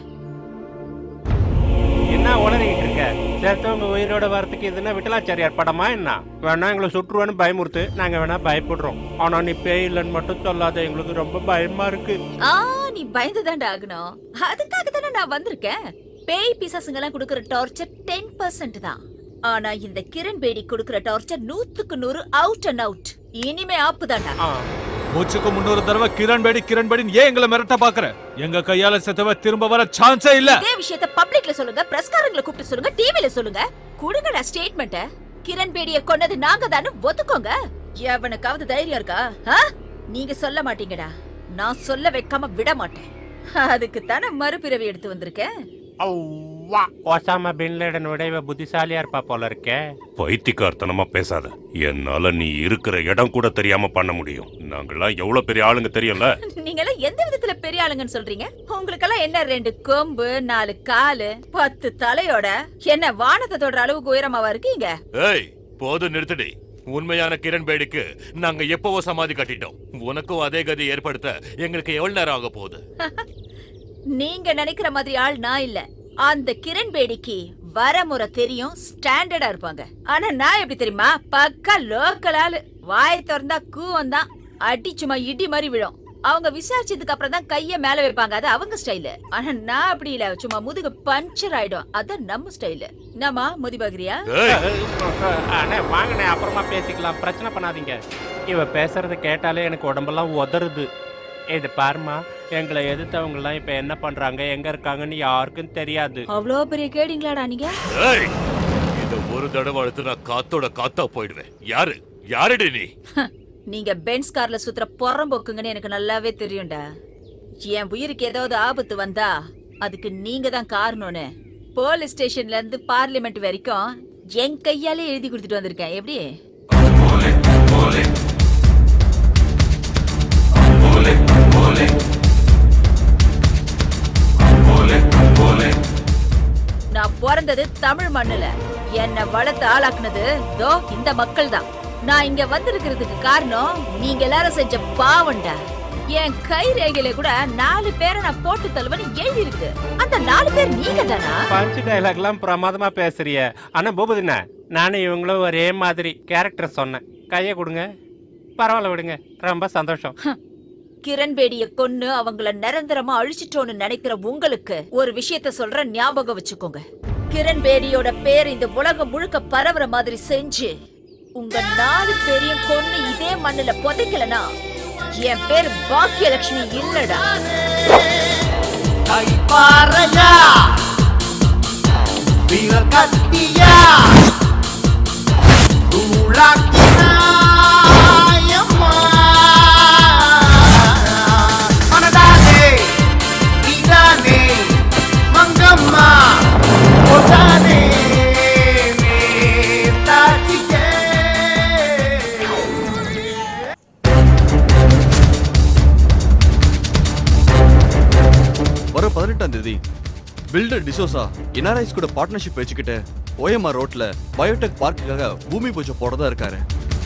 என்ன உளறிக்கிட்டு இருக்க செத்தவங்க உயிரோட வரதுக்கு இதுன்னா விட்டலாச்சாரியார் படமா என்ன வேணா எங்களை சுற்றுவான்னு பயமுறுத்து நாங்க வேணா பயப்படுறோம் ஆனா நீ பேய் இல்லைன்னு மட்டும் சொல்லாத எங்களுக்கு ரொம்ப பயமா இருக்கு ஆ நீ பயந்துதான்டா ஆகணும் அதுக்காக தானே நான் வந்திருக்கேன் பேய் பிசாசுங்க எல்லாம் கொடுக்கற டார்ச்சர் டென் பர்சன்ட் தான் ஆனா இந்த கிரண் பேடி கொடுக்கற டார்ச்சர் நூத்துக்கு நூறு அவுட் அண்ட் அவுட் இனிமே ஆப்பு தான்டா மூச்சுக்கு முன்னூறு தடவை கிரண் பேடி கிரண் பேடின்னு ஏன் எங்களை மிரட்ட பாக்குற எங்க கையால செத்தவ திரும்ப வர சான்ஸே இல்ல இதே விஷயத்த பப்ளிக்ல சொல்லுங்க பிரஸ்காரங்களை கூப்பிட்டு சொல்லுங்க டிவில சொல்லுங்க குடுங்கடா ஸ்டேட்மெண்ட்ட கிரண் பேடிய கொன்னது நாங்க தானே ஒத்துக்கோங்க எவனுக்காவது தைரியம் இருக்கா ஆ? நீங்க சொல்ல மாட்டீங்கடா நான் சொல்ல வைக்காம விட மாட்டேன் அதுக்கு தானே மறுபிறவி எடுத்து வந்திருக்கேன் வா ஒசாமா பின் லேடன் விட இவ புத்திசாலியா இருப்பா போல இருக்கே பைத்தியக்காரத்தனமா பேசாத என்னால நீ இருக்கிற இடம் கூட தெரியாம பண்ண முடியும் நாங்கெல்லாம் எவ்வளவு பெரிய ஆளுங்க தெரியல நீங்க எல்லாம் எந்த விதத்துல பெரிய ஆளுங்கன்னு சொல்றீங்க உங்களுக்கெல்லாம் என்ன ரெண்டு கொம்பு நாலு காலு பத்து தலையோட என்ன வானத்தை தொடர அளவுக்கு உயரமாவா இருக்கீங்க ஏய் போதும் நிறுத்தடி உண்மையான கிரண் பேடிக்கு நாங்க எப்பவோ சமாதி கட்டிட்டோம் உனக்கும் அதே கதி ஏற்படுத்த எங்களுக்கு எவ்வளவு நேரம் ஆக போகுது நீங்க நினைக்கிற மாதிரி ஆள் நான் இல்ல அந்த கிரண் பேடிக்கு வரமுறை தெரியும் ஸ்டாண்டர்டா இருப்பாங்க ஆனா நான் எப்படி தெரியுமா பக்கா லோக்கல் ஆளு வாய் திறந்தா கூவம் தான் அடி சும்மா இடி மாதிரி விழும் அவங்க விசாரிச்சதுக்கு அப்புறம் தான் கைய மேல வைப்பாங்க அது அவங்க ஸ்டைலு ஆனா நான் அப்படி இல்ல சும்மா முதுகு பஞ்சர் ஆயிடும் அதான் நம்ம ஸ்டைலு என்னம்மா முதி பாக்குறியா அண்ணே வாங்கண்ணே அப்புறமா பேசிக்கலாம் பிரச்சனை பண்ணாதீங்க இவ பேசுறத கேட்டாலே எனக்கு உடம்பெல்லாம் உதறுது இது பாருமா எங்களை எதிர்த்தவங்கலாம் இப்ப என்ன பண்றாங்க எங்க இருக்காங்கன்னு யாருக்கும் தெரியாது அவ்வளோ பெரிய கேடிங்களாடா நீங்க ஏய் இந்த ஒரு தடவை அழுத்து நான் காத்தோட காத்தா போயிடுவேன் யாரு யாருடி நீ நீங்க பென்ஸ் கார்ல சுத்துற புறம்போக்குங்கன்னு எனக்கு நல்லாவே தெரியும்டா என் உயிருக்கு ஏதாவது ஆபத்து வந்தா அதுக்கு நீங்க தான் காரணம்னு போலீஸ் ஸ்டேஷன்ல இருந்து பார்லிமெண்ட் வரைக்கும் என் கையாலே எழுதி கொடுத்துட்டு வந்திருக்கேன் எப்படி நான் போற பிறந்தது தமிழ் மண்ணுல என்ன வளர்த்து ஆளாக்குனது தோ இந்த மக்கள் தான் நான் இங்க வந்திருக்கிறதுக்கு காரணம் நீங்க எல்லாரும் செஞ்ச பாவண்டா என் கை ரேகையில கூட நாலு பேரை நான் போட்டு தள்ளுவேன்னு எழுதி இருக்கு அந்த நாலு பேர் நீங்க தானா பஞ்ச் டைலாக்லாம் பிரமாதமா பேசுறிய ஆனா பூபதிண்ணா நானும் இவங்களும் ஒரே மாதிரி கேரக்டர் சொன்னேன் கையை கொடுங்க பரவாயில்ல விடுங்க ரொம்ப சந்தோஷம் கிரண்பேடிய கொன்னு அவங்கள நிரந்தரமா அழிச்சிட்டோன்னு நினைக்கிற உங்களுக்கு ஒரு விஷயத்த சொல்ற ஞாபகம் வச்சுக்கோங்க கிரண்பேடியோட பேர் இந்த உலகம் முழுக்க பரவுற மாதிரி செஞ்சு உங்க நாலு பேரையும் கொன்னு இதே மண்ணுல புதைக்கலனா என் பேர் பாக்கியலட்சுமி இல்லடா கைப்பாறையா வீரர் கத்தியா தூளாக்கினாயம்மா மனதானே நீதானே மங்கம்மா ஒதானே தாச்சிக்கே வர பதினெட்டாம் தேதி பில்டர் டிசோசா என்ஆர்ஐஸ் கூட பார்ட்னர்ஷிப் வச்சுக்கிட்டு ஓஎம்ஆர் ரோட்ல பயோடெக் பார்க்குக்காக பூமி பூஜை போறதா இருக்காரு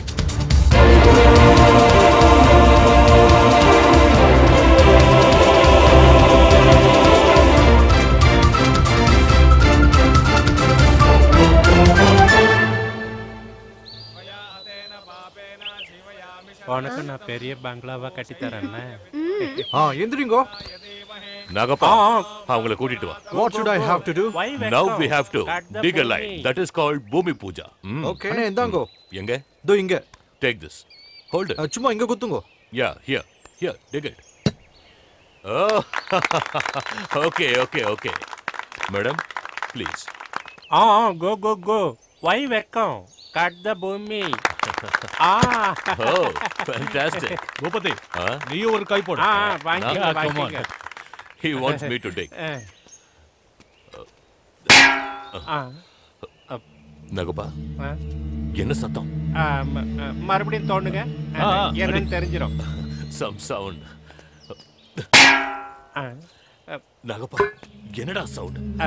உனக்கு நான் பெரிய பங்களாவா கட்டி தரேன் ஆ எந்திரிங்கோ நாகப்பா அவங்கள கூட்டிட்டு வா What should I have to do? Now we have to dig a line. That is called பூமி பூஜா ம். Okay. அண்ணே, இந்தாங்கோ. எங்க இதோ இங்க Take this. Hold it. சும்மா இங்க குத்துங்கோ Yeah, here. Here, dig it. Oh, okay, okay, okay. Madam, please. ஆ கோ கோ கோ வை வெக்கம் cut the பூமி ஆ Oh, fantastic. பூபதி Huh? நீயும் ஒரு கை போடு ஆ வாங்கிங்க Yeah, come on. வாங்கிங்க He wants me to dig. ஆ நகப்பா ஆ. என்ன சத்தம் ஆ, ம- ஆ, மறுபடியும் தோணுங்க ஆ, ஆ, என்னன்னு தெரிஞ்சிடும் Some sound. ஆ, நகப்பா என்னடா சவுண்ட் ஆ,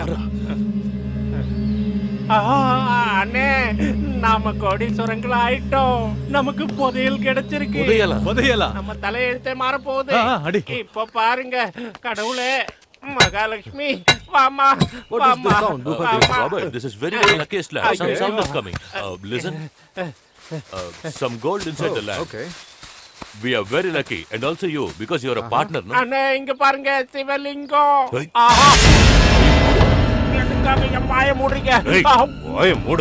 ஆ, அண்ணே நாம கோடீஸ்வரங்கள் ஆயிட்டோம் நமக்கு புதையல் கிடைச்சிருக்கு புதையலா? புதையலா? நம்ம தலையெழுத்தே மாற போகுது ஆ, ஆ, அடி. இப்போ பாருங்க கடவுளே மகாலட்சுமி வாமா What is this sound? Robert, this is very, very luckiest land. Some Okay. sound is coming. Uh, listen. Uh, some gold inside the land. Okay. We are very lucky. And also you, because you are a partner, no? அண்ணே இங்க பாருங்க சிவலிங்கம் ஏய். ஆஹா எதுக்காக என் வாயை மூடுறீங்க ஏய், ஆஹா. வாயை மூடு.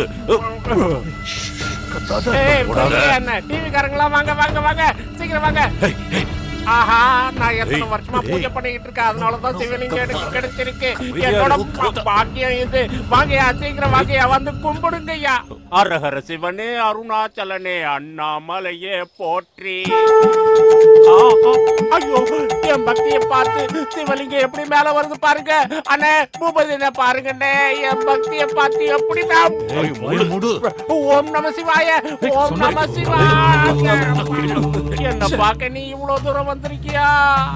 ஏய், போடாத. புரியல அண்ணே. டிவி காரங்களா வாங்க வாங்க வாங்க சீக்கிரம் வாங்க ஆஹா நான் எத்தனை ஏய், வருஷமா ஏய். பூஜை பண்ணிட்டு இருக்கேன் அதனாலதான் சிவலிங்கம் எனக்கு கிடைச்சிருக்கு ஐயா, என்னோட உட்கார்ந்து. பாக்கியம் இது வாங்கயா சீக்கிரம் வாங்கயா வந்து கும்பிடுங்கய்யா அரஹர சிவனே அருணாச்சலனே அண்ணாமலையே போற்றி ஆ, ஆ, ஐயோ என் பக்தியை பார்த்து சிவலிங்கம் எப்படி மேல வருது பாருங்க அண்ணே பூபதினை பாருங்கண்ணே என் பக்தியை பார்த்து எப்படி நான் ஓம் நம சிவாய ஓம் நம சிவாய என்ன பார்க்க நீ இவ்வளவு தூரம் வந்திருக்கியா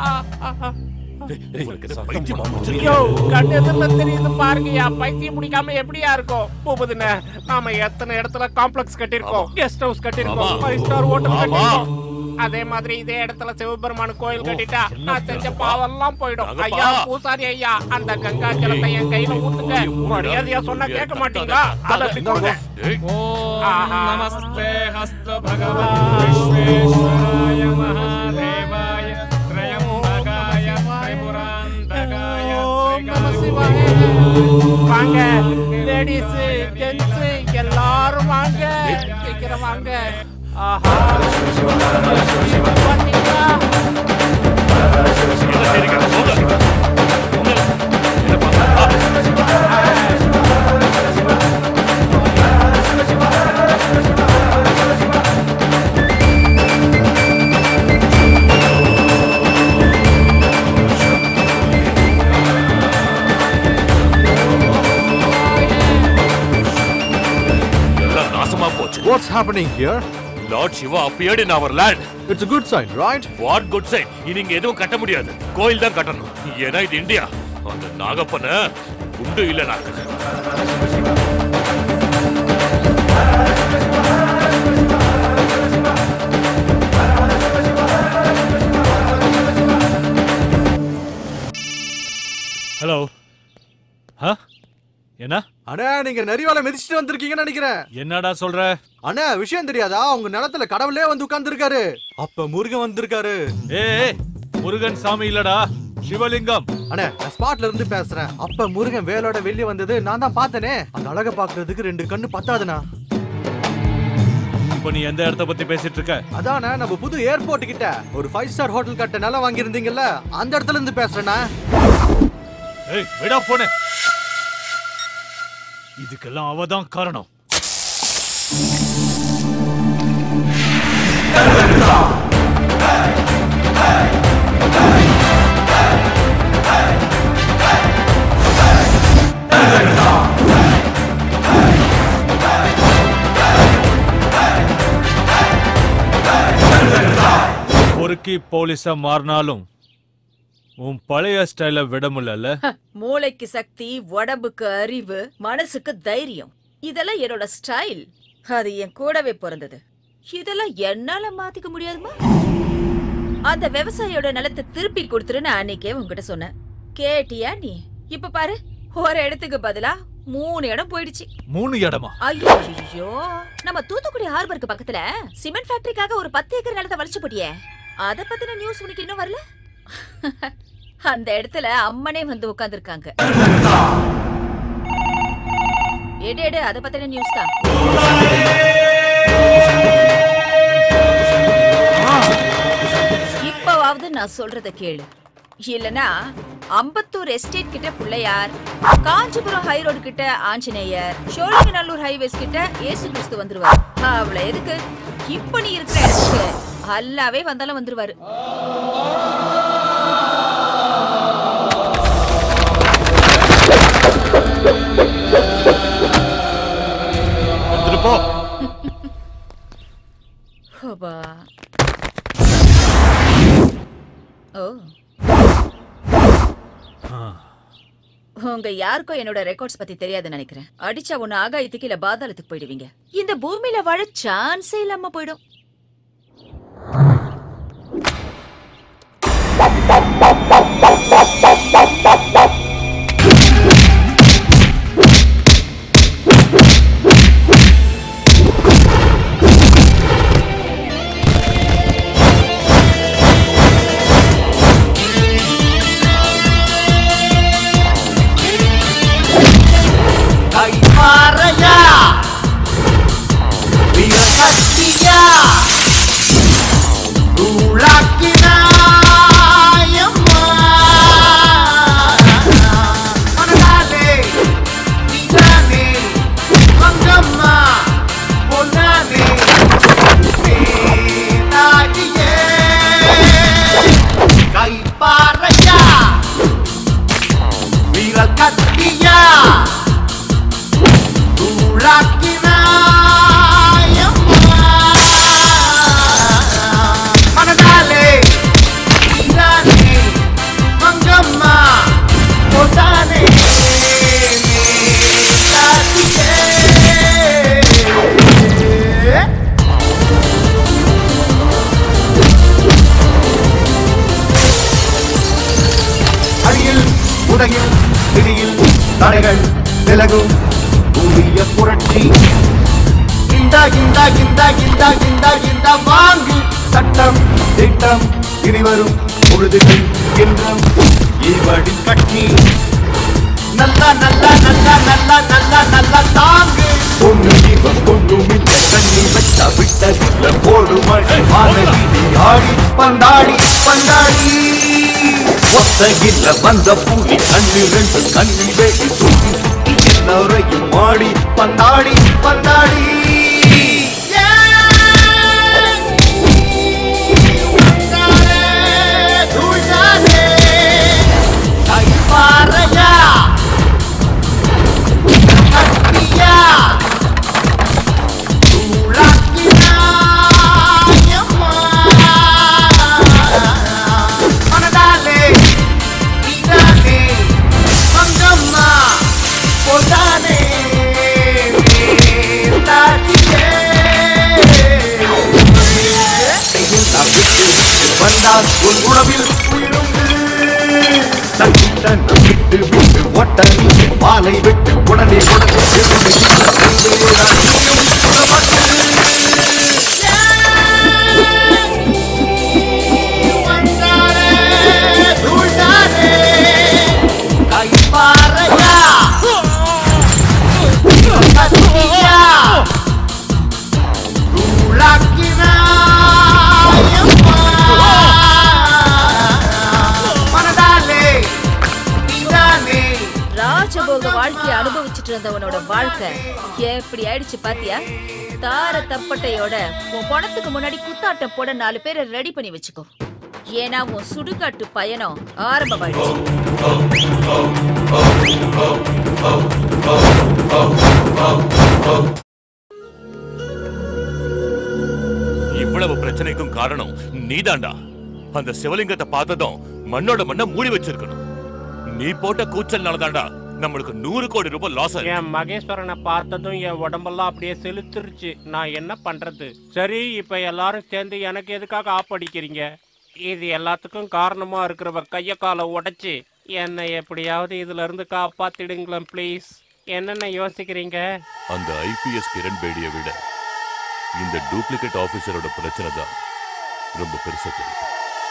ஐயோ கண்ணு எதிரில தெரியுது பாருங்கயா பைத்தியம் பிடிக்காம எப்படியா இருக்கும் பூபதின நாம எத்தனை இடத்துல காம்ப்ளெக்ஸ் கட்டிருக்கோம் கெஸ்ட் ஹவுஸ் கட்டிருக்கோம் ஆமா. ஃபைவ் ஸ்டார் ஹோட்டல் ஆமா. கட்டிருக்கோம் அதே மாதிரி இதே இடத்துல சிவபெருமான் கோயில் கட்டிட்டா நான் செஞ்ச பாவெல்லாம் போயிடும் நாகப்பா. ஐயா பூசாரி ஐயா அந்த கங்கா ஜலத்தை என் கையில ஊத்துங்க மரியாதையா சொன்னா கேட்க மாட்டீங்களா அதை அப்படி கொடுங்க ஆஹா. நமஸ்தே ஹஸ்த பகவான் விஸ்வேஸ்வராய மகாதேவாய திரயம்பகாய திரிபுராந்தகாய வாங்க லேடிஸ் ஜென்ஸ் எல்லாரும் வாங்க சீக்கிரம் வாங்க ஆஹா பாத்தீங்களா? எல்லாம் நாசமா போச்சு What's happening here? Lord Shiva appeared in our land. It's a good sign, right? What good sign? இனி இங்க எதுவும் கட்ட முடியாது கோயில் தான் கட்டணும் ஏன்னா இது இந்தியா அந்த நாகப்பனை குண்டு இல்ல நாக்கு ஹலோ ஆ என்ன அண்ணா நீங்க நெறிவால மிதிச்சிட்டு வந்திருக்கீங்கன்னு நினைக்கிறேன் என்னடா சொல்ற அண்ணா விஷயம் தெரியாதா உங்க நிலத்துல கடவுளே வந்து உட்கார்ந்துருக்காரு அப்ப முருகன் வந்திருக்காரு ஏய் முருகன் சாமி இல்லடா சிவலிங்கம் அண்ணா நான் ஸ்பாட்ல இருந்து பேசுறேன் அப்ப முருகன் வேலோட வெளிய வந்தது நான் தான் பார்த்தனே அந்த அழக பாக்குறதுக்கு ரெண்டு கண்ணு பத்தாதுண்ணா இப்ப நீ எந்த இடத்த பத்தி பேசிட்டு இருக்க அதானே நம்ம புது ஏர்போர்ட் கிட்ட ஒரு ஃபைவ் ஸ்டார் ஹோட்டல் கட்ட நிலம் வாங்கியிருந்தீங்கல்ல அந்த இடத்துல இருந்து பேசுறேண்ணா ஏய் விடா போனே இதுக்கெல்லாம் அவதான் காரணம் பொறுக்கி போலீஸா மாறினாலும் உன் பழைய ஸ்டைல விட முடியல ஹ, மூளைக்கு சக்தி உடம்புக்கு அறிவு மனசுக்கு தைரியம் இதெல்லாம் என்னோட ஸ்டைல் அது என் கூடவே பிறந்தது இதெல்லாம் என்னால மாத்திக்க முடியாதுமா அந்த விவசாயியோட நிலத்தை திருப்பி கொடுத்துருன்னு அன்னைக்கே உன்கிட்ட சொன்னேன் கேட்டியா நீ இப்ப பாரு ஒரு இடத்துக்கு பதிலா மூணு இடம் போயிடுச்சு மூணு இடமா ஐயோ நம்ம தூத்துக்குடி ஹார்பருக்கு பக்கத்துல சிமெண்ட் ஃபேக்டரிக்காக ஒரு பத்து ஏக்கர் நிலத்தை வலிச்சு போட்டியே அத பத்தின நியூஸ் உனக்கு இன்னும் வரல அந்த இடத்துல அம்மனே வந்து உட்கார்ந்திருக்காங்க எடு எடு அத பத்தின நியூஸ் தான் இப்பவாவது நான் சொல்றத கேளு இல்லனா அம்பத்தூர் எஸ்டேட் கிட்ட பிள்ளையார் காஞ்சிபுரம் ஹை ரோடு கிட்ட ஆஞ்சநேயர் சோழிங்கநல்லூர் ஹைவேஸ் கிட்ட ஏசு கிறிஸ்து வந்துருவார் அவ்வளவு எதுக்கு இப்ப நீ இருக்கிற இடத்துக்கு அல்லாவே வந்தாலும் வந்துருவாரு எடுத்துட்டு போ ஹோபா ஓ உங்க யாருக்கும் என்னோட ரெக்கார்ட்ஸ் பத்தி தெரியாதுன்னு நினைக்கிறேன் அடிச்சா ஒண்ணு ஆகாயத்துக்கு இல்ல பாதாளத்துக்கு போயிடுவீங்க இந்த பூமியில வாழ சான்ஸே இல்லாம போயிடும் கைமாறையா வீரசக்தியா தூளாக்கினாயம்மா மனதாலே நீதானே மங்கம்மா பொன்னானே நாடியே கைப்பாறையா வீரல் கத்தியா மனதாலே நீதானே மங்கம்மா பொதானே அடியில் உடையில் இடியில் தடைகள் விலகும் புதிய புரட்சி இந்த இந்த இந்த இந்த இந்த இந்த வாங்கு சட்டம் திட்டம் இனிவரும் பொழுதுகள் என்றும் இவடி கட்சி நல்ல நல்ல நல்ல நல்ல நல்ல நல்ல தாங்கு பொண்ணு இவன் கொண்டு மிச்ச கண்ணி வச்ச விட்ட போடு மழை வானவீதி ஆடி பந்தாடி பந்தாடி ஒத்தகில்ல வந்த புலி கண்ணு ரெண்டு கண்ணி வேடி சுத்தி சுத்தி எல்லோரையும் ஆடி பந்தாடி பந்தாடி கைப்பாறையா கத்தியா தூளாக்கினாயம்மா மனதாலே நீதானே மங்கம்மா விட்டு வந்தால் உன் உணவில் உயிருண்டு சட்டன் விட்டு விட்டு ஒட்டன் மாலை விட்டு உடனே உடனே எழுந்து வந்து ராஜ்யம் புறப்பட்டு ராஜபோக வாழ்க்கைய அனுபவிச்சுட்டு இருந்தவனோட வாழ்க்கை எப்படி ஆயிடுச்சு பாத்தியா தார தப்பட்டையோட உன் பணத்துக்கு முன்னாடி குத்தாட்டம் போட நாலு பேரை ரெடி பண்ணி வச்சுக்கோ ஏன்னா உன் சுடுகாட்டு பயணம் ஆரம்பமாயிடுச்சு இவ்வளவு பிரச்சனைக்கும் காரணம் நீதாண்டா அந்த சிவலிங்கத்தை பார்த்ததும் மண்ணோட மண்ணை மூடி வச்சிருக்கணும் நீ போட்ட கூச்சல்னாலதான்டா நம்மளுக்கு நூறு கோடி ரூபாய் லாஸ் என் மகேஸ்வரனை பார்த்ததும் என் உடம்பெல்லாம் அப்படியே செலுத்துருச்சு நான் என்ன பண்றது சரி இப்ப எல்லாரும் சேர்ந்து எனக்கு எதுக்காக ஆப்படிக்கிறீங்க இது எல்லாத்துக்கும் காரணமா இருக்கிறவ கைய காலை உடைச்சு என்னை எப்படியாவது இதுல இருந்து காப்பாத்திடுங்களேன் ப்ளீஸ் என்னென்ன யோசிக்கிறீங்க அந்த ஐபிஎஸ் கிரண் பேடியை விட இந்த டூப்ளிகேட் ஆபீசரோட பிரச்சனை தான் ரொம்ப பெருசா தெரியும்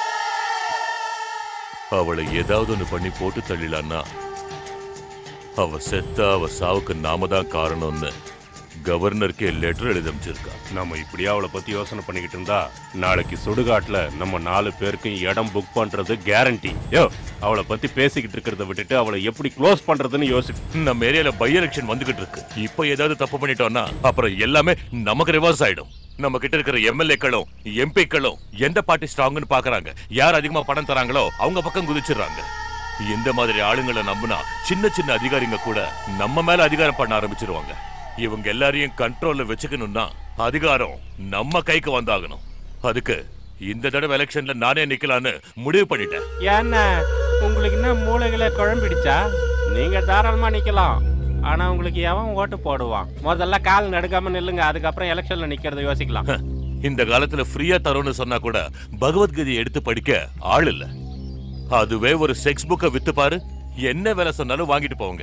அவளை ஏதாவது ஒண்ணு பண்ணி போட்டு தள்ளிலான்னா அவ செத்தா அவ சாவுக்கு நாம தான் காரணம்னு கவர்னருக்கே லெட்டர் எழுதி அமைச்சிருக்கா நம்ம இப்படியே அவளை பத்தி யோசனை பண்ணிக்கிட்டு இருந்தா நாளைக்கு சுடுகாட்டுல நம்ம நாலு பேருக்கும் இடம் புக் பண்றது கேரண்டி யோ அவளை பத்தி பேசிக்கிட்டு இருக்கிறத விட்டுட்டு அவளை எப்படி க்ளோஸ் பண்றதுன்னு யோசி நம்ம ஏரியால பை எலெக்ஷன் வந்துகிட்டு இருக்கு இப்போ ஏதாவது தப்பு பண்ணிட்டோம்னா அப்புறம் எல்லாமே நமக்கு ரிவர்ஸ் ஆயிடும் நம்ம கிட்ட இருக்கிற எம்எல்ஏக்களும் எம்பிக்களும் எந்த பார்ட்டி ஸ்ட்ராங்னு பாக்குறாங்க யார் அதிகமா பணம் தராங்களோ அவங்க பக்கம் குதிச்சிடுறாங்க இந்த மாதிரி ஆளுங்களை நம்பினா சின்ன சின்ன அதிகாரிங்க கூட நம்ம மேல அதிகாரம் பண்ண ஆரம்பிச்சிருவாங்க இவங்க எல்லாரையும் கண்ட்ரோல்ல வச்சுக்கணும்னா அதிகாரம் நம்ம கைக்கு வந்தாகணும் அதுக்கு இந்த தடவை எலெக்ஷன்ல நானே நிக்கலான்னு முடிவு பண்ணிட்டேன் என்ன உங்களுக்கு என்ன மூளைகளை குழம்பிடுச்சா நீங்க தாராளமா நிக்கலாம் ஆனா உங்களுக்கு எவன் ஓட்டு போடுவான் முதல்ல கால் நடுக்காம நில்லுங்க அதுக்கப்புறம் எலெக்ஷன்ல நிக்கிறத யோசிக்கலாம் இந்த காலத்துல ஃப்ரீயா தரோன்னு சொன்னா கூட பகவத்கீதையை எடுத்து படிக்க ஆள் இல்ல அதுவே ஒரு செக்ஸ் புக்கை வித்து பாரு என்ன வேலை சொன்னாலும் வாங்கிட்டு போவாங்க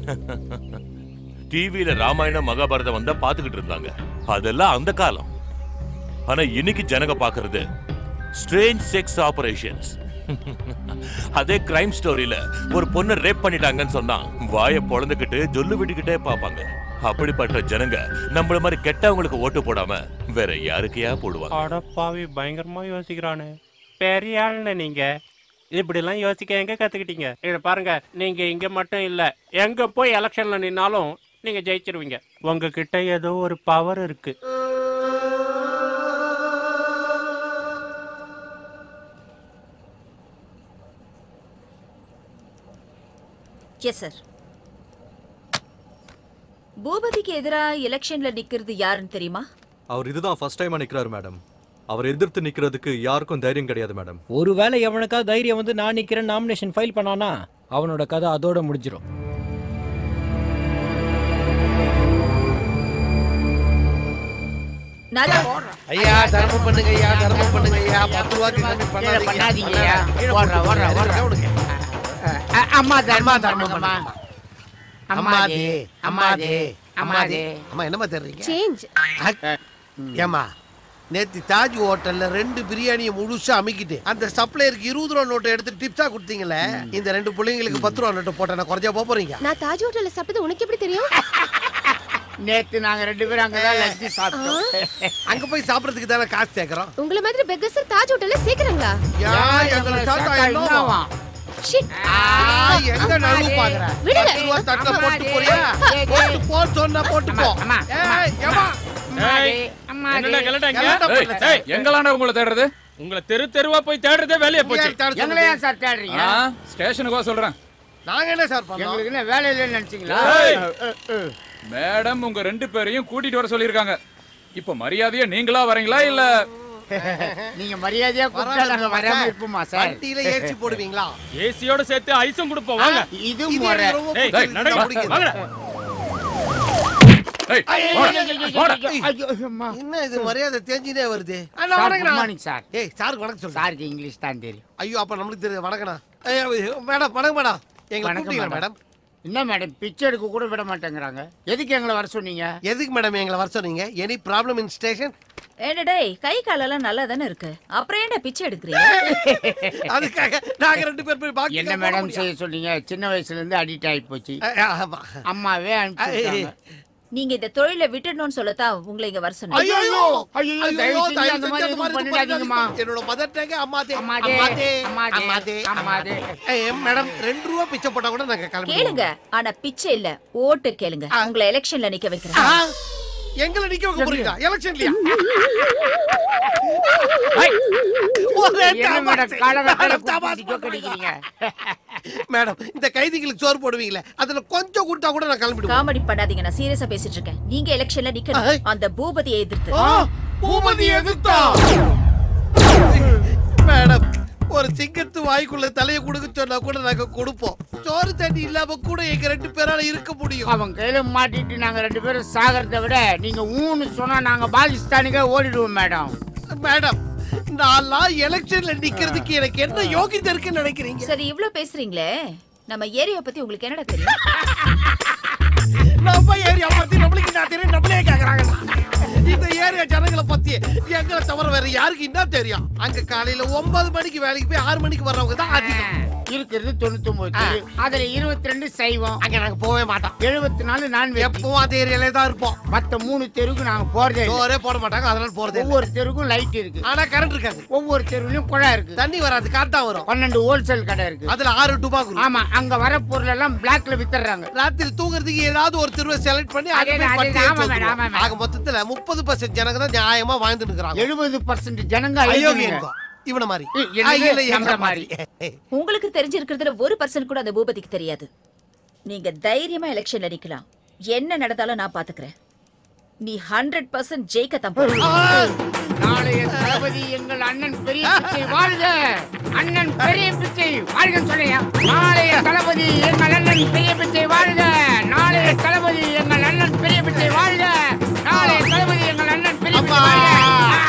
டிவியில ராமாயணம் மகாபாரதம் வந்தா பாத்துக்கிட்டு இருந்தாங்க அதெல்லாம் அந்த காலம் ஆனா இன்னைக்கு ஜனங்க பாக்குறது ஸ்ட்ரேஞ்ச் செக்ஸ் ஆபரேஷன்ஸ் அதே கிரைம் ஸ்டோரியில ஒரு பொண்ணு ரேப் பண்ணிட்டாங்கன்னு சொன்னா வாயை பொழந்துக்கிட்டு ஜொல்லு விட்டுக்கிட்டே பாப்பாங்க அப்படிப்பட்ட ஜனங்க நம்மள மாதிரி கெட்டவங்களுக்கு ஓட்டு போடாம வேற யாருக்கையா போடுவாங்க அடப்பாவி பயங்கரமா யோசிக்கிறானே பெரிய ஆளுன்னு நீங்க இப்படிலாம் யோசிக்க எங்க கத்துக்கிட்டீங்க இத பாருங்க நீங்க இங்க மட்டும் இல்ல எங்க போய் எலெக்ஷன்ல நின்னாலும் நீங்க ஜெயிச்சிருவீங்க உங்ககிட்ட ஏதோ ஒரு பவர் இருக்கு எஸ் சார் பூபதிக்கு எதிரா எலெக்ஷன்ல நிக்கிறது யாருன்னு தெரியுமா அவர் இதுதான் ஃபர்ஸ்ட் டைமா நிக்கிறாரு மேடம் அவர் எதிர்த்து நிக்கிறதுக்கு யாருக்கும் தைரியம் கிடையாது மேடம் ஒருவேளை எவனுக்கா தைரியம் வந்து நான் நிக்கிறேன் நாமினேஷன் ஃபைல் பண்ணானா அவனோட கதை அதோட முடிஞ்சிரும் ஐயா தர்மம் பண்ணுங்க ஐயா தர்மம் பண்ணுங்க ஐயா பத்து ரூபாய்க்கு கம்மி பண்ணாதீங்க பண்ணாதீங்க ஐயா. ஓடுறா, ஓடுறா, ஓடுறா. அ- அம்மா தர்மா தர்மம்மா அம்மாதே அம்மாதே அம்மாதே அம்மா என்னம்மா தர்றீங்க சேஞ்ச் ஏமா நேத்து தாஜ் ஹோட்டல்ல ரெண்டு பிரியாணியை முழுசா அமுக்கிட்டு அந்த சப்ளையருக்கு இருபது ரூபா நோட்டை எடுத்து டிப்ஸா கொடுத்தீங்களே இந்த ரெண்டு பிள்ளைங்களுக்கு பத்து ரூபா நோட்டு போட்டேன் குறைஞ்சா போப் போறீங்க நான் தாஜ் ஹோட்டல்ல சாப்பிட்டது உனக்கு எப்படி தெரியும் நேத்து நாங்க ரெண்டு பேரும் அங்கதான் லஞ்ச் சாப்பிட்டோம் அங்க போய் சாப்பிடறதுக்கு தானே காசு சேர்க்கறோம் உங்கள மாதிரி பெக்கர்ஸ் தாஜ் ஹோட்டல்ல சேர்க்கறாங்களா யா எங்களை சாப்பிட்டா என்னவா? Shit. ஆ, எங்க நழுவு பாக்குற விடுங்க. பத்து ரூபா தட்டுல போட்டு போறியா போட்டு போ சொன்னா போட்டு போ ஏய், ஏம்மா. என்னடா கலட்டாங்க கலாட்டா ஏய், பண்ணல. ஏய், எங்களாண்டா உங்களை தேடுறது உங்களை தெரு தெருவா போய் தேடுறதே வேலையா போச்சு எங்களை ஏன் சார் தேடுறீங்க ஆ, ஸ்டேஷனுக்கு வா சொல்றேன் நாங்க என்ன சார் பண்ணோம் எங்களுக்கு என்ன வேலை இல்லைன்னு நினைச்சீங்களா ஏய். மேடம் உங்க ரெண்டு பேரையும் கூட்டிட்டு வர சொல்லியிருக்காங்க இப்ப மரியாதையா நீங்களா வரீங்களா இல்ல நீங்க மரியாதையா கூப்பிட்டா நாங்க வராம இருப்போமா சார் வண்டியில ஏசி போடுவீங்களா ஏசியோட சேர்த்து ஐஸும் கொடுப்போம் வாங்க இது இது முறை எனக்கு ரொம்ப ஏய், பிடிச்சிருக்கு. நடங்க, பிடிக்குது. வாங்கடா. ஏய், ஐயோ, போடா, ஐயோ, ஐயோ, போடா. ஐயோ, ஐயோ, அம்மா. என்ன இது மரியாதை தேஞ்சினே வருது சார், good morning, சார். ஏய் சாருக்கு வணக்கம் சொல்லு சாருக்கு இங்கிலீஷ் தான் தெரியும் ஐயோ அப்ப நம்மளுக்கு தெரியும் வணக்கண்ணா ஐயோ, மேடம் வணக்கம் மேடம் எங்களை வணக்கம் கூப்பிட்டீங்களா மேடம் என்ன மேடம் பிச்சை எடுக்க கூட விட மாட்டேங்கிறாங்க எதுக்கு எங்களை வர சொன்னீங்க எதுக்கு மேடம் எங்களை வர சொன்னீங்க எனி ப்ராப்ளம் இன் ஸ்டேஷன் ஏண்டா டேய் கை காலெல்லாம் நல்லா தானே இருக்கு அப்புறம் ஏன்டா பிச்சை எடுக்கிறீங்க அதுக்காக நாங்க ரெண்டு பேர் போய் பாக்கி என்ன மேடம் செய்ய சொன்னீங்க சின்ன வயசுல இருந்து அடிக்ட் ஆகி போச்சு அம்மாவே அனுப்பிச்சு நீங்க இந்த தொழிலை விட்டுடணும்னு சொல்லத்தான் உங்களை இங்க வர சொன்னேன் ஐயோ, ஐயோ, தயவு செஞ்சு அந்த மாதிரி எதுவும் பண்ணிடாதீங்கம்மா. என்னோட மதர் டேங்க அம்மாதே அம்மாதே, அம்மாதே அம்மாதே, அம்மாதே அம்மாதே. ஏய் மேடம் ரெண்டு ரூபா பிச்சை போட்டா கூட நாங்க கிளம்பி கேளுங்க ஆனா பிச்சை இல்ல ஓட்டு கேளுங்க உங்களை எலெக்ஷன்ல நிக்க வைக்கிறேன் எங்களை நிக்க வைக்க போறீங்களா எலெக்ஷன்லயா என்ன மேடம் காலகட்டத்துல கூப்பிட்டு joke அடிக்கிறீங்க? மேடம் இந்த கைதிகளுக்கு சோறு போடுவீங்களே அதுல கொஞ்சம் கொடுத்தா கூட நான் கிளம்பிடுவேன் காமெடி பண்ணாதீங்க நான் சீரியஸா பேசிட்டு இருக்கேன் நீங்க எலெக்ஷன்ல நிக்கணும் அந்த பூபதியை எதிர்த்து பூபதி எதிர்த்தா மேடம் ஒரு சிங்கத்து வாய்க்குள்ள தலைய கொடுக்க சொன்னா கூட நாங்க கொடுப்போம் சோறு தண்ணி இல்லாம கூட எங்க ரெண்டு பேரால இருக்க முடியும் அவன் கையில மாட்டிட்டு நாங்க ரெண்டு பேரும் சாகிறத விட நீங்க ஊன்னு சொன்னா நாங்க பாகிஸ்தானுக்கே ஓடிடுவோம் மேடம் மேடம் நான்லாம் எலெக்ஷன்ல நிக்கிறதுக்கு எனக்கு என்ன யோகிதை இருக்குன்னு நினைக்கிறீங்க சரி இவ்ளோ பேசுறீங்களே நம்ம ஏரியா பத்தி உங்களுக்கு என்னடா தெரியும் நம்ம ஏரியா பத்தி நம்மளுக்கு என்ன தெரியும் நம்மளே கேக்குறாங்க இந்த ஏரியா ஜனங்களை பத்தி எங்களை தவிர வேற யாருக்கு என்ன தெரியும் அங்க காலையில ஒன்பது மணிக்கு வேலைக்கு போய் ஆறு மணிக்கு வர்றவங்க தான் அதிகம் இருக்கிறது தொண்ணூத்தி ஒன்பது தெரு. அதுல இருபத்தி ரெண்டு சைவம் அங்க நாங்க போவே மாட்டோம் எழுபத்தி நாலு நான் எப்பவும் அதே ஏரியாலே தான் இருப்போம் மத்த மூணு தெருவுக்கு நாங்க போறதே இல்ல. சோறே போட மாட்டாங்க அதனால போறதே இல்ல. ஒவ்வொரு தெருவுக்கும் லைட் இருக்கு ஆனா கரண்ட் இருக்காது ஒவ்வொரு தெருவுலயும் குழாய் இருக்கு தண்ணி வராது காத்தா வரும் பன்னெண்டு ஹோல்சேல் கடை இருக்கு அதுல ஆறு டுபாக்கு ஆமா அங்க வர பொருள் எல்லாம் பிளாக்ல வித்துறாங்க ராத்திரி தூங்குறதுக்கு ஏதாவது ஒரு தெருவை செலக்ட் பண்ணி அங்க அதேதான், போய் பட்டி அதேதான். எடுத்து ஆமா மேடம், ஆமா வந்துருவோம். மேடம். ஆக மொத்தத்துல முப்பது பர்சன்ட் ஜனங்க தான் நியாயமா வாழ்ந்துட்டு இருக்காங்க எழுபது பர்சன்ட் ஜனங்க அயோக்கியம் அயோக்கியம். இவன மாதிரி இ- என்னது? ஆ, இல்ல, நம்மள எங்கள மாதிரி. உங்களுக்கு தெரிஞ்சிருக்கிறதுல ஒரு பர்சன்ட் கூட அந்த பூபதிக்கு தெரியாது நீங்க தைரியமா எலெக்ஷன்ல நிக்கலாம் என்ன நடந்தாலும் நான் பாத்துக்கிறேன் நீ ஹண்ட்ரட் பர்சன்ட் ஜெயிக்க தான் நாளைய தளபதி எங்கள் அண்ணன் பெரிய பிச்சை வாழ்க அண்ணன் பெரிய பிச்சை வாழ்க சொல்லையா நாளைய தளபதி எங்கள் அண்ணன் பெரிய பிச்சை வாழ்க நாளைய தளபதி எங்கள் அண்ணன் பெரிய பிச்சை வாழ்க நாளைய தளபதி எங்கள் அண்ணன் பெரிய பிச்சை வாழ்க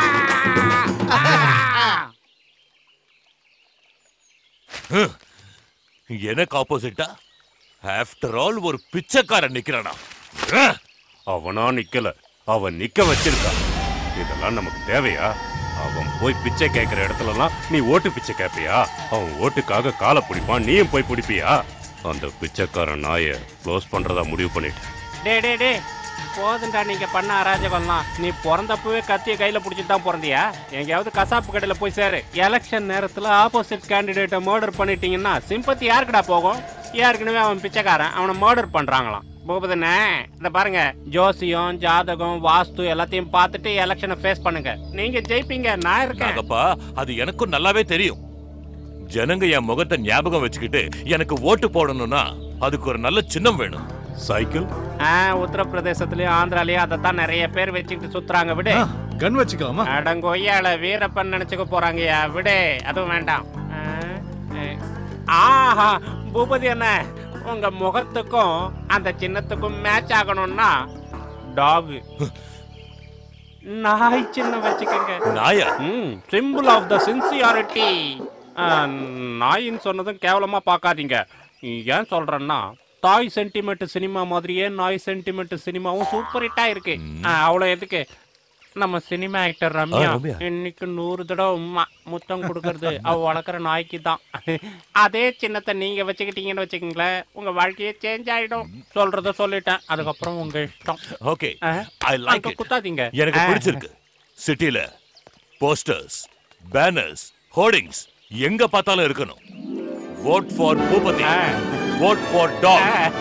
எனக்கு ஆப்போசிட்டா ஆஃப்டர் ஆல் ஒரு பிச்சைக்காரன் நிக்கிறானா அஹ்! அவனா நிக்கல அவன் நிக்க வச்சிருக்கான் இதெல்லாம் நமக்கு தேவையா அவன் போய் பிச்சை கேட்கிற இடத்துலலாம் நீ ஓட்டு பிச்சை கேட்பியா அவன் ஓட்டுக்காக காலை பிடிப்பான் நீயும் போய் பிடிப்பியா அந்த பிச்சைக்காரன் நாயை க்ளோஸ் பண்றதா முடிவு பண்ணிட்டேன் டே டே டே போதுண்டா நீங்க பண்ண அராஜகம்லாம் நீ பிறந்தப்பவே கத்திய கையில பிடிச்சிட்டு தான் பிறந்தியா எங்கேயாவது கசாப்பு கடையில போய் சேரு எலெக்ஷன் நேரத்துல ஆப்போசிட் கேண்டிடேட்டை மர்டர் பண்ணிட்டீங்கன்னா சிம்பத்தி யாருக்குடா போகும் ஏற்கனவே அவன் பிச்சைக்காரன் அவனை மர்டர் பண்றாங்களாம் பூபதனே இந்த பாருங்க ஜோசியம் ஜாதகம் வாஸ்து எல்லாத்தையும் பார்த்துட்டு எலெக்ஷனை ஃபேஸ் பண்ணுங்க நீங்க ஜெயிப்பீங்க நான் இருக்கேன் நாகப்பா அது எனக்கும் நல்லாவே தெரியும் ஜனங்க என் முகத்தை ஞாபகம் வச்சுக்கிட்டு எனக்கு ஓட்டு போடணும்னா அதுக்கு ஒரு நல்ல சின்னம் வேணும் சைக்கிள் ஆ, உத்தரப்பிரதேசத்துலயும் ஆந்திராலயும் அதைத்தான் நிறைய பேர் வச்சுக்கிட்டு சுத்துறாங்க விடு கன் வச்சுக்கலாமா அடங்கொய்யால வீரப்பன் நினைச்சுக்க போறாங்கய்யா விடு அதுவும் வேண்டாம் ஆ, ஆ. ஆஹா பூபதி என்ன உங்க முகத்துக்கும் அந்த சின்னத்துக்கும் மேட்ச் ஆகணும்னா டாக் நாய் சின்னம் வச்சுக்கோங்க நாயா ம் சிம்பிள் ஆஃப் த சின்சியாரிட்டி நாயின்னு சொன்னதும் கேவலமா பார்க்காதீங்க ஏன் சொல்றேன்னா தாய் சென்டிமெண்ட் சினிமா மாதிரியே நாய் சென்டிமெண்ட் சினிமாவும் சூப்பர் ஹிட்டா இருக்கு ஆ, அவ்வளோ எதுக்கு நம்ம சினிமா ஆக்டர் ரம்யா ஆ, ரம்யா. இன்னைக்கு நூறு தடவை உம்மா முத்தம் கொடுக்கறது அவ வளர்க்குற நாய்க்கு தான் அதே சின்னத்தை நீங்க வச்சுக்கிட்டீங்கன்னு வச்சுக்கோங்களேன் உங்க வாழ்க்கையே சேஞ்ச் ஆயிடும் சொல்றத சொல்லிட்டேன் அதுக்கப்புறம் உங்க இஷ்டம் ஓகே ஆ, ஐ லைக் அங்க குத்தாதீங்க எனக்கு ஆ. பிடிச்சிருக்கு சிட்டில போஸ்டர்ஸ் பேனர்ஸ் ஹோர்டிங்ஸ் எங்க பார்த்தாலும் இருக்கணும் vote for Boopathi vote for dock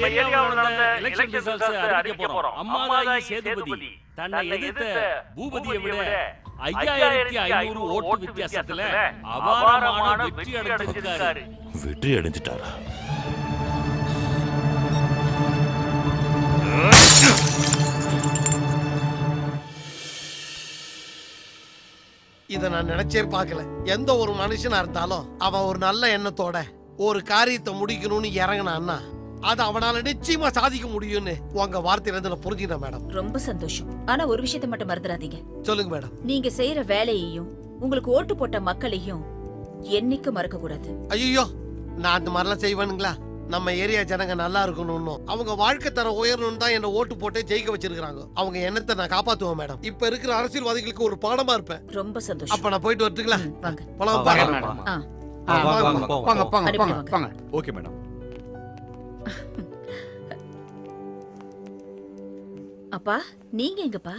ஏரியாவில் நடந்த எலெக்ஷன் ரிசல்ட்ஸ் அறிவிக்க போறோம் அம்மாதாயி சேதுபதி தன்னை எதிர்த்த பூபதியை விட ஐயாயிரத்தி ஐநூறு ஓட்டு வித்தியாசத்துல அபாரமான வெற்றி அடைஞ்சிருக்காரு வெற்றி அடைஞ்சிட்டாரா இத நான் நினைச்சே பார்க்கல எந்த ஒரு மனுஷனா இருந்தாலும் அவன் ஒரு நல்ல எண்ணத்தோட ஒரு காரியத்தை முடிக்கணும்னு இறங்கினான்னா அது அவனால நிச்சயமா சாதிக்க முடியும்னு உங்க வார்த்தையில இருந்து நான் புரிஞ்சுக்கிறேன் மேடம் ரொம்ப சந்தோஷம் ஆனா ஒரு விஷயத்தை மட்டும் மறந்துடாதீங்க சொல்லுங்க மேடம் நீங்க செய்யற வேலையையும் உங்களுக்கு ஓட்டு போட்ட மக்களையும் என்னைக்கு மறக்க கூடாது ஐயோ நான் அந்த மாதிரிலாம் செய்வேனுங்களா நம்ம ஏரியா ஜனங்க நல்லா இருக்கணும்னு அவங்க வாழ்க்கை தரம் உயரணும்னு தான் என்ன ஓட்டு போட்டு ஜெயிக்க வச்சிருக்காங்க அவங்க எண்ணத்தை நான் காப்பாத்துவேன் மேடம் இப்ப இருக்கிற அரசியல்வாதிகளுக்கு ஒரு பாடமா இருப்பேன் ரொம்ப சந்தோஷம் அப்ப நான் போயிட்டு வரட்டுங்களா போலாம் ஆ, பாருங்க வாங்க, மேடம் ஆ. ஆ, வாங்க, வாங்க, வாங்க, வாங்க, போங்க, வாங்க, போங்க, வாங்க, போங்க. வாங்க. ஓகே மேடம் அப்பா நீங்க எங்கப்பா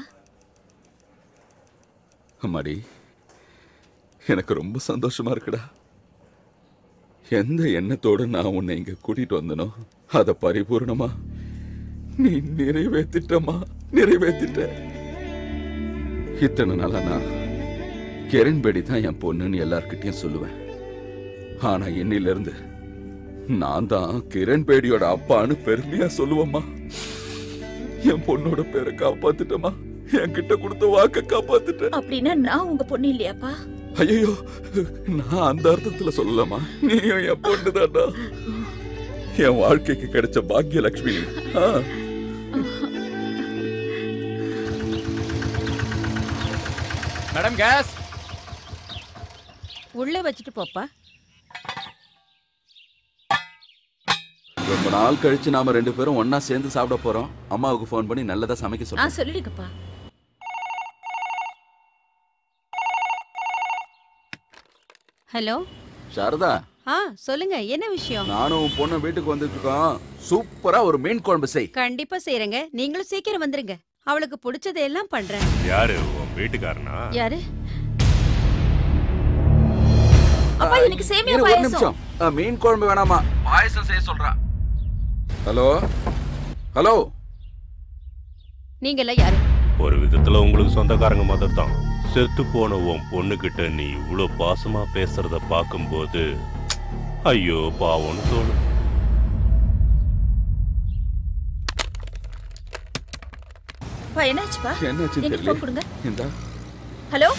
அம்மாடி எனக்கு ரொம்ப சந்தோஷமா இருக்குடா எந்த எண்ணத்தோட நான் உன்னை இங்க கூட்டிட்டு வந்தனோ அத பரிபூர்ணமா நீ நிறைவேத்திட்டமா நிறைவேத்திட்ட இத்தனை நாளா நான் கிரண்பேடி தான் என் பொண்ணுன்னு எல்லார்கிட்டயும் சொல்லுவேன் ஆனா இன்னில இருந்து நான் தான் கிரண்பேடியோட அப்பான்னு பெருமையா சொல்லுவேம்மா என் பொண்ணோட பேரை காப்பாத்துட்டமா என்கிட்ட கொடுத்த வாக்க காப்பாத்துட்டேன் அப்படின்னா நான் உங்க பொண்ணு இல்லையாப்பா ஐயோ நான் அந்த அர்த்தத்துல சொல்லலாமா நீயும் என் பொண்ணு தாண்டா என் வாழ்க்கைக்கு கிடைச்ச பாக்கியலட்சுமி நீ. ஆ. மேடம் கேஸ் உள்ள வச்சுட்டு போப்பா ரொம்ப நாள் கழிச்சு நாம ரெண்டு பேரும் ஒண்ணா சேர்ந்து சாப்பிட போறோம் அம்மாவுக்கு ஃபோன் பண்ணி நல்லதா சமைக்க ஆ சொல்றேன் சொல்லிடுங்கப்பா ஹலோ சாரதா ஆ சொல்லுங்க என்ன விஷயம் நானும் உன் பொண்ணு வீட்டுக்கு வந்துட்டு இருக்கோம் சூப்பரா ஒரு மீன் குழம்பு செய் கண்டிப்பா செய்யறேங்க நீங்களும் சீக்கிரம் வந்துருங்க அவளுக்கு பிடிச்சதையெல்லாம் பண்றேன் யாரு உன் வீட்டுக்காரனா யாரு அப்பா எனக்கு சேமியா இரு, ஒரு பாயாசம் நிமிஷம் ஆ, மீன் குழம்பு வேணாமா பாயசம் செய்ய சொல்றா ஹலோ ஹலோ நீங்க எல்லாம் யாரு ஒரு விதத்துல உங்களுக்கு சொந்தக்காரங்க மாதிரி தான் செத்து போன உன் பொண்ணுகிட்ட நீ இவ்ளோ பாசமா பேசுறத பார்க்கும்போது ஐயோ பாவம்னு தோணும் அப்பா என்னாச்சுப்பா என்னாச்சுன்னு எங்க தெரியல ஃபோன் கொடுங்க இந்தா ஹலோ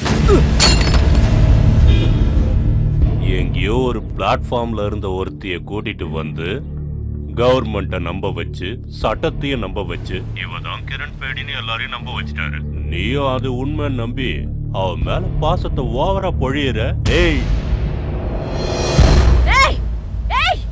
எங்கேயோ ஒரு பிளாட்ஃபார்ம்ல இருந்த ஒருத்திய கூட்டிட்டு வந்து கவர்மெண்ட்டை நம்ப வச்சு சட்டத்தையும் நம்ப வச்சு இவ தான் கிரண் பேடின்னு எல்லாரையும் நம்ப வச்சுட்டாரு நீயும் அது உண்மை நம்பி அவ மேல பாசத்தை ஓவரா பொழியிற ஏய் ஏய் ஏய்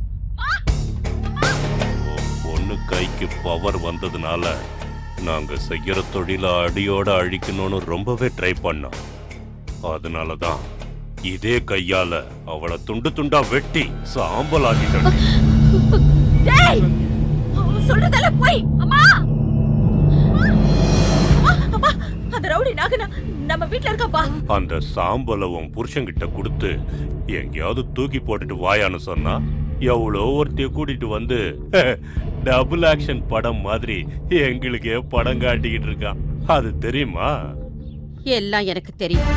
பொண்ணு கைக்கு பவர் வந்ததுனால நாங்க செய்யற தொழில அடியோட அழிக்கணும்னு ரொம்பவே ட்ரை பண்ணோம் அதனால தான் இதே கையால அவளை துண்டு துண்டா வெட்டி சாம்பல் ஆக்கிட்டோம் டேய் அவன் சொல்றதெல்லாம் போய் அம்மா அம்மா, அம்மா அந்த ரவுடி நாகனா நம்ம வீட்ல இருக்காப்பா அந்த சாம்பலை உன் புருஷன்கிட்ட கொடுத்து எங்கேயாவது தூக்கி போட்டுட்டு வாயான்னு சொன்னா எவ்வளோ ஒருத்தைய கூட்டிட்டு வந்து டபுள் ஆக்ஷன் படம் மாதிரி எங்களுக்கே படம் காட்டிக்கிட்டு இருக்கான் அது தெரியுமா எல்லாம் எனக்கு தெரியும்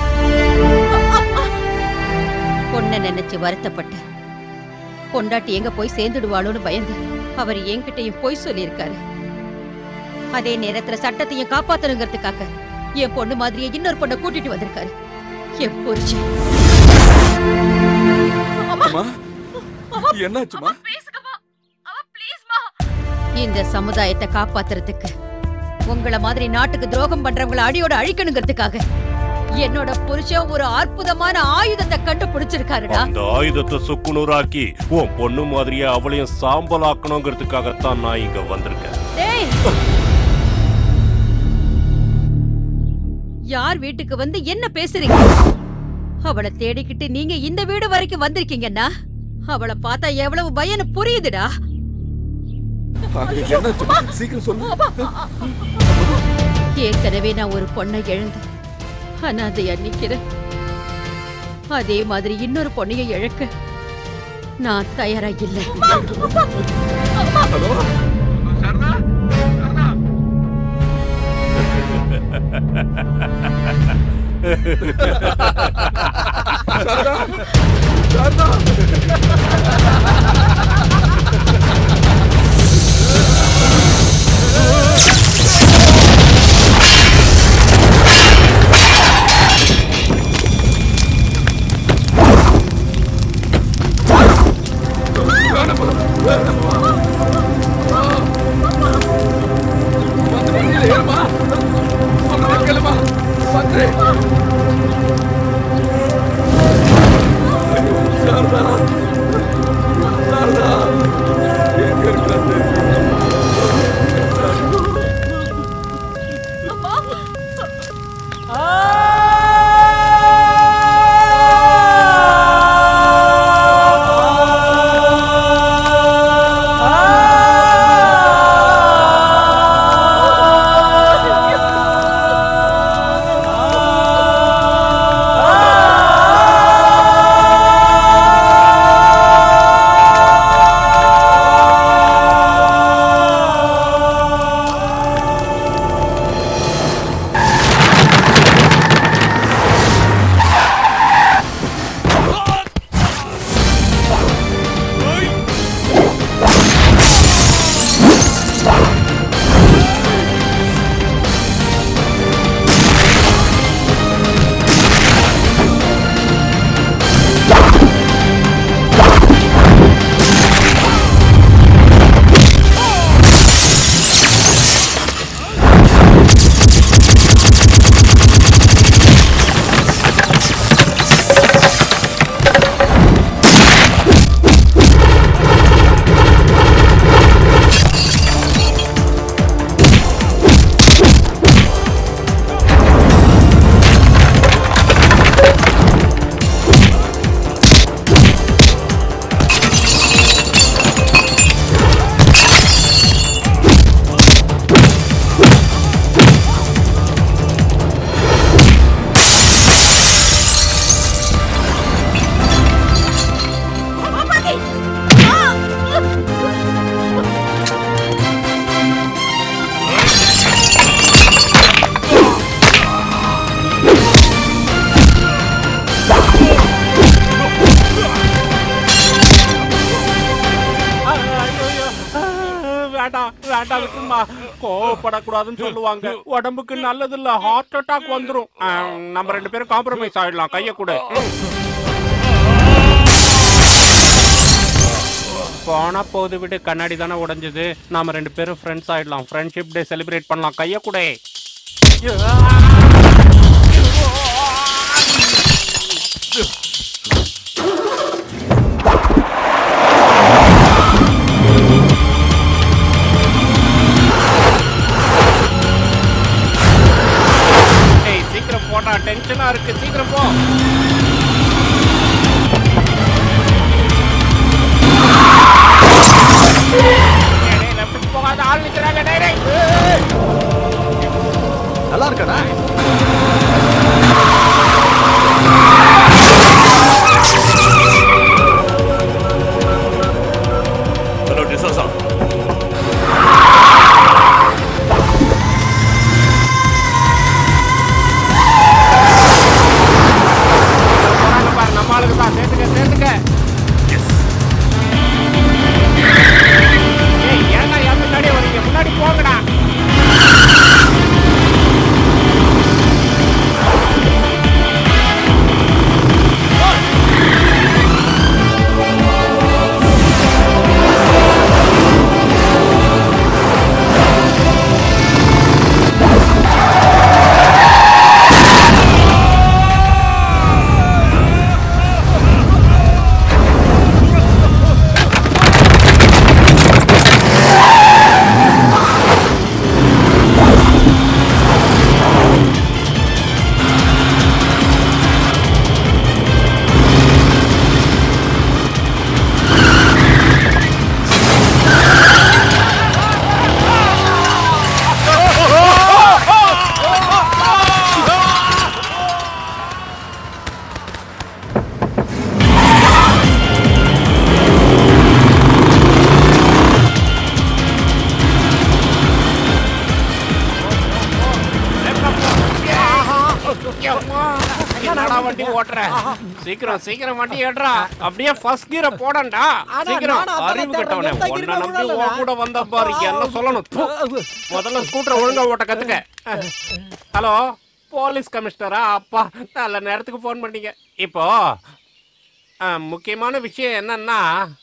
பொண்ணை நினைச்சு வருத்தப்பட்டு பொண்டாட்டி எங்க போய் சேர்ந்துடுவாளோன்னு பயந்து அவர் என்கிட்டயும் போய் சொல்லியிருக்காரு அதே நேரத்துல சட்டத்தையும் காப்பாத்தணுங்கிறதுக்காக என் பொண்ணு மாதிரியே இன்னொரு பொண்ணை கூட்டிட்டு வந்திருக்காரு என் புருஷன் அம்மா என்னாச்சுமா இந்த சமுதாயத்தை காப்பாத்துறதுக்கு உங்கள மாதிரி நாட்டுக்கு துரோகம் பண்றவங்கள அடியோட அழிக்கணுங்கிறதுக்காக என்னோட புருஷன் ஒரு அற்புதமான ஆயுதத்தை கண்டுபிடிச்சிருக்காருடா அந்த ஆயுதத்தை சுக்குநூறாக்கி உன் பொண்ணு மாதிரியே அவளையும் சாம்பலாக்கணுங்கிறதுக்காகத்தான் நான் இங்க வந்திருக்கேன் டேய் யார் வீட்டுக்கு வந்து என்ன பேசுறீங்க அவளை தேடிக்கிட்டு நீங்க இந்த வீடு வரைக்கும் வந்திருக்கீங்கன்னா அவளை பார்த்தா எவ்வளவு பயன்னு புரியுதுடா என்னாச்சுமா சீக்கிரம் சொல்லு ஏற்கனவே நான் ஒரு பொண்ணை இழந்து அனாதையா நிக்கிறேன் அதே மாதிரி இன்னொரு பொண்ணைய இழக்க நான் தயாரா இல்ல வேண்டாம் வேண்டாம் விட்டுமா கோவப்படக்கூடாதுன்னு சொல்லுவாங்க உடம்புக்கு நல்லது இல்ல ஹார்ட் அட்டாக் வந்துரும் ஆ, நம்ம ரெண்டு பேரும் காம்ப்ரமைஸ் ஆயிடலாம் கைய கூட போனா போது விடு கண்ணாடி தானே உடைஞ்சது நாம ரெண்டு பேரும் ஃப்ரெண்ட்ஸ் ஆயிடலாம் ஃப்ரெண்ட்ஷிப் டே செலிப்ரேட் பண்ணலாம் கைய கூட ஏய் சீக்கிரம் போடா டென்ஷனா இருக்கு சீக்கிரம் போ டேய், டேய், left க்கு போகாத ஆள் நிக்கிறாங்க டேய், டேய். நல்லா இருக்கடா சீக்கிரம் சீக்கிரம் வண்டி ஏடுறா அப்படியே ஃபர்ஸ்ட் கீரை போடண்டா ஆனா சீக்கிரம் நானும் அதானே அறிவு தேடுறேன். கட்டவனே எந்த உன்னை gear நம்பி போடல. உன் கூட வந்த பாரு என்ன சொல்லணும் ப்பு. முதல்ல ஸ்கூட்டரை ஒழுங்கா ஓட்ட கத்துக்க ஹலோ போலீஸ் கமிஷனரா அப்பா நல்ல நேரத்துக்கு ஃபோன் பண்ணீங்க இப்போ ஆ, முக்கியமான விஷயம் என்னன்னா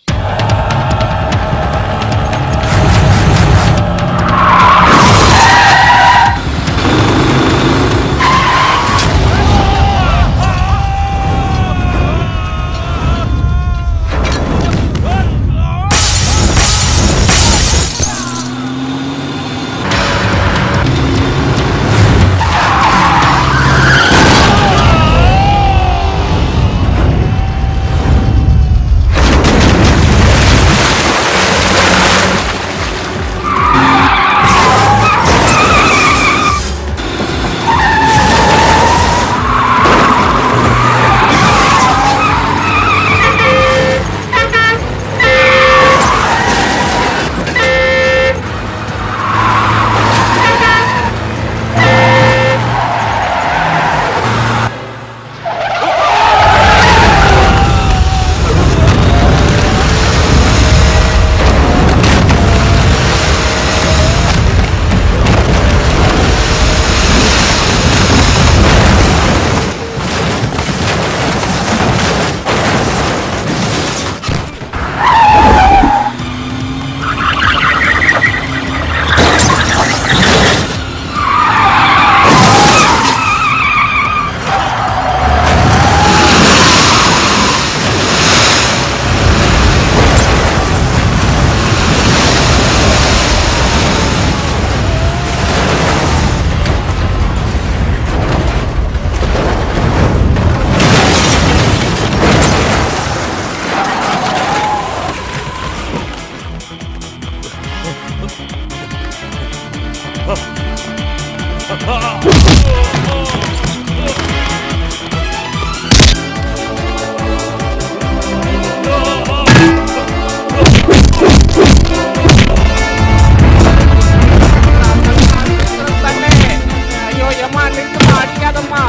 ஐயோ ஏமா நிறுத்துமா அடிக்காதம்மா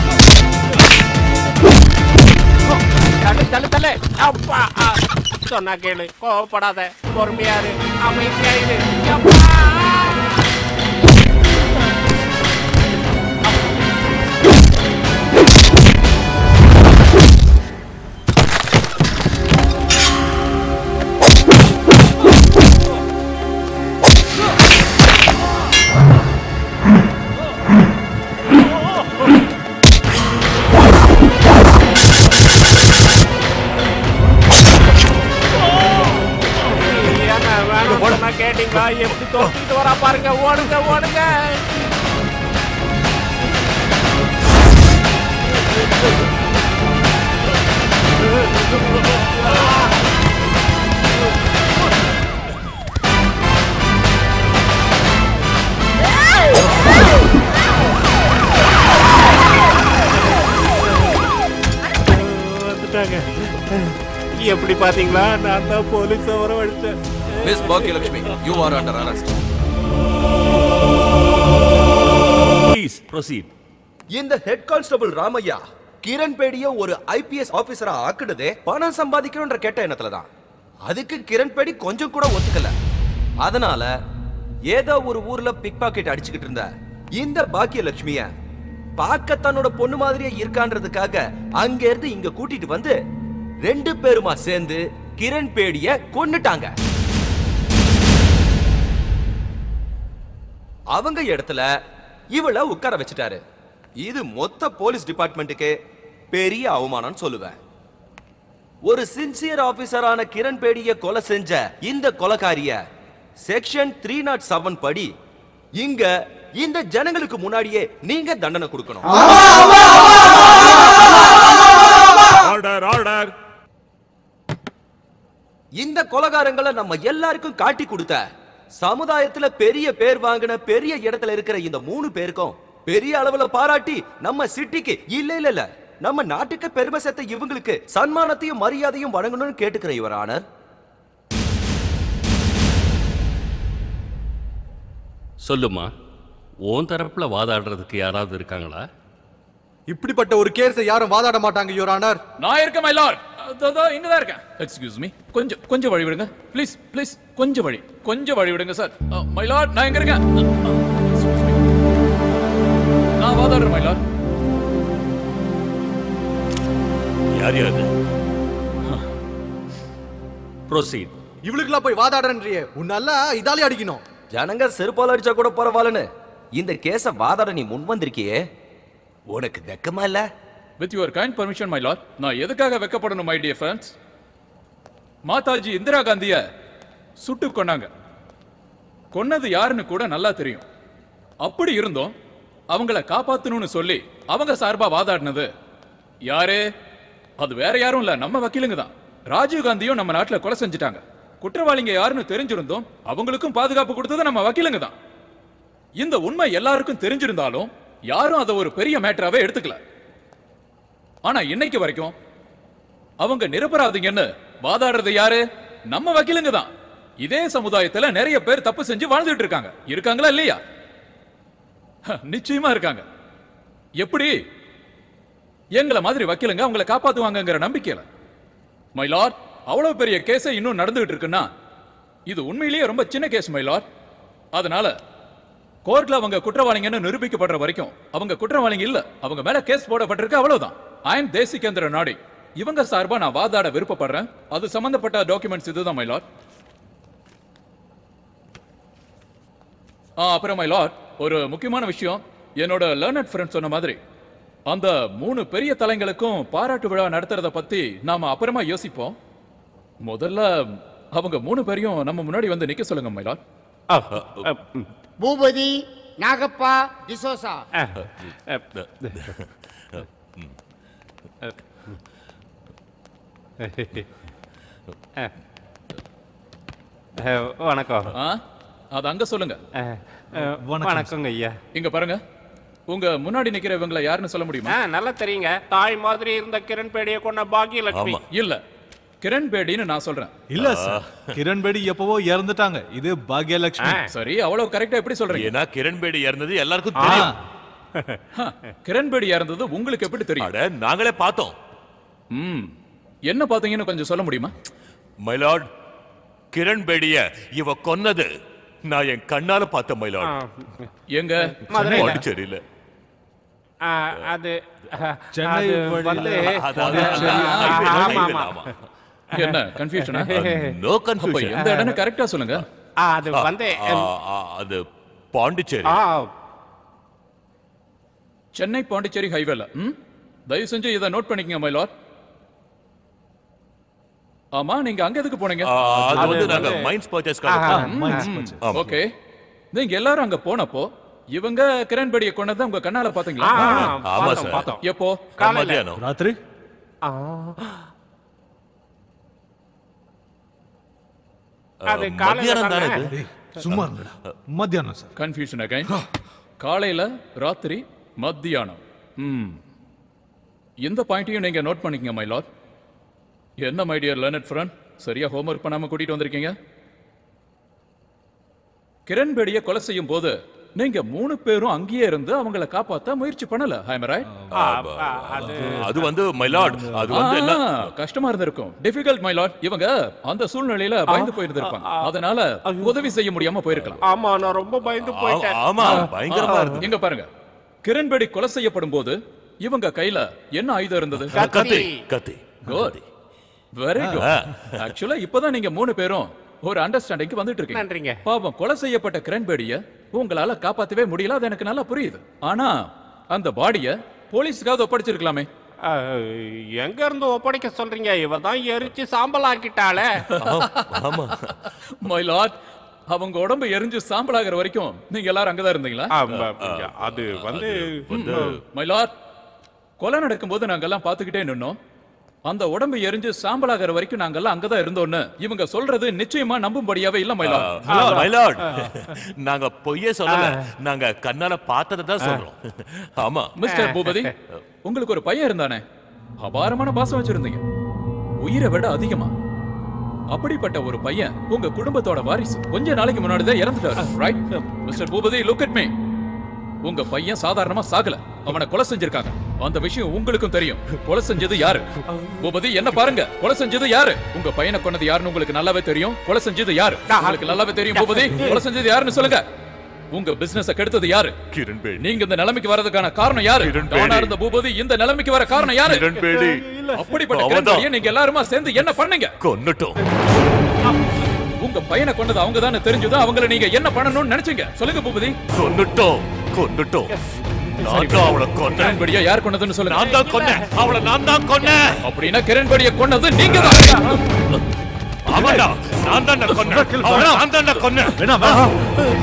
தள்ளு தள்ளு தள்ளு அப்பா ஆ, சொன்னா கேளு கோவப்படாத பொறுமையா இரு அமைதியா இரு அப்பா ஏங்க, வேணாம் சொன்னா கேட்டீங்களா எப்படி தோத்திட்டு வரா பாருங்க ஓடுங்க ஓடுங்க வந்துட்டாங்க எப்படி பாத்தீங்களா நான் தான் போலீஸ் வரவழைச்சேன் miss Bhagyalakshmi you are under arrest please proceed இந்த ஹெட் கான்ஸ்டபிள் ராமையா கிரண் பேடிய ஒரு ஐபிஎஸ் ஆபீசரா ஆக்குனதே பணம் சம்பாதிக்கணும்ன்ற கெட்ட எண்ணத்துல தான் அதுக்கு கிரண் பேடி கொஞ்சம் கூட ஒத்துக்கல அதனால ஏதோ ஒரு ஊர்ல பிக் பாக்கெட் அடிச்சுக்கிட்டு இருந்த இந்த பாக்கியலட்சுமிய பார்க்க தன்னோட பொண்ணு மாதிரியே இருக்கான்றதுக்காக அங்க இருந்து இங்க கூட்டிட்டு வந்து ரெண்டு பேருமா சேர்ந்து கிரண் பேடிய கொன்னுட்டாங்க அவங்க இடத்துல இவள உட்கார வச்சுட்டாரு இது மொத்த போலீஸ் டிபார்ட்மெண்ட்டுக்கு பெரிய அவமானம் சொல்லுவேன் ஒரு சின்சியர் ஆபீசரான கிரண் பேடிய கொலை செஞ்ச இந்த கொலைகாரிய செக்ஷன் த்ரீ நாட் செவன் படி இங்க இந்த ஜனங்களுக்கு முன்னாடியே நீங்க தண்டனை கொடுக்கணும் ஆர்டர் ஆர்டர் இந்த கொலகாரங்களை நம்ம எல்லாருக்கும் காட்டி கொடுத்த சமுதாயத்துல பெரிய பேர் வாங்கின பெரிய இடத்துல இருக்கிற இந்த மூணு பேருக்கும் பெரிய அளவுல பாராட்டி நம்ம சிட்டிக்கு இல்ல இல்ல இல்ல நம்ம நாட்டுக்கு பெருமை சேர்த்த இவங்களுக்கு சன்மானத்தையும் மரியாதையும் வழங்கணும்னு கேட்டுக்கிறேன் யுவர் ஆனர் சொல்லுமா உன் தரப்புல வாதாடுறதுக்கு யாராவது இருக்காங்களா இப்படிப்பட்ட ஒரு கேஸை யாரும் வாதாட மாட்டாங்க யுவர் ஆனர் நான் இருக்கேன் மை லார்ட் அதோ இங்க தான் இருக்கேன் எக்ஸ்கியூஸ் மீ கொஞ்சம் கொஞ்சம் வழி விடுங்க ப்ளீஸ் ப்ளீஸ் கொஞ்சம் வழி கொஞ்சம் வழி விடுங்க சார் மை லார்ட் நான் எங்க இருக்கேன் Excuse me. நான் வாதாடுறேன் மை லார்ட் யார் யார் ப்ரொசீட் இவளுக்குலாம் போய் வாதாடுறன்றியே உன்னால இதாலே அடிக்கணும் ஜனங்க செருப்பால் அடிச்சா கூட பரவாயில்லன்னு இந்த கேஸ வாதாட நீ முன் வந்திருக்கியே உனக்கு வெக்கமா இல்ல with your kind permission my lord நான் எதுக்காக வெக்கப்படணும் my dear friends Mataji Indira காந்திய சுட்டு கொன்னாங்க கொன்னது யாருன்னு கூட நல்லா தெரியும் அப்படி இருந்தோம் அவங்கள காப்பாத்தணும்னு சொல்லி அவங்க சார்பா வாதாடினது யாரு அது வேற யாரும் இல்ல நம்ம வக்கீலுங்க தான் ராஜீவ் காந்தியும் நம்ம நாட்டுல கொலை செஞ்சுட்டாங்க குற்றவாளிங்க யாருன்னு தெரிஞ்சிருந்தோம் அவங்களுக்கும் பாதுகாப்பு கொடுத்தது நம்ம வக்கீலுங்க தான் இந்த உண்மை எல்லாருக்கும் தெரிஞ்சிருந்தாலும் யாரும் அதை ஒரு பெரிய மேட்டராவே எடுத்துக்கல ஆனா இன்னைக்கு வரைக்கும் அவங்க நிரபராதிங்கன்னு வாதாடுறது யாரு நம்ம வக்கீலுங்க தான் இதே சமுதாயத்துல நிறைய பேர் தப்பு செஞ்சு வாழ்ந்துட்டு இருக்காங்க இருக்காங்களா இல்லையா ஹ, நிச்சயமா இருக்காங்க எப்படி எங்களை மாதிரி வக்கீலுங்க அவங்களை காப்பாத்துவாங்கங்கிற நம்பிக்கையில மை லார்ட் அவ்வளவு பெரிய கேஸே இன்னும் நடந்துகிட்டு இருக்குன்னா இது உண்மையிலேயே ரொம்ப சின்ன கேஸ் மை லார்ட் அதனால கோர்ட்ல அவங்க குற்றவாளிங்கன்னு நிரூபிக்கப்படுற வரைக்கும் அவங்க குற்றவாளிங்க இல்ல அவங்க மேல கேஸ் போடப்பட்டிருக்கு அவ்வளவுதான் ஐ எம் தேசிகேந்திர நாடி இவங்க சார்பா நான் வாதாட விருப்பப்படுறேன் அது சம்பந்தப்பட்ட டாக்குமெண்ட்ஸ் இதுதான் மை லார்ட் ஆ அப்புறம் மை லார்ட் ஒரு முக்கியமான விஷயம் என்னோட லேர்னட் ஃப்ரெண்ட் சொன்ன மாதிரி அந்த மூணு பெரிய தலைங்களுக்கும் பாராட்டு விழா நடத்துறத பத்தி நாம அப்புறமா யோசிப்போம் முதல்ல அவங்க மூணு பேரையும் நம்ம முன்னாடி வந்து நிக்க சொல்லுங்க மை லார்ட் பூபதி நாகப்பா டிசோசா வணக்கம் ஆ அது அங்க சொல்லுங்க வணக்கங்க ஐயா இங்க பாருங்க உங்க முன்னாடி நிக்கிற இவங்கள யாருன்னு சொல்ல முடியுமா ஆ, நல்லா தெரியுங்க தாய் மாதிரி இருந்த கிரண் பேடியை கொண்ட பாக்கியலட்சுமி இல்ல கிரண் பேடின்னு நான் சொல்றேன் இல்ல சார் கிரண் பேடி எப்பவோ இறந்துட்டாங்க இது பாக்யலட்சுமி சரி அவ்வளவு கரெக்டா எப்படி சொல்றீங்க ஏன்னா கிரண் பேடி இறந்தது எல்லாருக்கும் தெரியும் ஹ, கிரண் பேடி இறந்தது உங்களுக்கு எப்படி தெரியும் அட நாங்களே பார்த்தோம் ம் என்ன பாத்தீங்கன்னு கொஞ்சம் சொல்ல முடியுமா மைலார்ட் கிரண் பேடிய இவ கொன்னது நான் என் கண்ணால பார்த்த மைலார்ட் எங்க மதுரையில. பாண்டிச்சேரியில ஆ, அது சென்னை அது வழியில. வந்து அதாவது ஆ, ஆமா, ஆமா. என்ன கன்ஃபியூஷனா நோ கன்ஃபியூஷன் எந்த இடம்னு கரெக்டா சொல்லுங்க ஆ, அது வந்து அது பாண்டிச்சேரி ஆ, சென்னை பாண்டிச்சேரி ஹைவேல ம் தயவு செஞ்சு இதை நோட் பண்ணிக்கங்க மை லார்ட் ஆமா நீங்க அங்க எதுக்கு போனீங்க ஆ, அது வந்து நாங்க மைன்ஸ் பர்ச்சேஸ்க்காக போனோம். Mines purchase. ஆமா. ஓகே நீங்க எல்லாரும் அங்க போனப்போ இவங்க கிரண் பேடியை கொண்டதை உங்க கண்ணால பாத்தீங்களா ஆ, ஆ, ஆமா பார்த்தோம், சார். பார்த்தோம். எப்போ காலையில. மத்தியானம் ராத்திரி ஆ. அது அஹ், காலையில மத்தியானம் தானே தானே? இது ஏய், சும்மா இருங்கடா மத்தியானம் சார் கன்ஃபியூஷன் அகைன் காலையில ராத்திரி மத்தியானம் ம் இந்த பாயிண்ட்டையும் நீங்க நோட் பண்ணிக்கங்க மை லார்ட் என்ன மை டியர் லேர்னட் ஃப்ரெண்ட் சரியா ஹோம்ஒர்க் பண்ணாம கூட்டிட்டு வந்திருக்கீங்க கிரண் பேடியை கொலை செய்யும் போது நீங்க மூணு பேரும் அங்கேயே இருந்து அவங்கள காப்பாத்த முயற்சி பண்ணல ஐம் ரைட் ஆ, ஆ, அது அது வந்து மைலார்ட் அது வந்து என்ன கஷ்டமா இருந்திருக்கும் டிஃபிகல்ட் மை லார்ட் இவங்க அந்த சூழ்நிலையில பயந்து போயிருந்திருப்பாங்க அதனால உதவி செய்ய முடியாம போயிருக்கலாம் ஆமா நான் ரொம்ப பயந்து போயிட்டேன் ஆமா பயங்கரமா இருந்து இங்க பாருங்க கிரண்பேடி கொலை செய்யப்படும் போது இவங்க கையில என்ன ஆயுதம் இருந்தது கத்தி கத்தி குட் வெரி குட் ஆக்சுவலா இப்பதான் நீங்க மூணு பேரும் ஒரு அண்டர்ஸ்டாண்டிங்க்கு வந்துட்டு இருக்கீங்க நன்றிங்க பாவம் கொலை செய்யப்பட்ட கிரண்பேடிய உங்களால காப்பாத்தவே முடியல அது எனக்கு நல்லா புரியுது ஆனா அந்த பாடிய போலீஸுக்காவது ஒப்படைச்சிருக்கலாமே ஆ, எங்க இருந்து ஒப்படைக்க சொல்றீங்க இவ தான் எரிச்சு சாம்பல் ஆக்கிட்டாளே ஆமா மை லார்ட் அவங்க உடம்பு எரிஞ்சு சாம்பலாகிற வரைக்கும் நீங்க எல்லாரும் அங்கதான் இருந்தீங்களா ஆமா, அது வந்து வந்து மை லார்ட் கொலை நடக்கும்போது நாங்கெல்லாம் பார்த்துக்கிட்டே நின்னோம் அந்த உடம்பு எரிஞ்சு சாம்பலாகிற வரைக்கும் நாங்கெல்லாம் அங்கதான் இருந்தோம்னு இவங்க சொல்றது நிச்சயமா நம்பும்படியாவே இல்ல மை லார்ட் மைலார்ட் நாங்க பொய்யே சொல்லல நாங்க கண்ணால பார்த்ததை தான் சொல்றோம் ஆமா மிஸ்டர் பூபதி உங்களுக்கு ஒரு பையன் இருந்தானே அபாரமான பாசம் வச்சிருந்தீங்க உயிரை விட அதிகமா அப்படிப்பட்ட ஒரு பையன் உங்க குடும்பத்தோட வாரிசு கொஞ்ச நாளைக்கு முன்னாடி தான் இறந்துட்டாரு right mister Bhupathi look at me உங்க பையன் சாதாரணமா சாகல அவனை கொலை செஞ்சிருக்காங்க அந்த விஷயம் உங்களுக்கும் தெரியும் கொலை செஞ்சது யாரு பூபதி என்ன பாருங்க கொலை செஞ்சது யாரு உங்க பையனை கொன்னது யாருன்னு உங்களுக்கு நல்லாவே தெரியும் கொலை செஞ்சது யாரு உங்களுக்கு நல்லாவே தெரியும் பூபதி கொலை செஞ்சது யாருன்னு சொல்லுங்க உங்க பிசினஸ கெடுத்தது யாரு கிரண்பேடி நீங்க இந்த நிலைமைக்கு வரதுக்கான காரணம் யாரு கிரண்பேடி. டானா இருந்த பூபதி இந்த நிலைமைக்கு வர காரணம் யாரு கிரண்பேடி. அப்படிப்பட்ட அவன்தான். கிரண்பேடியை நீங்க எல்லாருமா சேர்ந்து என்ன பண்ணீங்க கொன்னுட்டோம் உங்க பையனை கொண்டது அவங்க தானே தெரிஞ்சது அவங்கள நீங்க என்ன பண்ணணும்னு நினைச்சீங்க சொல்லுங்க பூபதி கொன்னுட்டோம் கொன்னுட்டோம் நான் தான் அவளை கொன்னேன் கிரண்பேடியா யார் கொண்டதுன்னு சொல்லுங்க நான் தான் கொன்னேன் அவளை நான் தான் கொன்னேன் அப்படின்னா கிரண்பேடியை கொண்டது நீங்க தான் ஆமாடா நான் தான் கொன்னேன் அவளை நான் தான் கொன்னேன்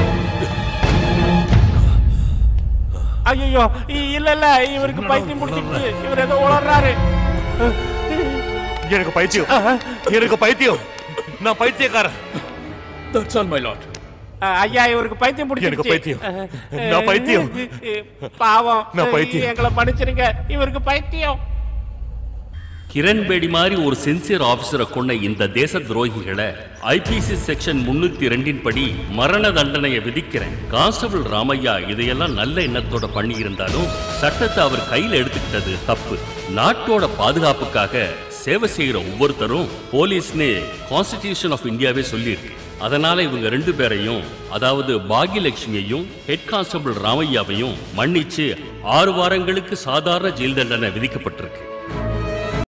ஐயோ இல்ல இல்ல இவருக்கு பைத்தியம் முடிச்சிட்டு இவர் ஏதோ உளறாரு எனக்கு பைத்தியம் எனக்கு பைத்தியம் நான் பைத்தியக்காரன் தட்ஸ் ஆல் மை லார்ட் ஐயா இவருக்கு பைத்தியம் முடிச்சிருச்சு எனக்கு பைத்தியம். நான் பைத்தியம். பாவம் நான் பைத்தியம். எங்களை மன்னிச்சிருங்க இவருக்கு பைத்தியம் கிரண் பேடி மாதிரி ஒரு சின்சியர் ஆபீசரை கொண்ட இந்த தேச துரோகிகளை ஐபிசி செக்ஷன் முன்னூத்தி ரெண்டின் படி மரண தண்டனையை விதிக்கிறேன் கான்ஸ்டபிள் ராமையா இதையெல்லாம் நல்ல எண்ணத்தோட பண்ணி இருந்தாலும் சட்டத்தை அவர் கையில எடுத்துக்கிட்டது தப்பு நாட்டோட பாதுகாப்புக்காக சேவை செய்யற ஒவ்வொருத்தரும் போலீஸ்னு கான்ஸ்டிடியூஷன் ஆஃப் இந்தியாவே சொல்லியிருக்கு அதனால இவங்க ரெண்டு பேரையும் அதாவது பாக்யலட்சுமியையும் ஹெட் கான்ஸ்டபிள் ராமையாவையும் மன்னிச்சு ஆறு வாரங்களுக்கு சாதாரண ஜெயில் தண்டனை விதிக்கப்பட்டிருக்கு